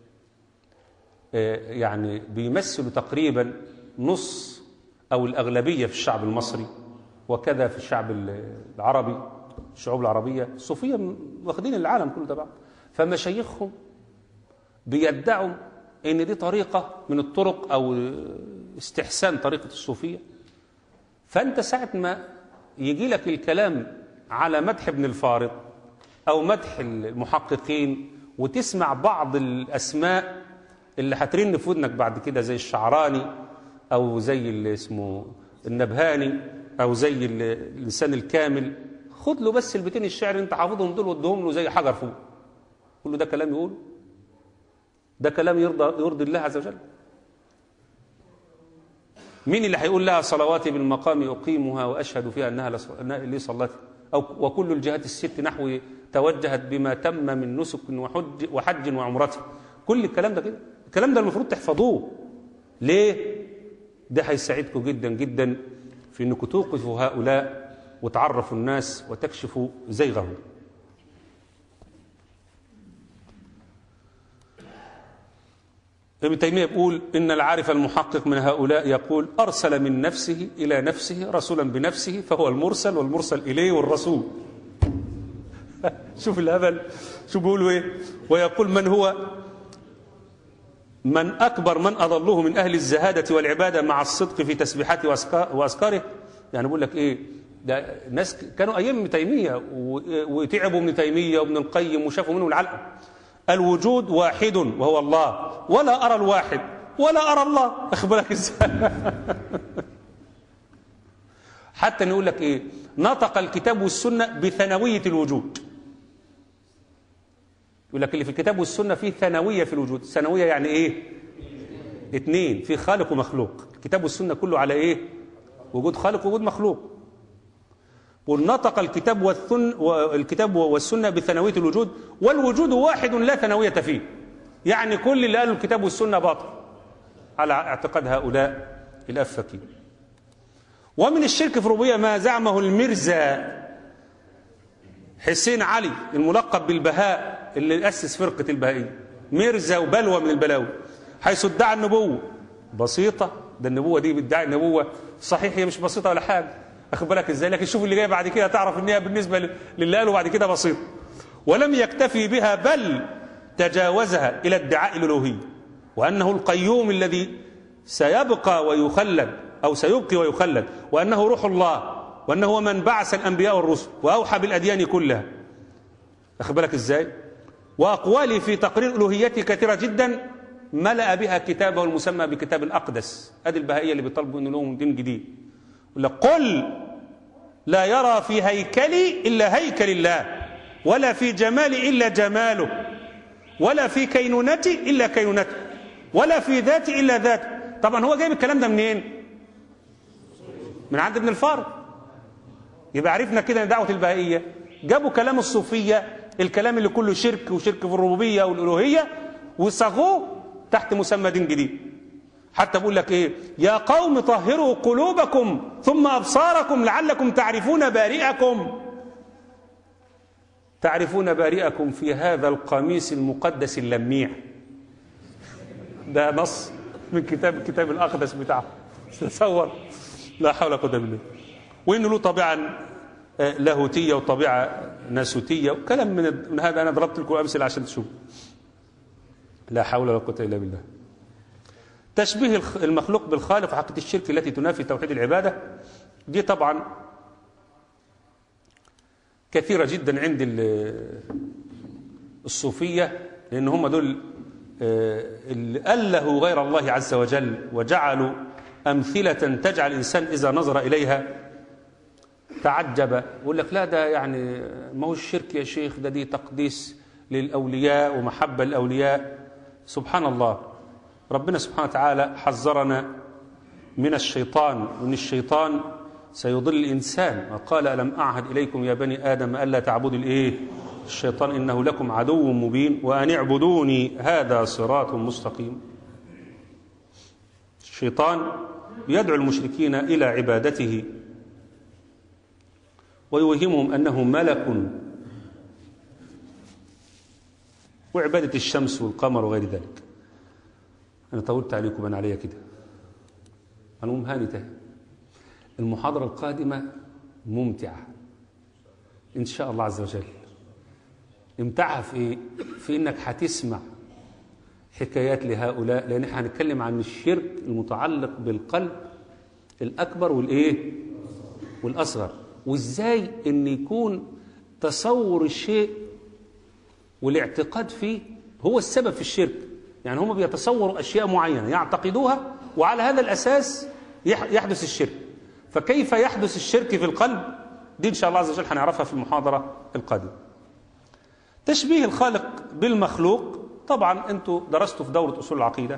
يعني بيمثلوا تقريبا نص أو الأغلبية في الشعب المصري وكذا في الشعب العربي الشعوب العربية الصوفية واخدين العالم كله تبع فمشايخهم بيدعوا ان دي طريقة من الطرق او استحسان طريقة الصوفية فانت ساعة ما يجي لك الكلام على مدح ابن الفارض او مدح المحققين وتسمع بعض الاسماء اللي هترن في ودنك بعد كده زي الشعراني او زي اللي اسمه النبهاني او زي الانسان الكامل خد له بس البيتين الشعر اللي انت حافظهم دول وادهم له زي حجر فوق قول له ده كلام يقوله ده كلام يرضى يرضي الله عز وجل مين اللي هيقول لها صلواتي بالمقام أقيمها وأشهد فيها أنها لي صلاتي أو وكل الجهات الست نحو توجهت بما تم من نسك وحج, وحج وعمرته كل الكلام ده كده الكلام ده المفروض تحفظوه ليه ده هيساعدكم جدا جدا في انكم توقفوا هؤلاء وتعرفوا الناس وتكشفوا زيغهم ابن تيمية بيقول إن العارف المحقق من هؤلاء يقول أرسل من نفسه إلى نفسه رسولا بنفسه فهو المرسل والمرسل إليه والرسول شوف الهبل شو بيقولوا إيه ويقول من هو من أكبر من أضله من أهل الزهادة والعبادة مع الصدق في تسبيحاته وأذكاره يعني بقول لك إيه ده ناس كانوا أيام ابن تيمية وتعبوا ابن تيمية وابن القيم وشافوا منه العلقة الوجود واحد وهو الله ولا أرى الواحد ولا أرى الله أخبرك إزاي حتى نقول لك إيه نطق الكتاب والسنة بثانوية الوجود يقول لك اللي في الكتاب والسنة فيه ثانوية في الوجود ثانوية يعني إيه اثنين في خالق ومخلوق الكتاب والسنة كله على إيه وجود خالق ووجود مخلوق ونطق الكتاب والثن والكتاب والسنة بثانوية الوجود والوجود واحد لا ثانوية فيه يعني كل اللي قالوا الكتاب والسنة باطل على اعتقاد هؤلاء الأفكين ومن الشرك في الربوبية ما زعمه المرزا حسين علي الملقب بالبهاء اللي أسس فرقة البهائية مرزا وبلوى من البلاوي حيث ادعى النبوة بسيطة ده النبوة دي بيدعي النبوة صحيح هي مش بسيطة ولا حاجة أخد بالك إزاي لكن شوف اللي جاي بعد كده تعرف إن هي بالنسبة للي قالوا بعد كده بسيطة ولم يكتفي بها بل تجاوزها إلى ادعاء الألوهية وأنه القيوم الذي سيبقى ويخلد أو سيبقي ويخلد وأنه روح الله وأنه هو من بعث الأنبياء والرسل وأوحى بالأديان كلها أخد بالك إزاي وأقوالي في تقرير ألوهيته كثيرة جدا ملأ بها كتابه المسمى بكتاب الأقدس هذه البهائية اللي بيطالبوا إنه لهم دين جديد يقول لك قل لا يرى في هيكلي إلا هيكل الله ولا في جمالي إلا جماله ولا في كينونتي إلا كينونته ولا في ذاتي إلا ذاته طبعا هو جايب الكلام ده منين من عند ابن الفارض يبقى عرفنا كده ان دعوه البهائيه جابوا كلام الصوفيه الكلام اللي كله شرك وشرك في الربوبيه والالوهيه وصاغوه تحت مسمى دين جديد حتى بقول لك ايه يا قوم طهروا قلوبكم ثم ابصاركم لعلكم تعرفون بارئكم تعرفون بارئكم في هذا القميص المقدس اللميع ده نص من كتاب الكتاب الاقدس بتاعه تصور لا حول ولا قوه الا بالله وانه له طبيعه آه، لاهوتيه وطبيعه ناسوتيه وكلام من من هذا انا ضربت لكم امثله عشان تشوفوا لا حول ولا قوه الا بالله تشبيه الخ- المخلوق بالخالق وحقيقه الشرك التي تنافي توحيد العباده دي طبعا كثيره جدا عند ال- الصوفيه لان هم دول آه، اللي ألهوا غير الله عز وجل وجعلوا أمثلة تجعل الإنسان إذا نظر إليها تعجب يقول لك لا ده يعني ما هو الشرك يا شيخ ده دي تقديس للأولياء ومحبة للأولياء سبحان الله ربنا سبحانه وتعالى حذرنا من الشيطان وان الشيطان سيضل الانسان وقال الم اعهد اليكم يا بني ادم الا تعبدوا الايه الشيطان انه لكم عدو مبين وان اعبدوني هذا صراط مستقيم الشيطان يدعو المشركين الى عبادته ويوهمهم انه ملك وعباده الشمس والقمر وغير ذلك انا طولت عليكم انا عليا كده المهم هانته المحاضرة القادمة ممتعة إن شاء الله عز وجل امتعها في إيه؟ في إنك هتسمع حكايات لهؤلاء لأن احنا هنتكلم عن الشرك المتعلق بالقلب الأكبر والإيه والأصغر وإزاي إن يكون تصور الشيء والاعتقاد فيه هو السبب في الشرك يعني هم بيتصوروا أشياء معينة يعتقدوها وعلى هذا الأساس يح- يحدث الشرك فكيف يحدث الشرك في القلب دي إن شاء الله عز وجل هنعرفها في المحاضرة القادمة تشبيه الخالق بالمخلوق طبعا انتوا درستوا في دورة أصول العقيدة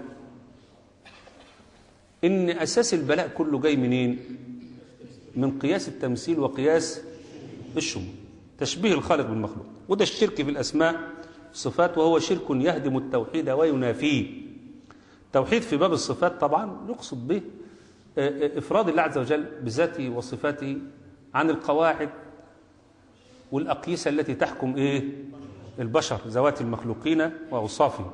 إن أساس البلاء كله جاي منين من قياس التمثيل وقياس الشمول تشبيه الخالق بالمخلوق وده الشرك في الأسماء والصفات وهو شرك يهدم التوحيد وينافيه توحيد في باب الصفات طبعا يقصد به آه، آه، إفراد الله عز وجل بذاته وصفاته عن القواعد والأقيسة التي تحكم إيه البشر ذوات المخلوقين وأوصافهم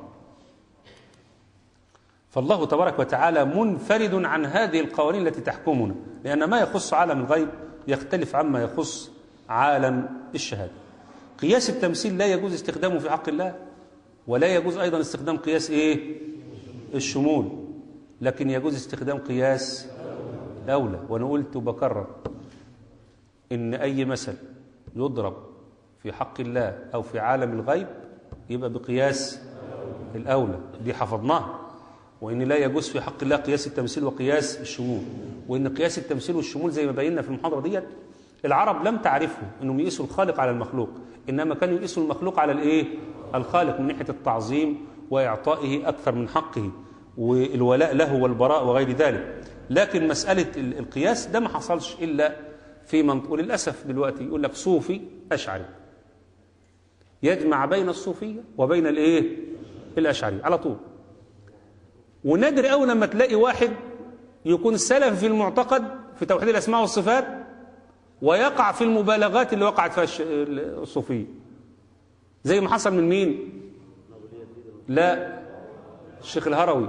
فالله تبارك وتعالى منفرد عن هذه القوانين التي تحكمنا لأن ما يخص عالم الغيب يختلف عما يخص عالم الشهادة قياس التمثيل لا يجوز استخدامه في حق الله ولا يجوز أيضا استخدام قياس إيه الشمول لكن يجوز استخدام قياس الأولى وأنا قلت وبكرر إن أي مثل يضرب في حق الله أو في عالم الغيب يبقى بقياس الأولى دي حفظناها وإن لا يجوز في حق الله قياس التمثيل وقياس الشمول وإن قياس التمثيل والشمول زي ما بينا في المحاضرة ديت العرب لم تعرفه إنهم يقيسوا الخالق على المخلوق إنما كانوا يقيسوا المخلوق على الإيه؟ الخالق من ناحية التعظيم وإعطائه أكثر من حقه والولاء له والبراء وغير ذلك لكن مسألة ال- القياس ده ما حصلش إلا في منطق وللأسف دلوقتي يقول لك صوفي أشعري يجمع بين الصوفية وبين الإيه؟ الأشعري على طول ونادر قوي لما تلاقي واحد يكون سلف في المعتقد في توحيد الأسماء والصفات ويقع في المبالغات اللي وقعت فيها الش- الصوفية زي ما حصل من مين لا الشيخ الهروي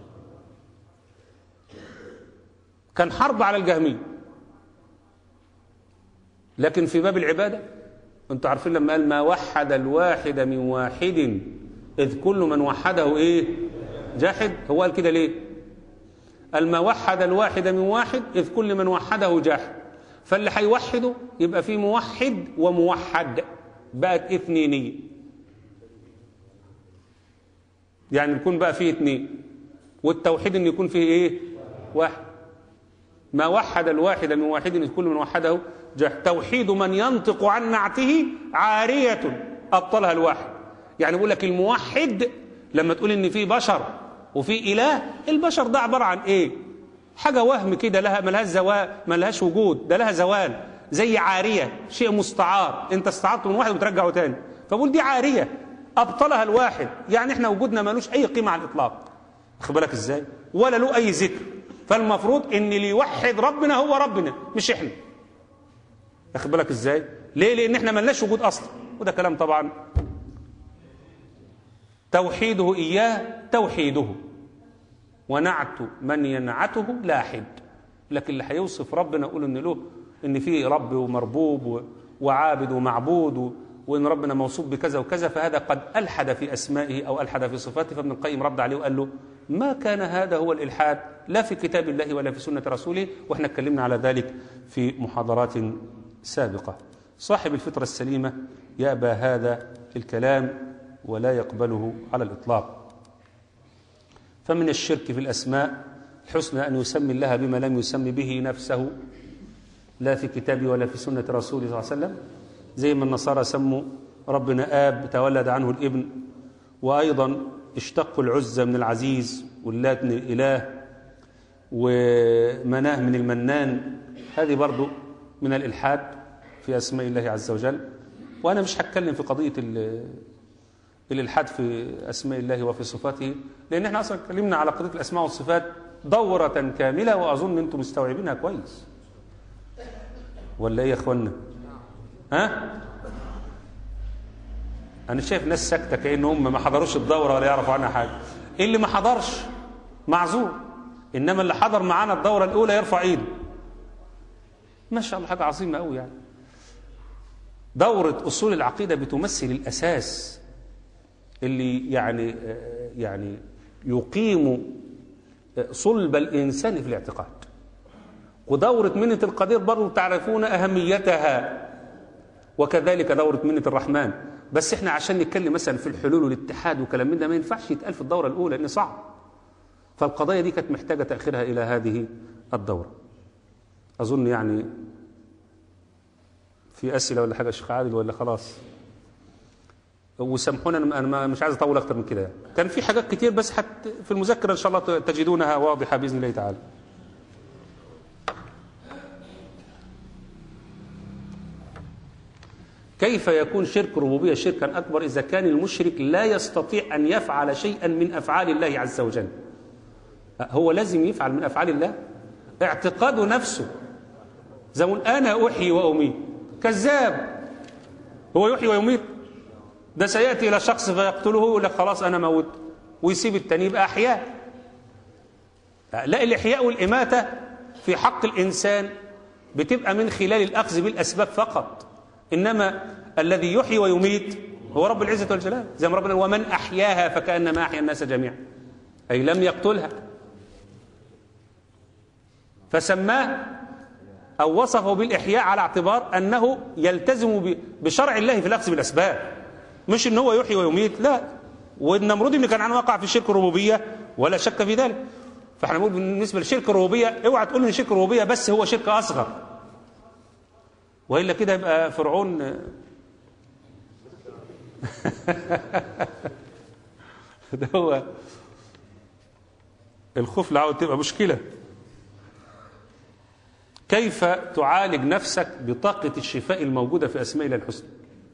كان حرب على الجهمية لكن في باب العبادة انتوا عارفين لما قال ما وحد الواحد من واحد إذ كل من وحده إيه جاحد هو قال كده ليه قال ما وحد الواحد من واحد إذ كل من وحده جاحد فاللي هيوحده يبقى فيه موحد وموحد بقت اثنينية يعني يكون بقى فيه اثنين والتوحيد ان يكون فيه ايه واحد ما وحد الواحد من واحد إذ كل من وحده جاء توحيد من ينطق عن نعته عارية أبطلها الواحد يعني بيقول لك الموحد لما تقول إن في بشر وفي إله البشر ده عبارة عن إيه حاجة وهم كده لها ملهاش زوال ملهاش وجود ده لها زوال زي عارية شيء مستعار انت استعرته من واحد وترجعه تاني فبقول دي عارية أبطلها الواحد يعني احنا وجودنا ملوش أي قيمة على الإطلاق واخد بالك ازاي ولا له أي ذكر فالمفروض ان اللي يوحد ربنا هو ربنا مش احنا واخد بالك ازاي ليه لان احنا ملناش وجود اصلا وده كلام طبعا توحيده اياه توحيده ونعت من ينعته لاحد لكن اللي هيوصف ربنا يقول ان له ان في رب ومربوب و- وعابد ومعبود و- وان ربنا موصوف بكذا وكذا فهذا قد الحد في اسمائه او الحد في صفاته فابن القيم رد عليه وقال له ما كان هذا هو الالحاد لا في كتاب الله ولا في سنه رسوله واحنا اتكلمنا على ذلك في محاضرات سابقه صاحب الفطره السليمه يابى هذا الكلام ولا يقبله على الاطلاق فمن الشرك في الأسماء الحسنى أن يسمي الله بما لم يسمي به نفسه لا في كتابه ولا في سنة رسوله صلى الله عليه وسلم زي ما النصارى سموا ربنا آب تولد عنه الابن وأيضا اشتقوا العزة من العزيز واللات من الإله ومناه من المنان هذه برضو من الإلحاد في أسماء الله عز وجل وأنا مش هتكلم في قضية ال- الالحاد في اسماء الله وفي صفاته لان احنا اصلا اتكلمنا على قضيه الاسماء والصفات دوره كامله واظن انتم مستوعبينها كويس ولا ايه يا اخوانا ها انا شايف ناس ساكته كان هم ما حضروش الدوره ولا يعرفوا عنها حاجه اللي ما حضرش معذور انما اللي حضر معانا الدوره الاولى يرفع ايده ما شاء الله حاجه عظيمه قوي يعني دوره اصول العقيده بتمثل الاساس اللي يعني يعني يقيم صلب الإنسان في الاعتقاد ودورة منة القدير برضو تعرفون أهميتها وكذلك دورة منة الرحمن بس احنا عشان نتكلم مثلا في الحلول والاتحاد وكلام من ده ما ينفعش يتقال في الدورة الأولى لأن صعب فالقضايا دي كانت محتاجة تأخيرها إلى هذه الدورة أظن يعني في أسئلة ولا حاجة يا شيخ عادل ولا خلاص وسامحونا انا أنا مش عايز اطول اكتر من كده كان في حاجات كتير بس حت في المذكره ان شاء الله تجدونها واضحه باذن الله تعالى كيف يكون شرك الربوبيه شركا اكبر اذا كان المشرك لا يستطيع ان يفعل شيئا من افعال الله عز وجل هو لازم يفعل من افعال الله اعتقاده نفسه زي ما انا احيي واميت كذاب هو يحيي ويميت ده سيأتي إلى شخص فيقتله يقول لك خلاص أنا موت ويسيب التاني يبقى أحياء لا الإحياء والإماتة في حق الإنسان بتبقى من خلال الأخذ بالأسباب فقط إنما الذي يحيي ويميت هو رب العزة والجلال زي ما ربنا ومن أحياها فكأنما أحيا الناس جميعا أي لم يقتلها فسماه أو وصفه بالإحياء على اعتبار أنه يلتزم بشرع الله في الأخذ بالأسباب مش ان هو يحيي ويميت لا والنمرود اللي كان عنه وقع في شرك الربوبيه ولا شك في ذلك فاحنا نقول بالنسبه لشرك الربوبيه اوعى تقول ان شرك الربوبيه بس هو شرك اصغر والا كده يبقى فرعون ده هو الخوف لعود تبقى مشكله كيف تعالج نفسك بطاقه الشفاء الموجوده في اسماء الله الحسنى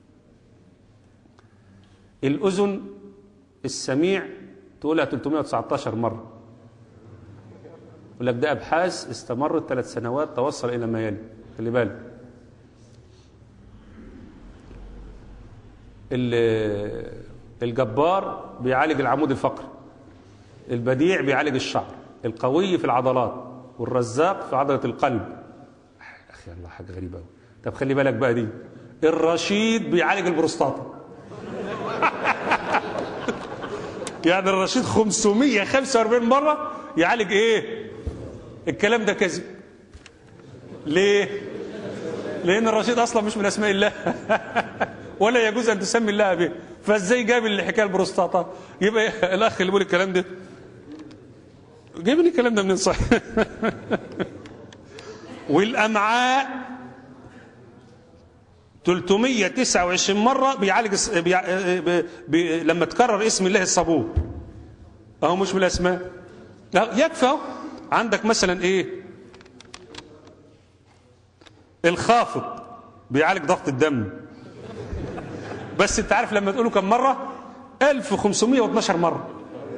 الأذن السميع تقولها 319 مرة يقول لك ده أبحاث استمرت ثلاث سنوات توصل إلى ما يلي خلي بالك الجبار بيعالج العمود الفقري البديع بيعالج الشعر القوي في العضلات والرزاق في عضلة القلب أخي الله حاجة غريبة أوي طب خلي بالك بقى دي الرشيد بيعالج البروستاتا يعني الرشيد 545 مرة يعالج ايه الكلام ده كذب ليه لان الرشيد اصلا مش من اسماء الله ولا يجوز ان تسمي الله به فازاي جاب الحكايه البروستاتا يبقى إيه؟ الاخ اللي بيقول الكلام ده جايب لي الكلام ده منين صح والامعاء 329 مرة بيعالج الس- بيع... ب... ب... لما تكرر اسم الله الصبور اهو مش من الاسماء أهو يكفي أهو. عندك مثلا ايه الخافض بيعالج ضغط الدم بس انت عارف لما تقوله كم مرة 1512 مرة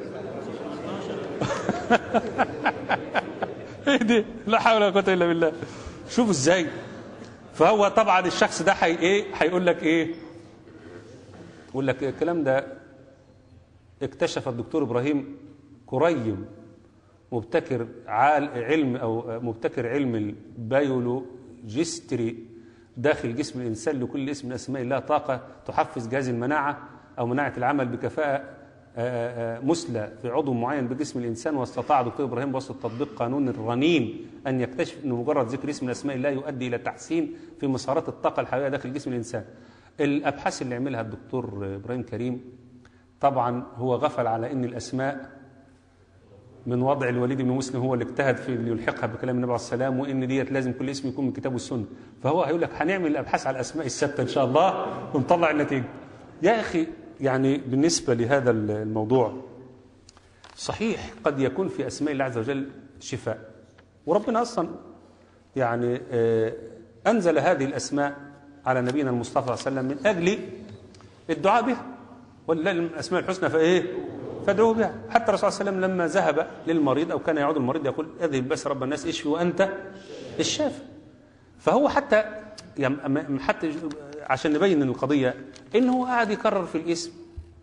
ايه دي لا حول ولا قوة الا بالله شوفوا ازاي فهو طبعا الشخص ده حي ايه هيقول لك ايه يقول لك الكلام ده اكتشف الدكتور ابراهيم كريم مبتكر عال علم او مبتكر علم البيولوجيستري داخل جسم الانسان لكل اسم من اسماء الله طاقه تحفز جهاز المناعه او مناعه العمل بكفاءه آه، آه، مثلى في عضو معين بجسم الانسان واستطاع دكتور ابراهيم بواسطه تطبيق قانون الرنين ان يكتشف ان مجرد ذكر اسم من اسماء الله يؤدي الى تحسين في مسارات الطاقه الحيويه داخل جسم الانسان. الابحاث اللي عملها الدكتور ابراهيم كريم طبعا هو غفل على ان الاسماء من وضع الوليد بن مسلم هو اللي اجتهد في اللي يلحقها بكلام النبي عليه السلام وان ديت لازم كل اسم يكون من الكتاب والسنه فهو هيقول لك هنعمل الابحاث على الاسماء الثابته ان شاء الله ونطلع النتيجه يا اخي يعني بالنسبه لهذا الموضوع صحيح قد يكون في اسماء الله عز وجل شفاء وربنا اصلا يعني آه، انزل هذه الاسماء على نبينا المصطفى صلى الله عليه وسلم من اجل الدعاء بها ولله الاسماء الحسنى فايه فادعوه بها حتى الرسول صلى الله عليه وسلم لما ذهب للمريض او كان يعود المريض يقول اذهب بس رب الناس اشفي وانت الشافي فهو حتى يعني أما- حتى عشان نبين القضيه انه قاعد يكرر في الاسم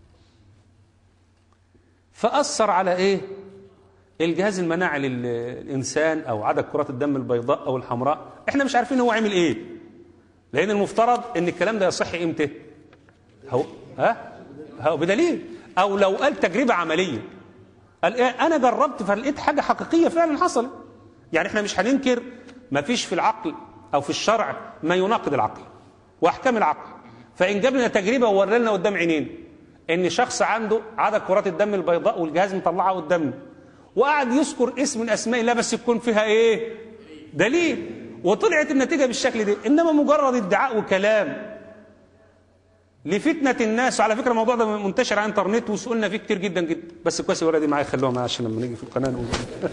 فاثر على ايه الجهاز المناعي للانسان او عدد كرات الدم البيضاء او الحمراء احنا مش عارفين هو عمل ايه لان المفترض ان الكلام ده يصح امتى هو ها هو بدليل او لو قال تجربه عمليه قال إيه انا جربت فلقيت حاجه حقيقيه فعلا حصلت يعني احنا مش هننكر ما فيش في العقل او في الشرع ما يناقض العقل واحكام العقل فان جاب لنا تجربه وورى لنا قدام عينين ان شخص عنده عدد كرات الدم البيضاء والجهاز مطلعها قدامه وقعد يذكر اسم من اسماء الله بس يكون فيها ايه دليل وطلعت النتيجه بالشكل ده انما مجرد ادعاء وكلام لفتنة الناس وعلى فكرة الموضوع ده منتشر على الانترنت وسئلنا فيه كتير جدا جدا بس كويس الورقة دي معايا خلوها معايا عشان لما نيجي في القناة نقول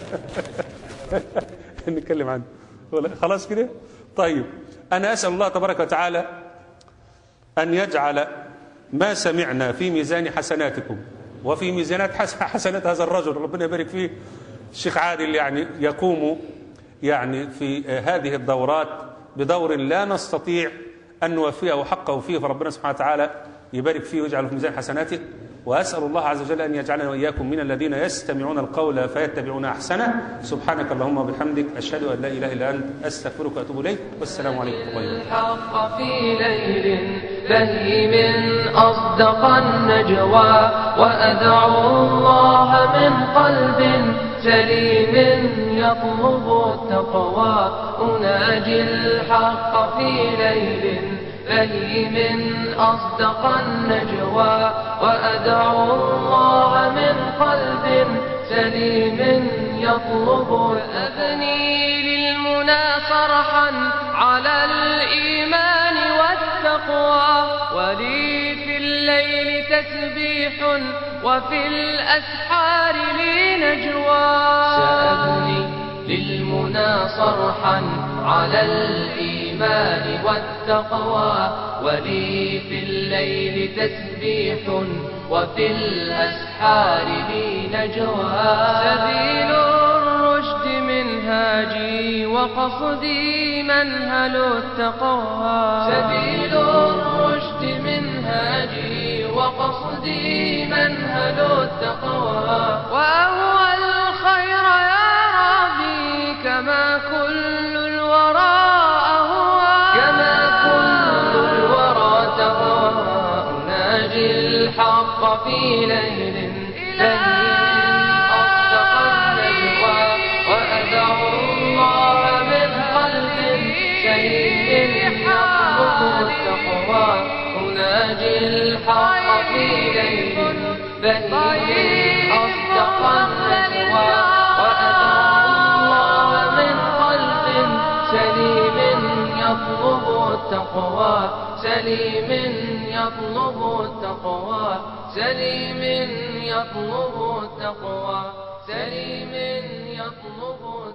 نتكلم عنه ولا- خلاص كده طيب أنا أسأل الله تبارك وتعالى أن يجعل ما سمعنا في ميزان حسناتكم وفي ميزانات حس- حسنات هذا الرجل ربنا يبارك فيه الشيخ عادل يعني يقوم يعني في هذه الدورات بدور لا نستطيع أن نوفيه حقه فيه فربنا سبحانه وتعالى يبارك فيه ويجعله في ميزان حسناته وأسأل الله عز وجل أن يجعلنا وإياكم من الذين يستمعون القول فيتبعون أحسنه سبحانك اللهم وبحمدك أشهد أن لا إله إلا أنت أستغفرك وأتوب إليك والسلام عليكم ورحمة الله وبركاته الحق في ليل بهيم أصدق النجوى وأدعو الله من قلب سليم يطلب التقوى أناجي الحق في ليل بهيم أصدق النجوى وأدعو الله من قلب سليم يطلب أبني للمنى صرحا على الإيمان والتقوى ولي في الليل تسبيح وفي الأسحار لي نجوى سأبني للمنى صرحا على الإيمان والتقوى ولي في الليل تسبيح وفي الأسحار لي نجوى سبيل الرشد منهاجي وقصدي منهل التقوى سبيل الرشد منهاجي وقصدي منهل التقوى وأهوى الخير يا ربي كما كل الورى أهوى كما كل الورى تهوى أناجي الحق في ليل بهيم أصدق النجوى وأدعو الله من قلب سليم يطلب التقوى أناجي الحق في ليل بهيم أصدق النجوى وأدعو الله من قلب سليم التقوى سليم يطلب التقوى سليم يطلب التقوى سليم يطلب